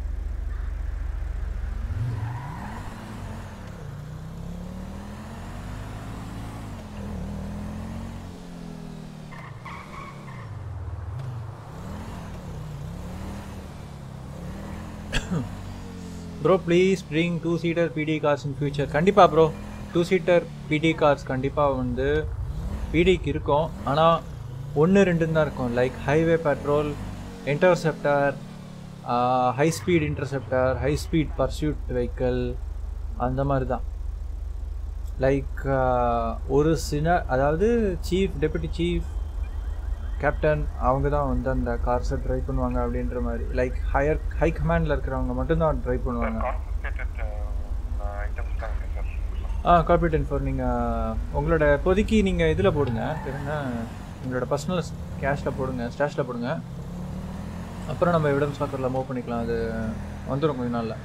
bro please bring two seater PD cars in future கண்டிப்பாக bro two seater PD cars கண்டிப்பாக வந்து பிடிக்கு இருக்கும் ஆனால் ஒன்று ரெண்டுன்னு தான் இருக்கும் like highway patrol interceptor high speed interceptor high speed pursuit vehicle அந்த மாதிரி தான் லைக் ஒரு சின்ன அதாவது சீஃப் டெபுட்டி சீஃப் கேப்டன் அவங்க தான் வந்து அந்த கார்ஸை ட்ரை பண்ணுவாங்க அப்படின்ற மாதிரி லைக் ஹையர் ஹை கமாண்டில் இருக்கிறவங்க மட்டும்தான் ட்ரை பண்ணுவாங்க கான்ஃபிஸ்கேட்டட் ஐட்டம்ஸ் தான் இருக்கு சார் ஆ காப்பி டென் ஃபோர் நீங்கள் உங்களோட இப்போதைக்கு நீங்கள் இதில் போடுங்க பேர் என்ன உங்களோட பர்சனல் கேஷில் போடுங்க ஸ்டாஷில் போடுங்க அப்புறம் நம்ம எவிடன்ஸ் லாக்கரில் மூவ் பண்ணிக்கலாம் அது வந்துடும் கொஞ்ச நாளில்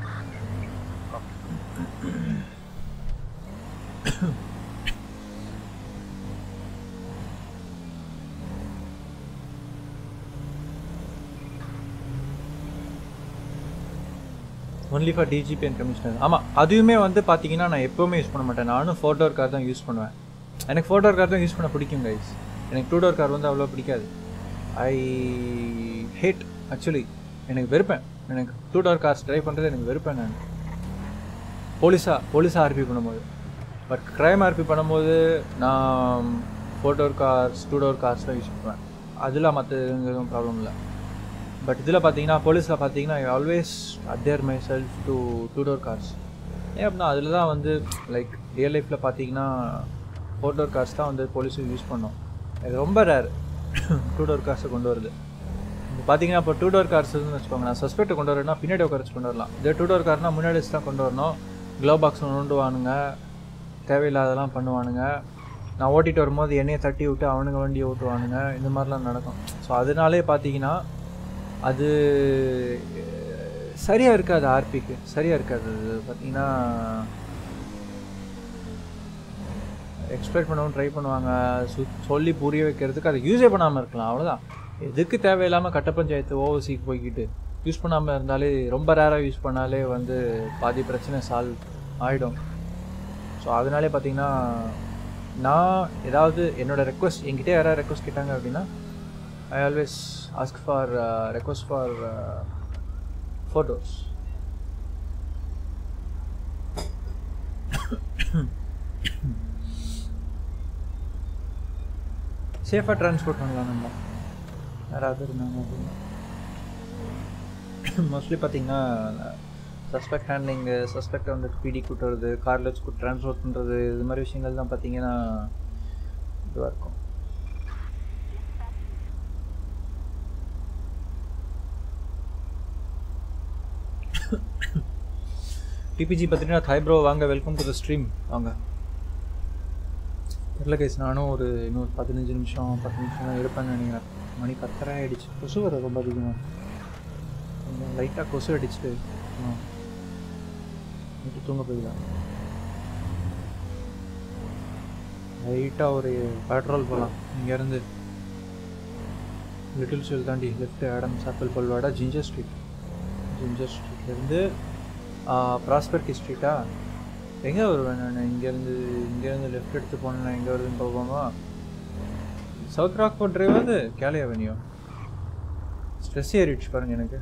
only for DGP and commissioner ஆமாம் அதுவுமே வந்து பார்த்தீங்கன்னா நான் எப்போவுமே யூஸ் பண்ண மாட்டேன் நானும் ஃபோர் டோர் கார் தான் யூஸ் பண்ணுவேன் எனக்கு ஃபோர் டோர் கார் தான் யூஸ் பண்ண பிடிக்கும் கைஸ் எனக்கு டூ டோர் கார் வந்து அவ்வளோ பிடிக்காது ஐ ஹேட் ஆக்சுவலி எனக்கு வெறுப்பேன் எனக்கு டூ டோர் கார்ஸ் ட்ரைவ் பண்ணுறது எனக்கு வெறுப்பேன் நான் போலீஸாக போலீஸாக ஆர்பி பண்ணும்போது பட் க்ரைம் ஆர்பி பண்ணும்போது நான் four door cars two door cars தான் யூஸ் பண்ணுவேன் அதில் மற்ற எதுவும் ப்ராப்ளம் இல்லை பட் இதில் பார்த்தீங்கன்னா போலீஸில் பார்த்தீங்கன்னா I always adhere myself to two door cars ஏன் அப்படின்னா அதில் தான் வந்து லைக் ரியல் லைஃப்பில் பார்த்தீங்கன்னா ஃபோர் டோர் கார்ஸ் தான் வந்து போலீஸும் யூஸ் பண்ணோம் இது ரொம்ப ரேர் டூ டோர் கார்ஸை கொண்டு வருது இப்போ பார்த்தீங்கன்னா இப்போ டூ டோர் கார்ஸ் வச்சுக்கோங்க நான் சஸ்பெக்ட் கொண்டு வரேன்னா பின்னாடி உட்காரச்சு கொண்டு வரலாம் இதே டூ டோர் கார்னால் முன்னாடி வச்சு தான் கொண்டு வரணும் க்ளோ பாக்ஸ் நோண்டுவானுங்க தேவையில்லாதெல்லாம் பண்ணுவானுங்க நான் ஓட்டிட்டு வரும்போது என்னையை தட்டி விட்டு அவனுங்க வண்டியை ஓட்டுவானுங்க இந்த மாதிரிலாம் நடக்கும் ஸோ அதனாலே பார்த்தீங்கன்னா அது சரியாக இருக்காது ஆர்பிக்கு சரியாக இருக்காது அது பார்த்தீங்கன்னா எக்ஸ்பெக்ட் பண்ணவும் ட்ரை பண்ணுவாங்க சு சொல்லி புரிய வைக்கிறதுக்கு அதை யூஸே பண்ணாமல் இருக்கலாம் அவ்வளோதான் எதுக்கு தேவையில்லாமல் கட்ட பஞ்சாயத்து ஓவர்சிக்கு போய்கிட்டு யூஸ் பண்ணாமல் இருந்தாலே ரொம்ப ரேராக யூஸ் பண்ணாலே வந்து பாதி பிரச்சனை சால்வ் ஆகிடும் ஸோ அதனாலே பார்த்தீங்கன்னா நான் ஏதாவது என்னோட ரெக்வஸ்ட் என்கிட்ட யாராவது ரெக்வஸ்ட் கேட்டாங்க அப்படின்னா I always ask for request for photos சேஃபாக ட்ரான்ஸ்போர்ட் பண்ணலாம் நம்ம யாராவது இருந்தாங்க அப்படின்னா மோஸ்ட்லி பார்த்தீங்கன்னா சஸ்பெக்ட் ஹேண்ட்லிங்கு சஸ்பெக்ட் வந்துட்டு பிடி கூட்டுறது காரில் வச்சு ட்ரான்ஸ்போர்ட் பண்ணுறது இது மாதிரி விஷயங்கள் தான் பார்த்தீங்கன்னா இதுவாக இருக்கும் டிபிஜி பார்த்தீங்கன்னா தாய் ப்ரோ வாங்க வெல்கம் டு த ஸ்ட்ரீம் வாங்க தெரில கைஸ் நானும் ஒரு இன்னொரு பதினஞ்சு நிமிஷம் பத்து நிமிஷம் தான் இருப்பேன்னு நினைக்கிறேன் மணி பத்தரை ஆயிடுச்சு கொசு வர ரொம்ப அதிகமாக கொஞ்சம் லைட்டாக கொசு அடிச்சுட்டு ஆ நைட்டு தூங்க போயிடலாம் லைட்டாக ஒரு பெட்ரோல் போகலாம் இங்கேருந்து லிட்டில் ஷெல் தாண்டி left Adam's apple boulevard ginger street ginger ஸ்ட்ரீட்லேருந்து ப்ராஸ்பெர்டி ஸ்ட்ரீட்டா எங்கே வருவேன் நான் இங்கேருந்து இங்கேருந்து லெஃப்ட் எடுத்து போனேன்னா எங்கே வருதுன்னு பார்ப்போமா சவுத் ராக்போர்ட் டிரைவ் அது கேலே அவென்யூ ஸ்ட்ரெஸ் ஏறிடுச்சு பாருங்க எனக்கு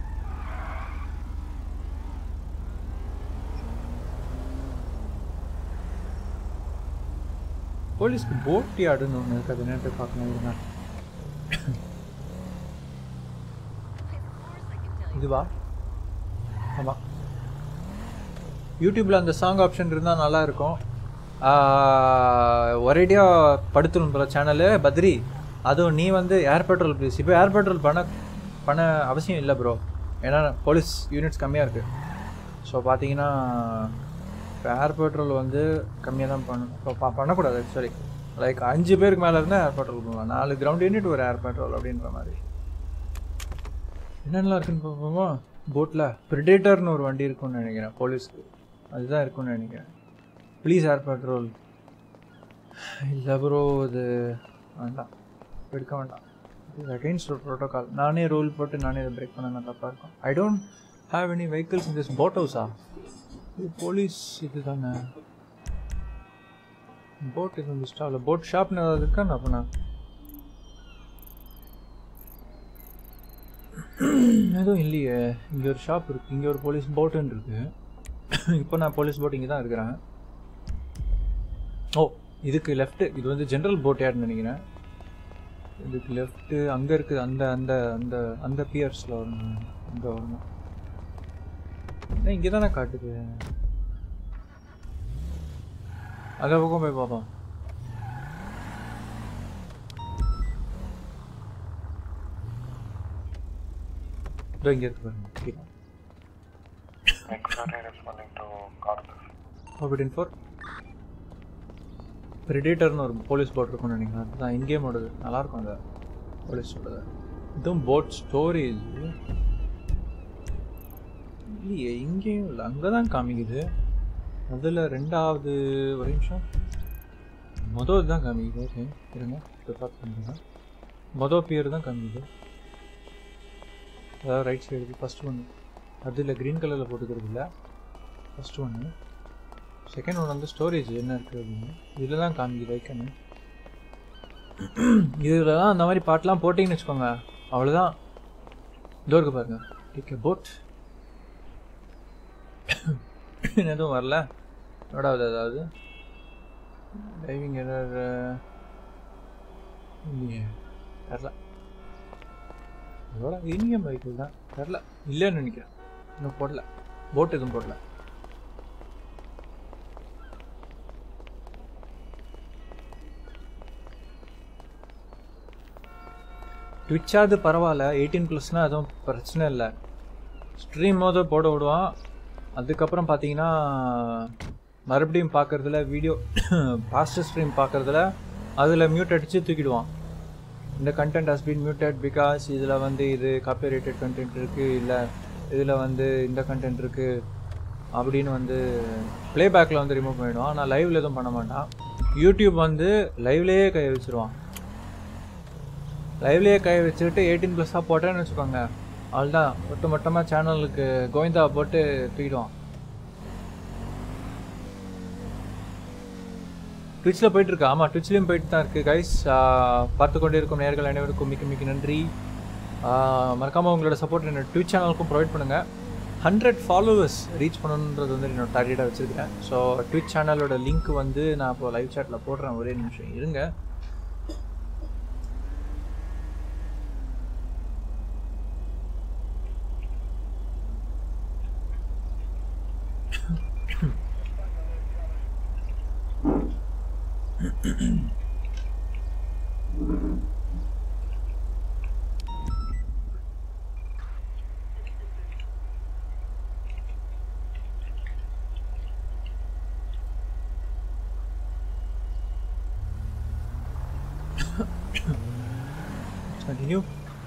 போலீஸ்க்கு போட் யார்டுன்னு ஒன்று இருக்குது அது என்ன போய் பார்க்கணும் இருங்க இதுவா ஆமாம் யூடியூப்பில் அந்த சாங் ஆப்ஷன் இருந்தால் நல்லா இருக்கும் ஒரேடியாக படுத்துடும் போல சேனலு பத்ரி அதுவும் நீ வந்து ஏர் பெட்ரோல் ப்ளீஸ் இப்போ ஏர் பெட்ரோல் பண்ண பண்ண அவசியம் இல்லை ப்ரோ ஏன்னா போலீஸ் யூனிட்ஸ் கம்மியாக இருக்குது ஸோ பார்த்தீங்கன்னா இப்போ ஏர் பெட்ரோல் வந்து கம்மியாக தான் பண்ணணும் இப்போ ப- பண்ணக்கூடாது ஆக்சுவலி லைக் அஞ்சு பேருக்கு மேலே இருந்தால் ஏர் பெட்ரோல் பண்ணலாம் நாலு கிரவுண்ட் யூனிட் ஒரு ஏர் பெட்ரோல் அப்படின்ற மாதிரி என்னென்னலாம் இருக்குன்னு பார்ப்போமா போட்டில் ப்ரிடேட்டர்னு ஒரு வண்டி இருக்கும்னு நினைக்கிறேன் போலீஸ்க்கு அதுதான் இருக்கும்னு நினைக்கிறேன் ப்ளீஸ் ஏர் பெட்ரோல் இல்லை ப்ரோ இது வேண்டாம் எடுக்க வேண்டாம் இது அகெயின்ஸ்ட் ப்ரோட்டோகால் நானே ரூல் போட்டு நானே இதை பிரேக் பண்ண தப்பாக இருக்கும் I don't have any vehicles in this boat ஹவுஸா இது போலீஸ் இது தானே போட் இது வந்து ஸ்டாவில் போட் ஷாப்னு ஏதாவது இருக்கா நான் அப்போ நான் எதுவும் இல்லையே இங்கே ஒரு ஷாப் இருக்குது இங்கே ஒரு போலீஸ் போட்டுன்னு இருக்குது இப்போ நான் போலீஸ் போட் இங்கே தான் இருக்கிறேன் ஓ இதுக்கு லெஃப்ட்டு இது வந்து ஜென்ரல் போட் யார்னு நினைக்கிறேன் இதுக்கு லெஃப்ட்டு அங்கே இருக்குது அந்த அந்த அந்த அந்த பியர்ஸில் வரணும் அங்கே வரணும் ஏன் இங்கே தானே காட்டுது அந்த பக்கம் போய் பார்ப்போம் இதோ இங்கே இருக்கு பாருங்க கீழே Exactly responding to Carter. Forbidden four ப்ரிடேட்டர்னு ஒரு போலீஸ் போட் இருக்கும்னு நினைக்கிறேன் அதுதான் இங்கேயோடது நல்லாயிருக்கும் அந்த போலீஸோடது இதுவும் போட் ஸ்டோரேஜ் இல்லையே இங்கேயும் இல்லை அங்கே தான் காமிக்குது அதில் ரெண்டாவது ஒரு நிமிஷம் மொதல் தான் காமிக்குது சரி, இருங்க ப்ரிப்பேர் பண்ணுறேன் மொதல் பியர் தான் காமிக்குது அதாவது ரைட் சைடு ஃபஸ்ட் ஒன்று அதில் க்ரீன் கலரில் போட்டுக்கிறது இல்லை ஃபஸ்ட் ஒன்று செகண்ட் ஒன் வந்து ஸ்டோரேஜ் என்ன இருக்குது அப்படின்னு இதில் தான் காமிக்குது ஐக்கனு இதில் தான் அந்த மாதிரி பாட்டெலாம் போட்டிங்கன்னு வச்சுக்கோங்க அவ்வளோதான் இதோ இருக்கு பாருங்க டேக் போட் எதுவும் வரல ரெண்டாவது அதாவது டைவிங் எரர் இல்லையே தெரில இதோட இனியம் பைக்கிள் தான் தெரில இல்லைன்னு நினைக்கிறேன் இன்னும் போடல போட் எதுவும் போடல ட்விட்சாவது பரவாயில்ல எயிட்டீன் ப்ளஸ்னால் எதுவும் பிரச்சனை இல்லை ஸ்ட்ரீம் போது போட விடுவான் அதுக்கப்புறம் பார்த்தீங்கன்னா மறுபடியும் பார்க்குறதுல வீடியோ ஃபாஸ்ட் ஸ்ட்ரீம் பார்க்குறதுல அதில் மியூட் அடித்து தூக்கிடுவான் இந்த content has been muted because இதில் வந்து இது காப்பிரைட்டட் கண்டென்ட் இருக்குது இல்லை இதில் வந்து இந்த கண்டென்ட் இருக்குது அப்படின்னு வந்து ப்ளேபேக்கில் வந்து ரிமூவ் பண்ணிவிடுவான் ஆனால் லைவில் எதுவும் பண்ண மாட்டான் யூடியூப் வந்து லைவ்லேயே கை வச்சிருவான் லைவ்லேயே கை வச்சுட்டு எயிட்டீன் ப்ளஸ்ஸாக போட்டேன்னு வச்சுக்கோங்க அவ்வளோதான் ஒட்டு மொத்தமாக சேனலுக்கு கோவிந்தா போட்டு தூக்கிடுவான் ட்விட்ச்சில் போயிட்டு இருக்கு ஆமாம் ட்விட்ச்லேயும் போயிட்டு தான் இருக்குது கைஸ் பார்த்து கொண்டே இருக்கும் நேர்கள் அனைவருக்கும் மிக்க மிக்க நன்றி மறக்காமல் உங்களோட சப்போர்ட் என்னோட ட்விட் சேனலுக்கும் ப்ரொவைட் பண்ணுங்கள் ஹண்ட்ரட் ஃபாலோவர்ஸ் ரீச் பண்ணணுன்றது வந்து என்னோட டார்கெட்டாக வச்சுருக்கிறேன் ஸோ ட்விச் சேனலோட லிங்க் வந்து நான் இப்போ லைவ் சாட்டில் போடுறேன் ஒரே நிமிஷம் இருங்க கண்டினியூ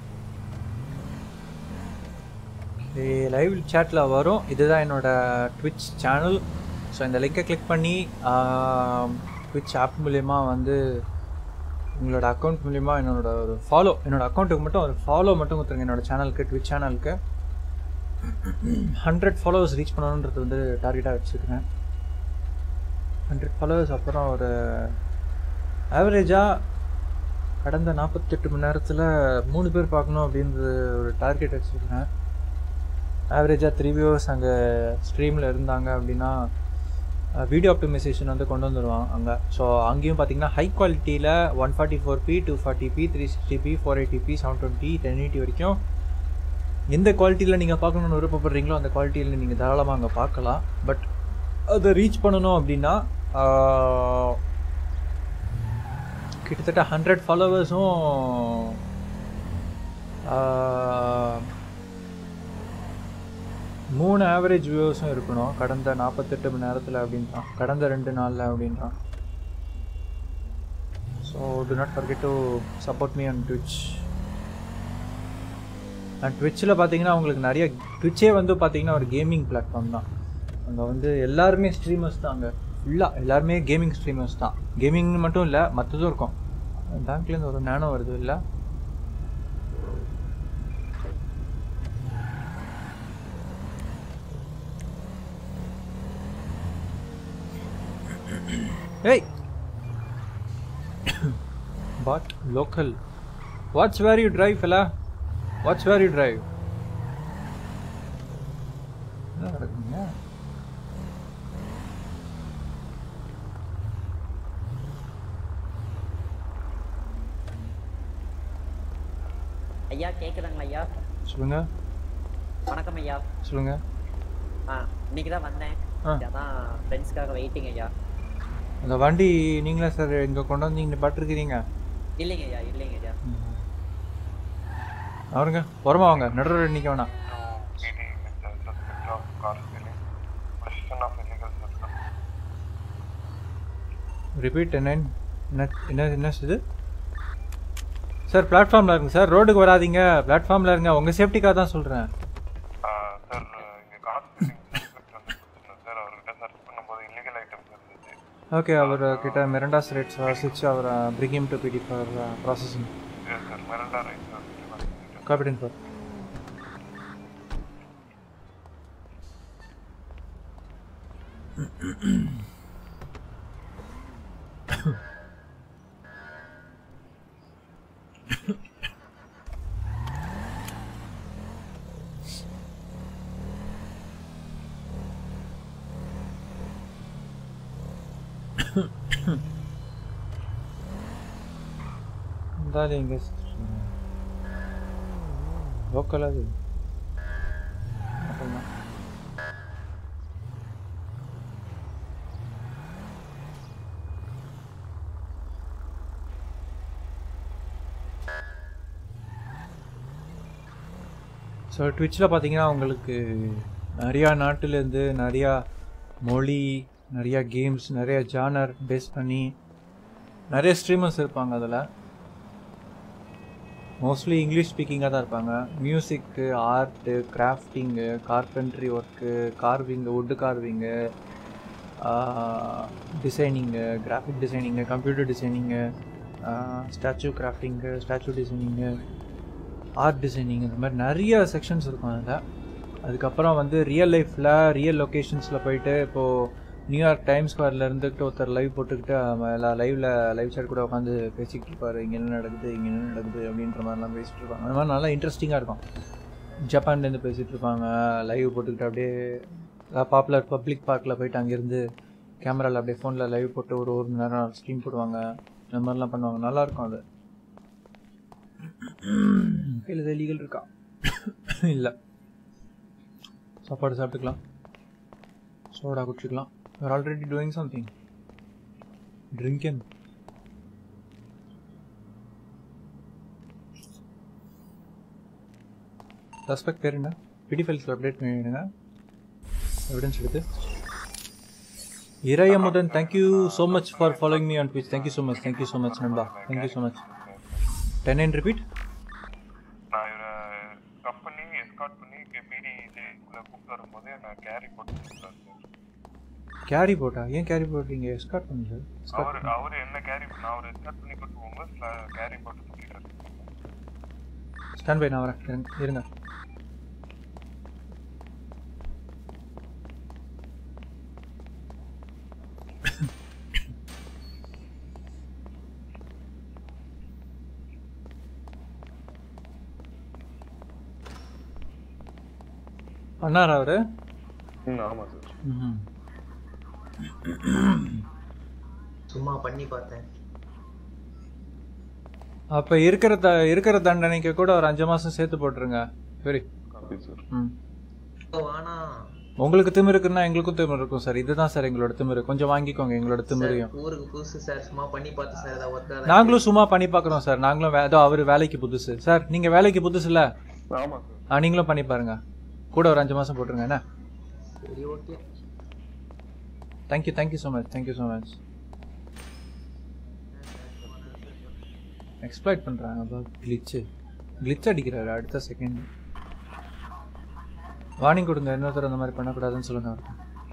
லைவ் சேட்டில் வரும் இதுதான் என்னோட ட்விச் சேனல் ஸோ இந்த லிங்கை கிளிக் பண்ணி ட்விச் ஆப் மூலயமா வந்து உங்களோட அக்கௌண்ட் மூலிமா என்னோட ஒரு ஃபாலோ என்னோட அக்கௌண்ட்டுக்கு மட்டும் ஒரு ஃபாலோ மட்டும் கொடுத்துருங்க என்னோட சேனலுக்கு ட்விச் சேனலுக்கு ஹண்ட்ரட் ஃபாலோவர்ஸ் ரீச் பண்ணணுன்றது வந்து டார்கெட்டாக வச்சுருக்கேன் ஹண்ட்ரட் ஃபாலோவர்ஸ் அப்புறம் ஒரு ஆவரேஜாக கடந்த நாற்பத்தெட்டு மணி நேரத்தில் மூணு பேர் பார்க்கணும் அப்படின்றது ஒரு டார்கெட் வச்சுருக்கேன் ஆவரேஜாக த்ரீ வியூவர்ஸ் அங்கே ஸ்ட்ரீமில் இருந்தாங்க அப்படின்னா வீடியோ ஆப்டிமைசேஷன் வந்து கொண்டு வந்துடுவாங்க அங்கே ஸோ அங்கேயும் பார்த்தீங்கன்னா ஹை குவாலிட்டியில் one forty four p two forty p three sixty p four eighty p seven twenty ten eighty வரைக்கும் எந்த குவாலிட்டியில் நீங்கள் பார்க்கணுன்னு விருப்பப்படுறீங்களோ அந்த குவாலிட்டியில் நீங்கள் தாராளமாக அங்கே பார்க்கலாம் பட் அதை ரீச் பண்ணணும் அப்படின்னா ஆஹ், கிட்டத்தட்ட ஹண்ட்ரட் ஃபாலோவர்ஸும் மூணு ஆவரேஜ் வியூவர்ஸும் இருக்கணும் கடந்த நாற்பத்தெட்டு மணி நேரத்தில் அப்படின்றான் கடந்த ரெண்டு நாளில் அப்படின்றான் so do not forget to support me and Twitch and ட்விட்சில் பார்த்தீங்கன்னா உங்களுக்கு நிறைய ட்விட்சே வந்து பார்த்தீங்கன்னா ஒரு கேமிங் பிளாட்ஃபார்ம் தான் அங்கே வந்து எல்லாருமே ஸ்ட்ரீமர்ஸ் தான் அங்கே ஃபுல்லாக எல்லாருமே கேமிங் ஸ்ட்ரீமர்ஸ் தான் கேமிங் மட்டும் இல்லை மற்றதும் இருக்கும் பேங்க்லேருந்து ஒரு நேனோ வருது இல்லை Hey! but local. What's where you drive, fella? What's where you drive? என்ன நடக்குதுங்க? ஐயா கேக்குதாங்களா ஐயா சொல்லுங்க வணக்கம் ஐயா சொல்லுங்க ஆ இன்னைக்கு தான் வந்தேன் ஆ. அதான் ஃப்ரெண்ட்ஸ்க்காக வெயிட்டிங் ஐயா அந்த வண்டி நீங்களா சார் இங்கே கொண்டு வந்து நீங்கள் பட்டிருக்கிறீங்க இல்லைங்க ஐயா இல்லைங்க ஐயா அவருங்க உரமா வாங்க நடுவர் நிற்க வேணாம் PD with the suspect of car stealing, possession of illegal substance. Repeat என்ன என்ன என்ன என்ன இது சார் பிளாட்ஃபார்மில் இருங்க சார் ரோடுக்கு வராதீங்க பிளாட்ஃபார்மில் இருங்க உங்கள் சேஃப்டிக்காக தான் சொல்கிறேன் சார் இங்கே கார் ஸ்டீலிங் சஸ்பெக்ட் வந்து பிடிச்சிருந்தோம் சார் அவர்கிட்ட சர்ச் பண்ணும்போது இல்லீகல் ஐட்டம்ஸ் இருந்துச்சு ஓகே அவர் கிட்ட மிரண்டாஸ் ரேட்ஸ் வசிச்சு அவர் bring him to PD for processing yes sir Miranda right sir captain for இருந்தாலும் எங்கே லோக்கல் அது மட்டும்தான் ஸோ ட்விட்சில் பார்த்தீங்கன்னா உங்களுக்கு நிறையா நாட்டிலேருந்து நிறையா மொழி நிறையா கேம்ஸ் நிறையா ஜானர் பேஸ் பண்ணி நிறைய ஸ்ட்ரீமர்ஸ் இருப்பாங்க அதில் மோஸ்ட்லி இங்கிலீஷ் ஸ்பீக்கிங்காக தான் இருப்பாங்க music art crafting carpentry work carving wood carving designing graphic designing computer designing statue crafting statue designing art designing இந்த மாதிரி நிறைய செக்ஷன்ஸ் இருக்கும் அதில் அதுக்கப்புறம் வந்து ரியல் லைஃப்பில் ரியல் லொக்கேஷன்ஸில் போயிட்டு இப்போது நியூயார்க் டைம் ஸ்கொயரில் இருந்துக்கிட்டு ஒருத்தர் லைவ் போட்டுக்கிட்டு அவன் எல்லா லைவில் லைவ் சாட் கூட உட்காந்து பேசிக்கிட்டு இருப்பாரு இங்கே என்ன நடக்குது இங்கே என்ன நடக்குது அப்படின்ற மாதிரிலாம் பேசிட்டு இருப்பாங்க அந்த மாதிரி நல்லா இன்ட்ரெஸ்டிங்காக இருக்கும் ஜப்பான்லேருந்து பேசிகிட்டு இருப்பாங்க லைவ் போட்டுக்கிட்டு அப்படியே பாப்புலர் பப்ளிக் பார்க்கில் போயிட்டு அங்கேருந்து கேமராவில் அப்படியே ஃபோனில் லைவ் போட்டு ஒரு ஒரு மணி நேரம் ஸ்ட்ரீம் போடுவாங்க இந்த மாதிரிலாம் பண்ணுவாங்க நல்லாயிருக்கும் அது கையில் எதாவது லீகல் இருக்கா இல்லை சாப்பாடு சாப்பிட்டுக்கலாம் சோடா குடிச்சிக்கலாம் you're already doing something drinking suspect பேர் என்ன பிடி ஃபைல்ஸில் அப்டேட் பண்ணிடுங்க எவிடன்ஸ் எடுத்து Iraiyamudhan thank you so much for following me on Twitch thank you so much thank you so much நண்பா thank you so much ten and repeat நான் இவரை கம்பெனி எஸ்கார்ட் பண்ணி பிடி இதுக்குள்ள கூப்பிட்டு வரும்போது நான் கேரி போட்டு கொடுத்தாரு சார் கேரி போட்டா ஏன் கேரி போட்டீங்க எஸ்கார்ட் பண்ணுங்க அவர் அவர் என்ன கேரி நான் அவர் எஸ்கார்ட் பண்ணி கூட்டு போகும்போது கேரி போட்டு தூக்கிட்டாரு ஸ்டாண்ட் பை நான் வரேன் இருங்க இருங்க பண்ணாரா அவரு ம் ஆமாம் சார் ம் சும்மா பண்ணி பார்த்தேன் அப்ப இருக்கிற த இருக்கிற தண்டனைக்கு கூட ஒரு அஞ்சு மாசம் சேர்த்து போட்டுருங்க சரி காப்பி சார் ம் வானா உங்களுக்கு திமிரு இருக்குன்னா எங்களுக்கும் திமிரு இருக்கும் சார் இதுதான் சார் எங்களோட திமிரு கொஞ்சம் வாங்கிக்கோங்க எங்களோட திமிரையும் ஊருக்கு புதுசு சார் சும்மா பண்ணி பார்த்தேன் சார் ஏதாவது ஒர்க் நாங்களும் சும்மா பண்ணி பார்க்குறோம் சார் நாங்களும் வே- ஏதோ அவர் வேலைக்கு புதுசு சார் நீங்க வேலைக்கு புதுசு இல்ல ஆமாம் சார் ஆ நீங்களும் பண்ணி பாருங்க கூட ஒரு அஞ்சு மாசம் போட்டுருங்க என்ன சரி okay thank you thank you so much thank you so much exploit பண்ணுறாங்க அப்போ கிளிச்சு கிளிச் அடிக்கிறாரு அடுத்த செகண்ட் வார்னிங் கொடுங்க இன்னொருத்தர் அந்த மாதிரி பண்ணக்கூடாதுன்னு சொல்லுங்க அவருக்கு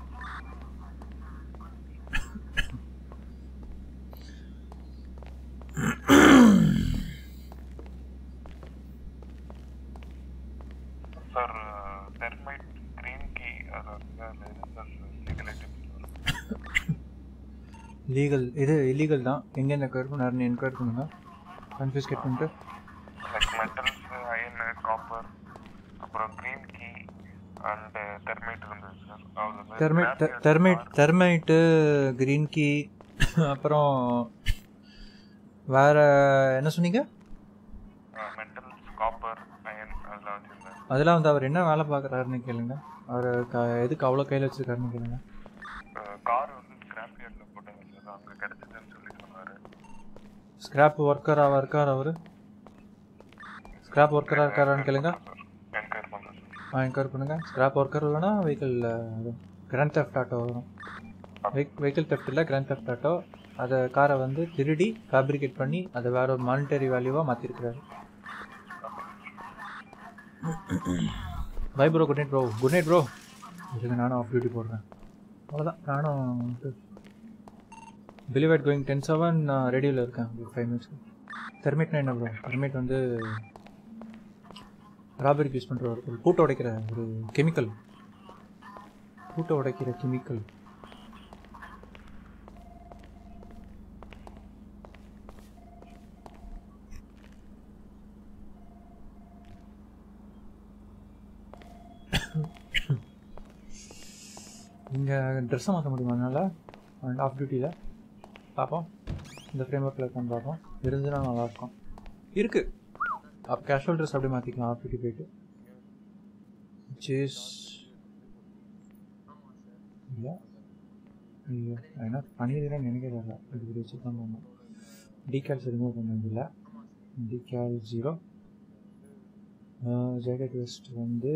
சார் தெர்மைட் க்ரீன் கீ அது வந்து அது இது சார் லீகல் ஐட்டம்ஸ் லீகல் இது இல்லீகல் தான் எங்கே என்கொயர் பண்ணாருன்னு என்கொயர் பண்ணுங்க கன்ஃபியூஸ்கேட் பண்ணிட்டு லைக் மெட்டல்ஸ் அயன் காப்பர் அப்புறம் க்ரீன் கீ அண்ட் தெர்மைட் இருந்தது சார் அது thermite thermite thermite green key அப்புறம் வேற என்ன சொன்னீங்க மெட்டல்ஸ் காப்பர் அயன் அதெல்லாம் வச்சுருந்தேன் அதெல்லாம் வந்து அவர் என்ன வேலை பார்க்குறாருன்னு கேளுங்க அவர் க எதுக்கு அவ்வளோ கையில் வச்சிருக்காருன்னு கேளுங்க கார் வந்து ஸ்கிராப் யார்டில் போட்டாங்க சார் அங்கே கிடச்சிதுன்னு சொல்லி சொன்னார் ஸ்கிராப் ஒர்க்கராக இருக்கார் அவர் ஸ்கிராப் ஒர்க்கராக இருக்காரான்னு கேளுங்க என்கொயர் பண்ணுறேன் சார் ஆ என்கொயர் பண்ணுங்க ஸ்கிராப் ஒர்க்கர் இல்லைனா வெஹிக்கிள் கிராண்ட் தெஃப்ட் ஆட்டோ வரும் வெஹிக்கிள் தெஃப்ட் இல்லை கிராண்ட் தெஃப்ட் ஆட்டோ அதை காரை வந்து திருடி ஃபேப்ரிகேட் பண்ணி அதை வேற ஒரு மானிட்டரி வேல்யூவாக மாற்றிருக்கிறாரு bye bro good night bro good night bro இதுக்கு நானும் ஆஃப் டியூட்டி போடுறேன் அவ்வளோதான் நானும் believe at going ten seven ரெடியில் இருக்கேன் ஃபைவ் மினிட்ஸ் தெர்மிட்னா என்ன ப்ரோ தெர்மிட் வந்து ராபரிக்கு யூஸ் பண்ணுற ஒரு பூட்டை உடைக்கிற ஒரு கெமிக்கல் பூட்டை உடைக்கிற கெமிக்கல் இங்கே ட்ரெஸ்ஸை மாற்ற முடியுமா அதனால் அண்ட் ஆஃப் டியூட்டியில் பார்ப்போம் இந்த ஃப்ரேம் ஒர்க்கில் இருக்கான்னு பார்ப்போம் இருந்துச்சுன்னா நல்லாயிருக்கும் இருக்குது அப்போ கேஷுவல் ட்ரெஸ் அப்படியே மாற்றிக்கலாம் ஆஃப் டியூட்டி போயிட்டு சேஸ் இல்லை ஐயோ நான் என்ன பண்ணிடுறேன்னு நினைக்கிறேன் இல்லை இது வச்சு தான் பண்ணணும் டிகேல்ஸ் ரிமூவ் பண்ணதில்லை டிகேல் ஜீரோ ஜாக்கெட் வெஸ்ட் வந்து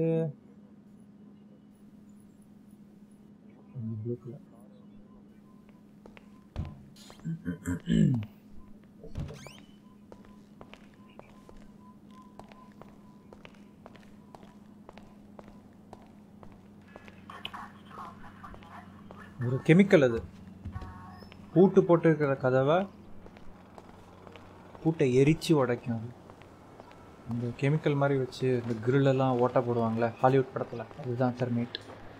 ப்ளூ கலர் ஒரு கெமிக்கல் அது பூட்டு போட்டிருக்கிற கதவை பூட்டை எரிச்சு உடைக்கும் அது அந்த கெமிக்கல் மாதிரி வச்சு இந்த grill எல்லாம் ஓட்ட போடுவாங்களே ஹாலிவுட் படத்தில் அதுதான் தெர்மேட்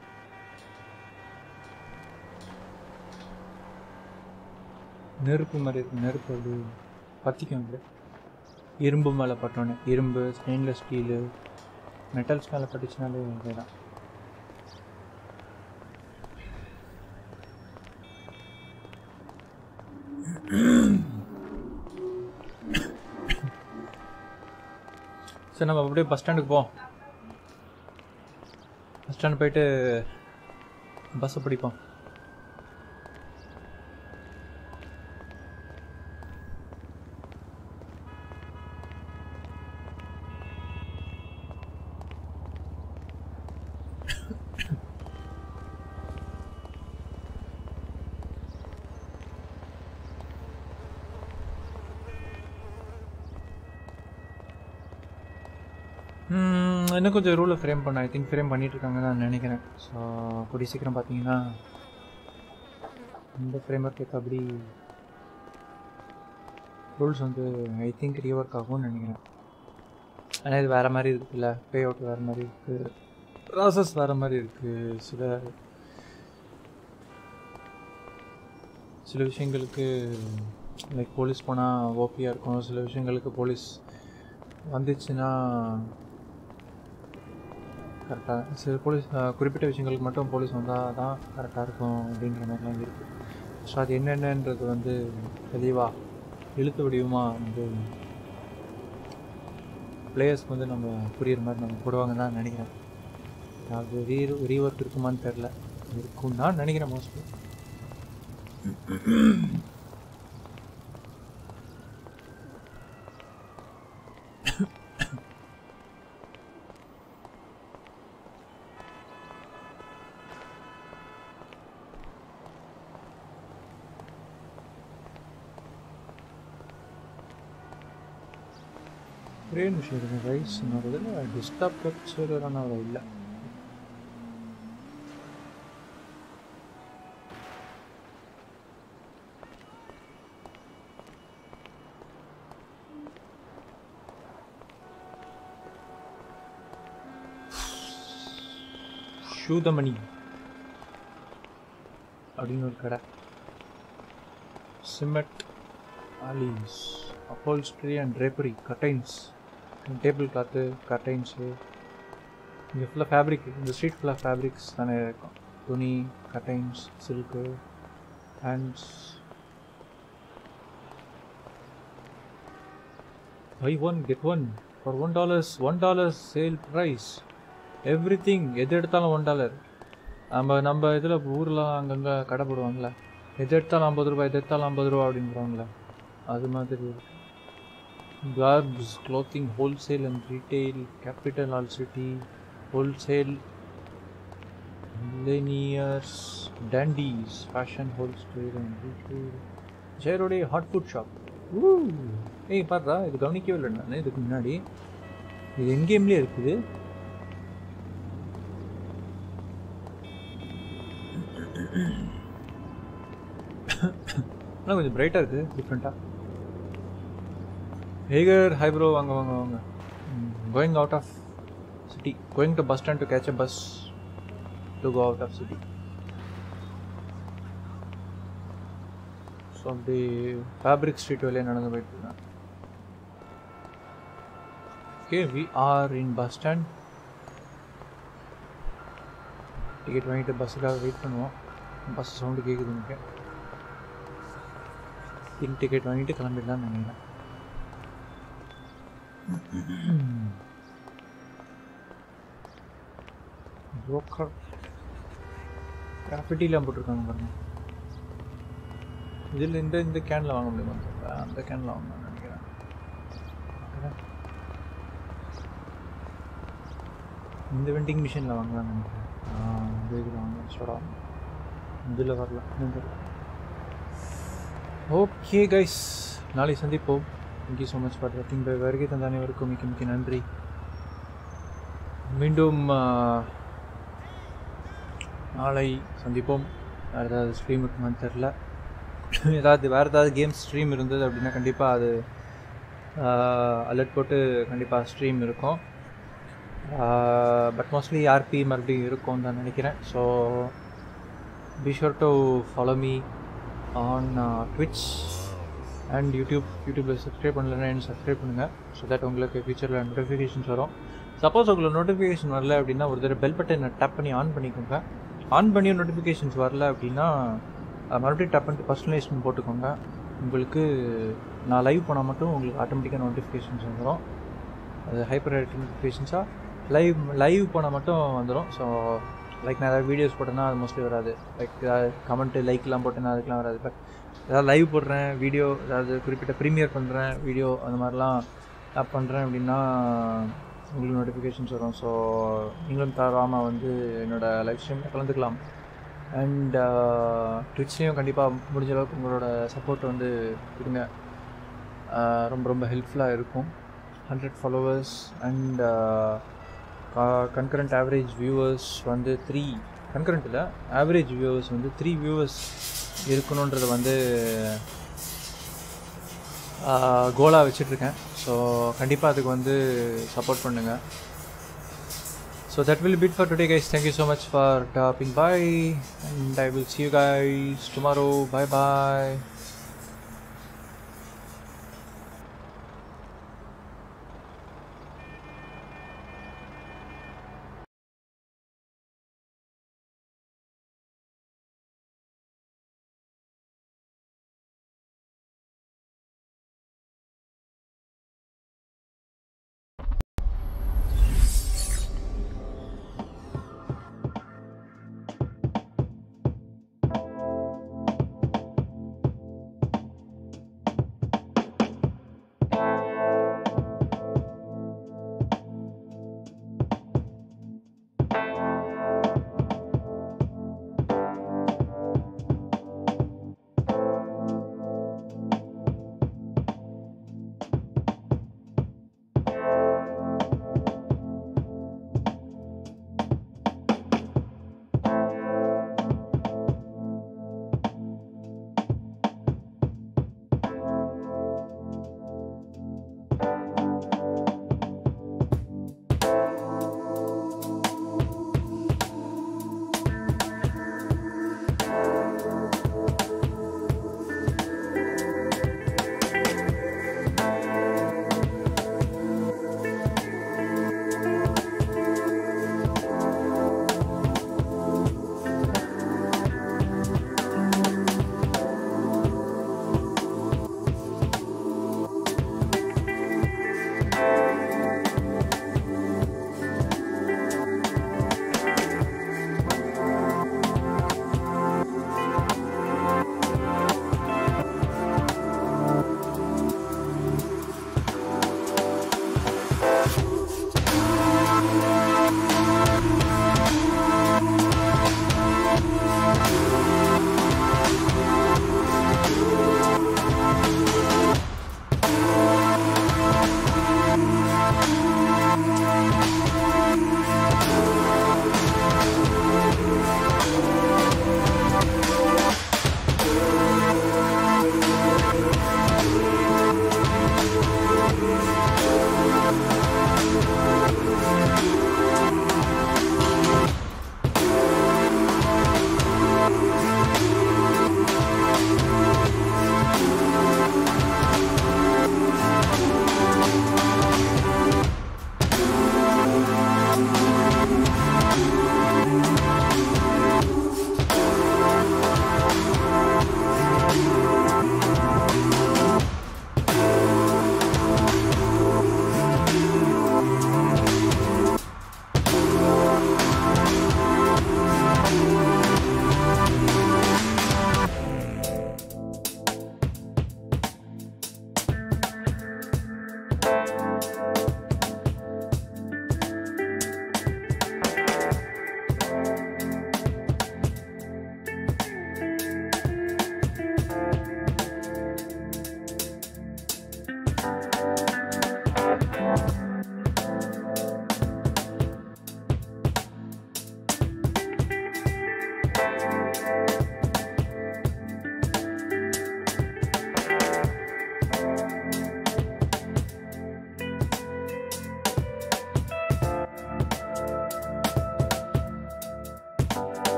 நெருப்பு மாதிரி இருக்கு நெருப்பு அது பற்றிக்கும் அது இரும்பு மேலே பட்டோன்னே இரும்பு ஸ்டெயின்லெஸ் ஸ்டீலு மெட்டல்ஸ் மேலே பட்டுச்சுனாலே இதேதான் சரி நம்ம அப்படியே பஸ் ஸ்டாண்டுக்கு போவோம் பஸ் ஸ்டாண்டு போயிட்டு பஸ்ஸை பிடிப்போம் ம், இன்னும் கொஞ்சம் ரூலை ஃப்ரேம் பண்ண ஐ திங்க் ஃப்ரேம் பண்ணிட்டு இருக்காங்கன்னு நான் நினைக்கிறேன் ஸோ கூடிய சீக்கிரம் பார்த்தீங்கன்னா இந்த ஃப்ரேம் ஒர்க் ஏற்றபடி ரூல்ஸ் வந்து ஐ திங்க் ரீஒர்க் ஆகும்னு நினைக்கிறேன் ஆனால் இது வேறு மாதிரி இருக்குல்ல பே அவுட் வேறு மாதிரி இருக்குது ப்ராசஸ் வேறு மாதிரி இருக்குது சில சில விஷயங்களுக்கு லைக் போலீஸ் போனால் ஓபியாக இருக்கும் சில விஷயங்களுக்கு போலீஸ் வந்துச்சுன்னா கரெக்டாக சில போலீஸ் அஹ், குறிப்பிட்ட விஷயங்களுக்கு மட்டும் போலீஸ் வந்தால் தான் கரெக்டாக இருக்கும் அப்படின்ற மாதிரிலாம் இருக்குது ஸோ அது என்னென்னன்றது வந்து தெளிவாக இழுத்து வடிவமாக வந்து பிளேயர்ஸ்க்கு வந்து நம்ம புரியுற மாதிரி நம்ம போடுவாங்கன்னு தான் நினைக்கிறேன் அது ரீ ரீஒர்க் இருக்குமான்னு தெரில இருக்கும் தான் நினைக்கிறேன் மோஸ்ட்லி ஒரே நிமிஷம் இருங்க ரைஸ் என்னோட இதில் டிஸ்டர்ப் கப்சர் ஆனால் இல்லை ஷூதமணி அப்படின்னு ஒரு கடை சிமெட் ஆலிஸ் upholstery and drapery curtains table cloth curtains இங்கே ஃபுல்லாக ஃபேப்ரிக் இந்த ஸ்ட்ரீட் ஃபுல்லாக ஃபேப்ரிக்ஸ் தானே இருக்கும் துணி curtains silk hands buy one get one for one dollars one dollars sale price everything எது எடுத்தாலும் ஒன் டாலர் நம்ம நம்ம இதில் ஊரில் அங்கங்கே கடை போடுவாங்கள்ல எது எடுத்தாலும் ஐம்பது ரூபா எது எடுத்தாலும் ஐம்பது ரூபா அப்படின்றாங்களே அது மாதிரி carps clothing wholesale and retail capital all city wholesale millionaires dandies fashion wholesale and retail ஜெயரோடைய ஹாட் ஃபுட் ஷாப் ஏய் பாருடா இது கவனிக்கவே இல்லை நான் இதுக்கு முன்னாடி இது என் கேம்லேயே இருக்குது ஆனால் கொஞ்சம் பிரைட்டாக இருக்குது டிஃப்ரெண்ட்டாக ஹேகர் ஹை ப்ரோ வாங்க வாங்க வாங்க going out of city going to bus stand to catch a bus to go out of city so அப்படி ஃபேப்ரிக் ஸ்ட்ரீட் வழியே நடந்து போயிட்டு இருக்கேன் okay we are in bus stand ticket வாங்கிட்டு பஸ்ஸுக்காக வெயிட் பண்ணுவோம் பஸ் சவுண்டு கேட்குது எனக்கு திங்க் டிக்கெட் வாங்கிட்டு கிளம்பிடலாம்னு நினைக்கிறேன் புரோக்கர் கிராஃபிட்டிலாம் போட்டிருக்காங்க பாருங்க இதில் இந்த இந்த கேனில் வாங்க முடியுமா தெரியல. அந்த கேனில் வாங்கணும்னு நினைக்கிறேன் Okay. இந்த வெண்டிங் மிஷினில் வாங்கலாம்னு நினைக்கிறேன் ஆ, இந்த இதில் வாங்க சோடா இதில் வரல இன்னும் தெரியல ஓகே கைஸ் நாளை சந்திப்போம் தேங்க்யூ ஸோ மச் ஃபார் வாட்சிங் பை வருகை தந்த அனைவருக்கும் மிக்க மிக்க நன்றி மீண்டும் ஆ, நாளை சந்திப்போம் வேறு ஏதாவது ஸ்ட்ரீம் இருக்குமான்னு தெரில ஏதாவது வேறு ஏதாவது கேம் ஸ்ட்ரீம் இருந்தது அப்படின்னா கண்டிப்பாக அது அலர்ட் போட்டு கண்டிப்பாக ஸ்ட்ரீம் இருக்கும் பட் மோஸ்ட்லி ஆர்பி மறுபடியும் இருக்கும் தான் நினைக்கிறேன் so be sure to follow me on uh, Twitch and YouTube யூடியூப்பில் சப்ஸ்கிரைப் பண்ணலன்னா என்ன சப்ஸ்கிரைப் பண்ணுங்கள் ஸோ தட் உங்களுக்கு ஃபியூச்சரில் நோட்டிஃபிகேஷன்ஸ் வரும் சப்போஸ் உங்களுக்கு நோட்டிஃபிகேஷன் வரல அப்படின்னா ஒரு தடவை பெல் பட்டனை டேப் பண்ணி ஆன் பண்ணிக்கோங்க ஆன் பண்ணி நோட்டிஃபிகேஷன்ஸ் வரல அப்படின்னா அஹ், மறுபடியும் டேப் பண்ணிட்டு பர்சனலைசேஷன் போட்டுக்கோங்க உங்களுக்கு நான் லைவ் போனால் மட்டும் உங்களுக்கு ஆட்டோமேட்டிக்காக நோட்டிஃபிகேஷன்ஸ் வந்துடும் அது ஹைப்பர் நோட்டிஃபிகேஷன்ஸாக லைவ் லைவ் போனால் மட்டும் வந்துடும் ஸோ லைக் நான் ஏதாவது வீடியோஸ் போட்டேன்னா அது மோஸ்ட்லி வராது லைக் ஏதாவது கமெண்ட்டு லைக்லாம் போட்டேன்னா அதுக்கெலாம் வராது பட் ஏதாவது லைவ் போடுறேன் வீடியோ ஏதாவது குறிப்பிட்ட ப்ரீமியர் பண்ணுறேன் வீடியோ அந்த மாதிரிலாம் ஆப் பண்ணுறேன் அப்படின்னா உங்களுக்கு நோட்டிஃபிகேஷன்ஸ் வரும் ஸோ நீங்களும் தராமல் வந்து என்னோடய லைவ் ஸ்ட்ரீமில் கலந்துக்கலாம் அண்ட் ட்விட்ச்லேயும் கண்டிப்பாக முடிஞ்ச அளவுக்கு உங்களோட சப்போர்ட் வந்து கொடுங்க ஆஹ் ரொம்ப ரொம்ப ஹெல்ப்ஃபுல்லாக இருக்கும் hundred followers and concurrent average viewers வந்து த்ரீ கன்கரண்ட் இல்லை ஆவரேஜ் வியூவர்ஸ் வந்து த்ரீ வியூவர்ஸ் இருக்கணுன்றதை வந்து கோலாக வச்சிட்ருக்கேன் ஸோ கண்டிப்பாக அதுக்கு வந்து சப்போர்ட் பண்ணுங்கள் so that will be it for today guys thank you so much for dropping by and I will see you guys tomorrow bye bye